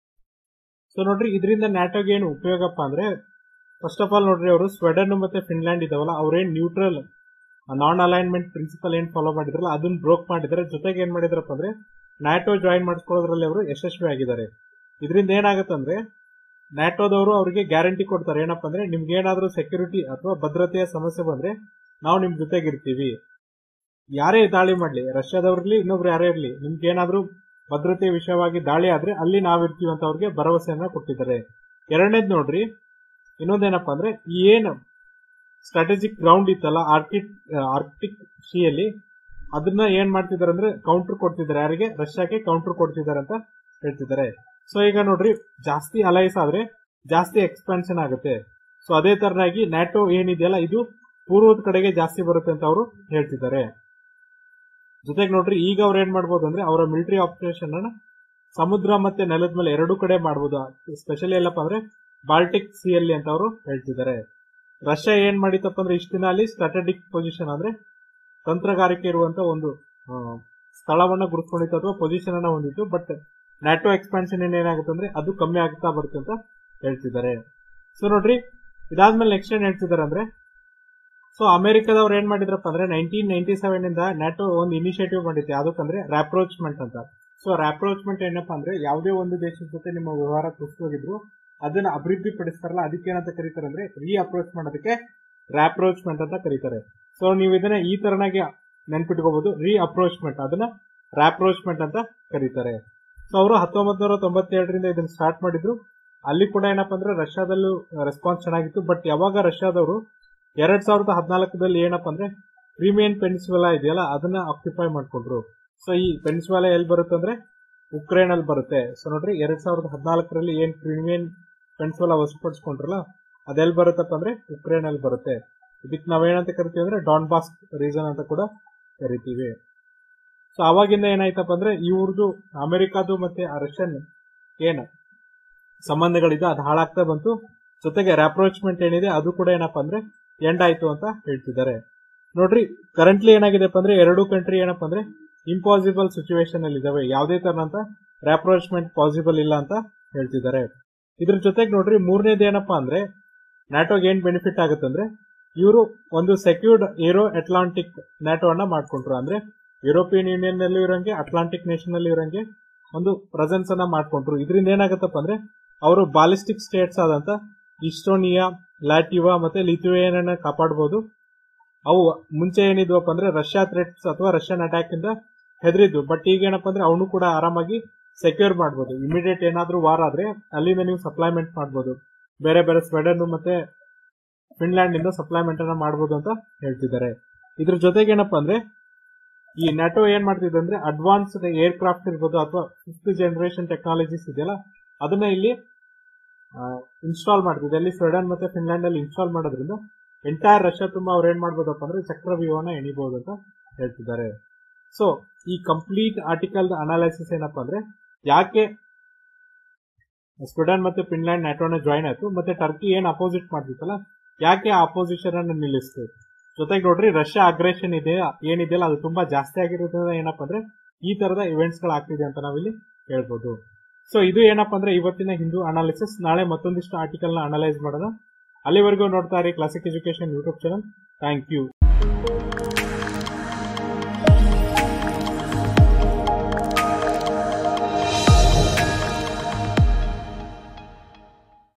so ನೋಡ್ರಿ ಇದರಿಂದ ನ್ಯಾಟೋಗೆ ಏನು ಉಪಯೋಗಪ್ಪ ಅಂದ್ರೆ ಫಸ್ಟ್ ಆಫ್ ಆಲ್ ನೋಡ್ರಿ ಅವರು ಸ್ವೀಡನ್ ಮತ್ತೆ ಫಿನ್ಲ್ಯಾಂಡ್ ಇದಾವಲ್ಲ ಅವ್ರೇನ್ ನ್ಯೂಟ್ರಲ್ ನಾನ್ ಅಲೈನ್ಮೆಂಟ್ ಪ್ರಿನ್ಸಿಪಲ್ ಏನ್ ಫಾಲೋ ಮಾಡಿದ್ರಲ್ಲ ಅದನ್ನ ಬ್ರೋಕ್ ಮಾಡಿದ್ರೆ ಜೊತೆಗೆ ಏನ್ ಮಾಡಿದ್ರಪ್ಪ ಅಂದ್ರೆ ನ್ಯಾಟೋ ಜಾಯಿನ್ ಮಾಡಿಸ್ಕೊಳ್ಳೋದ್ರಲ್ಲಿ ಅವರು ಯಶಸ್ವಿ ಆಗಿದ್ದಾರೆ ಇದರಿಂದ ಏನಾಗುತ್ತಂದ್ರೆ ನ್ಯಾಟೋದವರು ಅವರಿಗೆ ಗ್ಯಾರಂಟಿ ಕೊಡ್ತಾರೆ ಏನಪ್ಪಾ ಅಂದ್ರೆ ನಿಮ್ಗೆ ಏನಾದ್ರೂ ಸೆಕ್ಯೂರಿಟಿ ಅಥವಾ ಭದ್ರತೆಯ ಸಮಸ್ಯೆ ಬಂದ್ರೆ ನಾವು ನಿಮ್ ಜೊತೆಗಿರ್ತೀವಿ ಯಾರೇ ದಾಳಿ ಮಾಡ್ಲಿ ರಷ್ಯಾದವ್ರಿರ್ಲಿ ಇನ್ನೊಬ್ರು ಯಾರೇ ಇರ್ಲಿ ನಿಮ್ಗೆ ಏನಾದ್ರೂ ಭದ್ರತೆ ವಿಷಯವಾಗಿ ದಾಳಿ ಆದ್ರೆ ಅಲ್ಲಿ ನಾವಿರ್ತೀವಿ ಅಂತ ಅವ್ರಿಗೆ ಭರವಸೆಯನ್ನ ಕೊಟ್ಟಿದ್ದಾರೆ ಎರಡನೇದ್ ನೋಡ್ರಿ ಇನ್ನೊಂದೇನಪ್ಪಾ ಅಂದ್ರೆ ಈ ಏನ್ ಸ್ಟ್ರಾಟಜಿಕ್ ಗ್ರೌಂಡ್ ಇತ್ತಲ್ಲ ಆರ್ಕಿಟ್ ಆರ್ಕ್ಟಿಕ್ ಸಿಯಲ್ಲಿ ಅದನ್ನ ಏನ್ ಮಾಡ್ತಿದ್ದಾರೆ ಅಂದ್ರೆ ಕೌಂಟರ್ ಕೊಡ್ತಿದ್ದಾರೆ ಯಾರಿಗೆ ರಷ್ಯಾಗೆ ಕೌಂಟರ್ ಕೊಡ್ತಿದ್ದಾರೆ ಅಂತ ಹೇಳ್ತಿದ್ದಾರೆ ಸೊ ಈಗ ನೋಡ್ರಿ ಜಾಸ್ತಿ ಅಲೈಸ್ ಆದ್ರೆ ಜಾಸ್ತಿ ಎಕ್ಸ್ಪಾನ್ಷನ್ ಆಗುತ್ತೆ ಸೊ ಅದೇ ತರನಾಗಿ ನ್ಯಾಟೋ ಏನಿದೆಯಲ್ಲ ಇದು ಪೂರ್ವದ ಕಡೆಗೆ ಜಾಸ್ತಿ ಬರುತ್ತೆ ಅಂತ ಅವರು ಹೇಳ್ತಿದ್ದಾರೆ ಜೊತೆಗೆ ನೋಡ್ರಿ ಈಗ ಅವ್ರು ಏನ್ ಮಾಡ್ಬೋದು ಅಂದ್ರೆ ಅವರ ಮಿಲಿಟರಿ ಆಪರೇಷನ್ ಅನ್ನ ಸಮುದ್ರ ಮತ್ತೆ ನೆಲದ ಮೇಲೆ ಎರಡೂ ಕಡೆ ಮಾಡ್ಬೋದು ಸ್ಪೆಷಲಿ ಎಲ್ಲಪ್ಪ ಅಂದ್ರೆ ಬಾಲ್ಟಿಕ್ ಸಿಯಲ್ಲಿ ಅಂತ ಅವರು ಹೇಳ್ತಿದ್ದಾರೆ ರಷ್ಯಾ ಏನ್ ಮಾಡಿತಪ್ಪ ಅಂದ್ರೆ ಇಷ್ಟ ದಿನ ಅಲ್ಲಿ ಸ್ಟ್ರಾಟಜಿಕ್ ಪೊಸಿಷನ್ ಅಂದ್ರೆ ತಂತ್ರಗಾರಿಕೆ ಇರುವಂತ ಒಂದು ಆ, ಸ್ಥಳವನ್ನ ಗುರುತಿಸ್ಕೊಂಡಿತ್ತು ಅಥವಾ ಪೊಸಿಷನ್ ಅನ್ನ ಹೊಂದಿತ್ತು ಬಟ್ ನ್ಯಾಟೋ ಎಕ್ಸ್ಪಾನ್ಷನ್ ಏನಾಗುತ್ತೆ ಅಂದ್ರೆ ಅದು ಕಮ್ಮಿ ಆಗ್ತಾ ಬರುತ್ತೆ ಅಂತ ಹೇಳ್ತಿದ್ದಾರೆ ಸೊ ನೋಡ್ರಿ ಇದಾದ್ಮೇಲೆ ನೆಕ್ಸ್ಟ್ ಏನ್ ಹೇಳ್ತಿದ್ದಾರೆ ಅಂದ್ರೆ ಸೊ ಅಮೆರಿಕದವ್ರು ಏನ್ ಮಾಡಿದ್ರಪ್ಪ ಅಂದ್ರೆ ನೈನ್ಟೀನ್ ನೈನ್ಟಿ ಸೆವೆನ್ ಇಂದ ನ್ಯಾಟೋ ಒಂದು ಇನಿಷಿಯೇಟಿವ್ ಮಾಡಿತ್ತು ಯಾವ್ದಕ್ಕಂದ್ರೆ ರ್ಯಾಪ್ರೋಚ್ಮೆಂಟ್ ಅಂತ ಸೊ ರ್ಯಾಪ್ರೋಚ್ಮೆಂಟ್ ಏನಪ್ಪಾ ಅಂದ್ರೆ ಯಾವುದೇ ಒಂದು ದೇಶದ ಜೊತೆ ನಿಮ್ಮ ವ್ಯವಹಾರ ಕುಸಿದೋಗಿದ್ರು ಅದನ್ನ ಅಭಿವೃದ್ಧಿ ಪಡಿಸ್ತಾರಲ್ಲ ಅದಕ್ಕೆ ಏನಂತ ಕರೀತಾರೆ ಅಂದ್ರೆ ರೀ ಅಪ್ರೋಚ್ ಮಾಡೋದಕ್ಕೆ ರ್ಯಾಪ್ರೋಚ್ಮೆಂಟ್ ಅಂತ ಕರೀತಾರೆ ಸೊ ನೀವು ಇದನ್ನ ಈ ತರನಾಗಿ ನೆನ್ಪಿಟ್ಕೋಬಹುದು ರೀ ಅಪ್ರೋಚ್ಮೆಂಟ್ ಅದನ್ನ ರ್ಯಾಪ್ರೋಚ್ಮೆಂಟ್ ಅಂತ ಕರೀತಾರೆ ಸೊ ಅವರು ಹತ್ತೊಂಬತ್ ನೂರ ತೊಂಬತ್ತೇಳರಿಂದ ಇದನ್ನ ಸ್ಟಾರ್ಟ್ ಮಾಡಿದ್ರು ಅಲ್ಲಿ ಕೂಡ ಏನಪ್ಪಾ ಅಂದ್ರೆ ರಷ್ಯಾದಲ್ಲೂ ರೆಸ್ಪಾನ್ಸ್ ಚೆನ್ನಾಗಿತ್ತು ಬಟ್ ಯಾವಾಗ ರಷ್ಯಾದವರು ಎರಡ್ ಸಾವಿರದ ಹದಿನಾಲ್ಕದಲ್ಲಿ ಏನಪ್ಪಾ ಅಂದ್ರೆ ಕ್ರಿಮಿಯನ್ ಪೆನ್ಸಿವಲಾ ಇದೆಯಲ್ಲ ಅದನ್ನ ಆಕ್ಯುಪೈ ಮಾಡ್ಕೊಂಡ್ರು ಸೊ ಈ ಪೆನ್ಸಿವಲಾ ಎಲ್ಲಿ ಬರುತ್ತೆ ಅಂದ್ರೆ ಉಕ್ರೇನ್ ಅಲ್ಲಿ ಬರುತ್ತೆ ಸೊ ನೋಡ್ರಿ ಎರಡ್ ಸಾವಿರದ ಹದಿನಾಲ್ಕರಲ್ಲಿ ಏನ್ ಕ್ರಿಮಿಯನ್ ಪೆನ್ಸಿವಲಾ ವಶಪಡಿಸ್ಕೊಂಡ್ರಲ್ಲ ಅದೆಲ್ಲಿ ಬರುತ್ತಪ್ಪ ಅಂದ್ರೆ ಉಕ್ರೇನ್ ಅಲ್ಲಿ ಬರುತ್ತೆ ಇದಕ್ಕೆ ನಾವೇನಂತ ಕರಿತೀವಿ ಅಂದ್ರೆ ಡಾನ್ ಬಾಸ್ಕ್ ರೀಸನ್ ಅಂತ ಕೂಡ ಕರಿತೀವಿ ಸೊ ಅವಾಗಿಂದ ಏನಾಯ್ತಪ್ಪ ಅಂದ್ರೆ ಇವ್ರದ್ದು ಅಮೆರಿಕಾದು ಮತ್ತೆ ಆ ರಷ್ಯನ್ ಏನ್ ಸಂಬಂಧಗಳಿದೆ ಅದು ಹಾಳಾಗ್ತಾ ಬಂತು ಜೊತೆಗೆ ರ್ಯಾಪ್ರೋಚ್ಮೆಂಟ್ ಏನಿದೆ ಅದು ಕೂಡ ಏನಪ್ಪಾ ಅಂದ್ರೆ ಎಂಡ್ ಆಯ್ತು ಅಂತ ಹೇಳ್ತಿದ್ದಾರೆ ನೋಡ್ರಿ ಕರೆಂಟ್ಲಿ ಏನಾಗಿದೆಪ್ಪ ಅಂದ್ರೆ ಎರಡು ಕಂಟ್ರಿ ಏನಪ್ಪಾ ಅಂದ್ರೆ ಇಂಪಾಸಿಬಲ್ ಸಿಚುವೇಶನ್ ಅಲ್ಲಿ ಇದಾವೆ ಯಾವುದೇ ತರನಂತ ರ್ಯಾಪ್ರೋಚ್ಮೆಂಟ್ ಪಾಸಿಬಲ್ ಇಲ್ಲ ಅಂತ ಹೇಳ್ತಿದ್ದಾರೆ ಇದ್ರ ಜೊತೆಗೆ ನೋಡ್ರಿ ಮೂರನೇದು ಏನಪ್ಪಾ ಅಂದ್ರೆ ನ್ಯಾಟೋಗೆ ಏನ್ ಬೆನಿಫಿಟ್ ಆಗುತ್ತಂದ್ರೆ ಇವರು ಒಂದು ಸೆಕ್ಯೂರ್ಡ್ ಏರೋ ಅಟ್ಲಾಂಟಿಕ್ ನ್ಯಾಟೋ ಅನ್ನ ಮಾಡ್ಕೊಂಡ್ರು ಅಂದ್ರೆ ಯುರೋಪಿಯನ್ ಯೂನಿಯನ್ ನಲ್ಲಿ ಇರಂಗೆ ಅಟ್ಲಾಂಟಿಕ್ ನೇಷನ್ ಅಲ್ಲಿ ಇರಂಗೆ ಒಂದು ಪ್ರೆಸೆನ್ಸ್ ಅನ್ನ ಮಾಡ್ಕೊಂಡ್ರು ಇದರಿಂದ ಏನಾಗತ್ತಪ್ಪ ಅಂದ್ರೆ ಅವರು ಬಾಲಿಸ್ಟಿಕ್ ಸ್ಟೇಟ್ಸ್ ಆದಂತ ಇಸ್ಟೋನಿಯಾ ಲ್ಯಾಟಿವಾ ಮತ್ತೆ ಲಿಥುವೇನಿಯನ್ ಅನ್ನ ಕಾಪಾಡಬಹುದು ಅವು ಮುಂಚೆ ಏನಿದ್ವಪ್ಪ ಅಂದ್ರೆ ರಷ್ಯಾ ಥ್ರೆಟ್ಸ್ ಅಥವಾ ರಷ್ಯನ್ ಅಟ್ಯಾಕ್ ಇಂದ ಹೆದರಿದ್ವು ಬಟ್ ಈಗ ಏನಪ್ಪಾ ಅಂದ್ರೆ ಅವನು ಕೂಡ ಆರಾಮಾಗಿ ಸೆಕ್ಯೂರ್ ಮಾಡಬಹುದು ಇಮಿಡಿಯೇಟ್ ಏನಾದ್ರೂ ವಾರ್ ಆದ್ರೆ ಅಲ್ಲಿಂದ ನೀವು ಸಪ್ಲೈಮೆಂಟ್ ಮಾಡಬಹುದು ಬೇರೆ ಬೇರೆ ಸ್ವೆಡನ್ ಮತ್ತೆ ಫಿನ್ಲ್ಯಾಂಡ್ ಇಂದ ಸಪ್ಲೈಮೆಂಟ್ ಅನ್ನ ಮಾಡಬಹುದು ಅಂತ ಹೇಳ್ತಿದ್ದಾರೆ ಇದ್ರ ಜೊತೆಗೆ ಏನಪ್ಪಾ ಅಂದ್ರೆ ಈ ನ್ಯಾಟೋ ಏನ್ ಮಾಡ್ತಿದೆ ಅಂದ್ರೆ ಅಡ್ವಾನ್ಸ್ಡ್ ಏರ್ ಕ್ರಾಫ್ಟ್ ಇರ್ಬೋದು ಅಥವಾ ಫಿಫ್ತ್ ಜನರೇಷನ್ ಟೆಕ್ನಾಲಜೀಸ್ ಇದೆಯಲ್ಲ ಅದನ್ನ ಇಲ್ಲಿ ಇನ್ಸ್ಟಾಲ್ ಮಾಡ್ತಿದೆ ಅಲ್ಲಿ ಸ್ವೀಡನ್ ಮತ್ತೆ ಫಿನ್ಲ್ಯಾಂಡ್ ಅಲ್ಲಿ ಇನ್ಸ್ಟಾಲ್ ಮಾಡೋದ್ರಿಂದ ಎಂಟೈರ್ ರಷ್ಯಾ ತುಂಬಾ ಅವ್ರು ಏನ್ ಮಾಡ್ಬೋದಪ್ಪ ಅಂದ್ರೆ ಚಕ್ರವ್ಯೂಹನ ಎಣಿಬಹುದು ಅಂತ ಹೇಳ್ತಿದ್ದಾರೆ ಸೊ ಈ ಕಂಪ್ಲೀಟ್ ಆರ್ಟಿಕಲ್ ಅನಾಲಿಸಿಸ್ ಏನಪ್ಪಾ ಅಂದ್ರೆ ಯಾಕೆ ಸ್ವೀಡನ್ ಮತ್ತೆ ಫಿನ್ಲ್ಯಾಂಡ್ ನ್ಯಾಟೋನ ಜಾಯಿನ್ ಆಯ್ತು ಮತ್ತೆ ಟರ್ಕಿ ಏನ್ ಅಪೋಸಿಟ್ ಮಾಡ್ತಿತ್ತಲ್ಲ ಯಾಕೆ ಆ ಅಪೋಸಿಷನ್ ಅನ್ನು ನಿಲ್ಲಿಸ್ತು ಜೊತೆಗೆ ನೋಡ್ರಿ ರಷ್ಯಾ ಅಗ್ರೆಷನ್ ಇದೆ ಏನಿದೆಯಲ್ಲ ಅದು ತುಂಬಾ ಜಾಸ್ತಿ ಆಗಿರೋದ್ರಿಂದ ಏನಪ್ಪಾ ಅಂದ್ರೆ ಈ ತರದ ಇವೆಂಟ್ಸ್ ಗಳು ಆಗ್ತಿದೆ ಅಂತ ನಾವಿಲ್ಲಿ ಹೇಳ್ಬೋದು ಸೊ ಇದು ಏನಪ್ಪಾ ಅಂದ್ರೆ ಇವತ್ತಿನ ಹಿಂದೂ ಅನಾಲಿಸಿಸ್ ನಾಳೆ ಮತ್ತೊಂದಿಷ್ಟು ಆರ್ಟಿಕಲ್ ನ ಅನಲೈಸ್ ಮಾಡೋಣ ಅಲ್ಲಿವರೆಗೂ ನೋಡ್ತಾ ಇರಿ Classic education YouTube channel thank you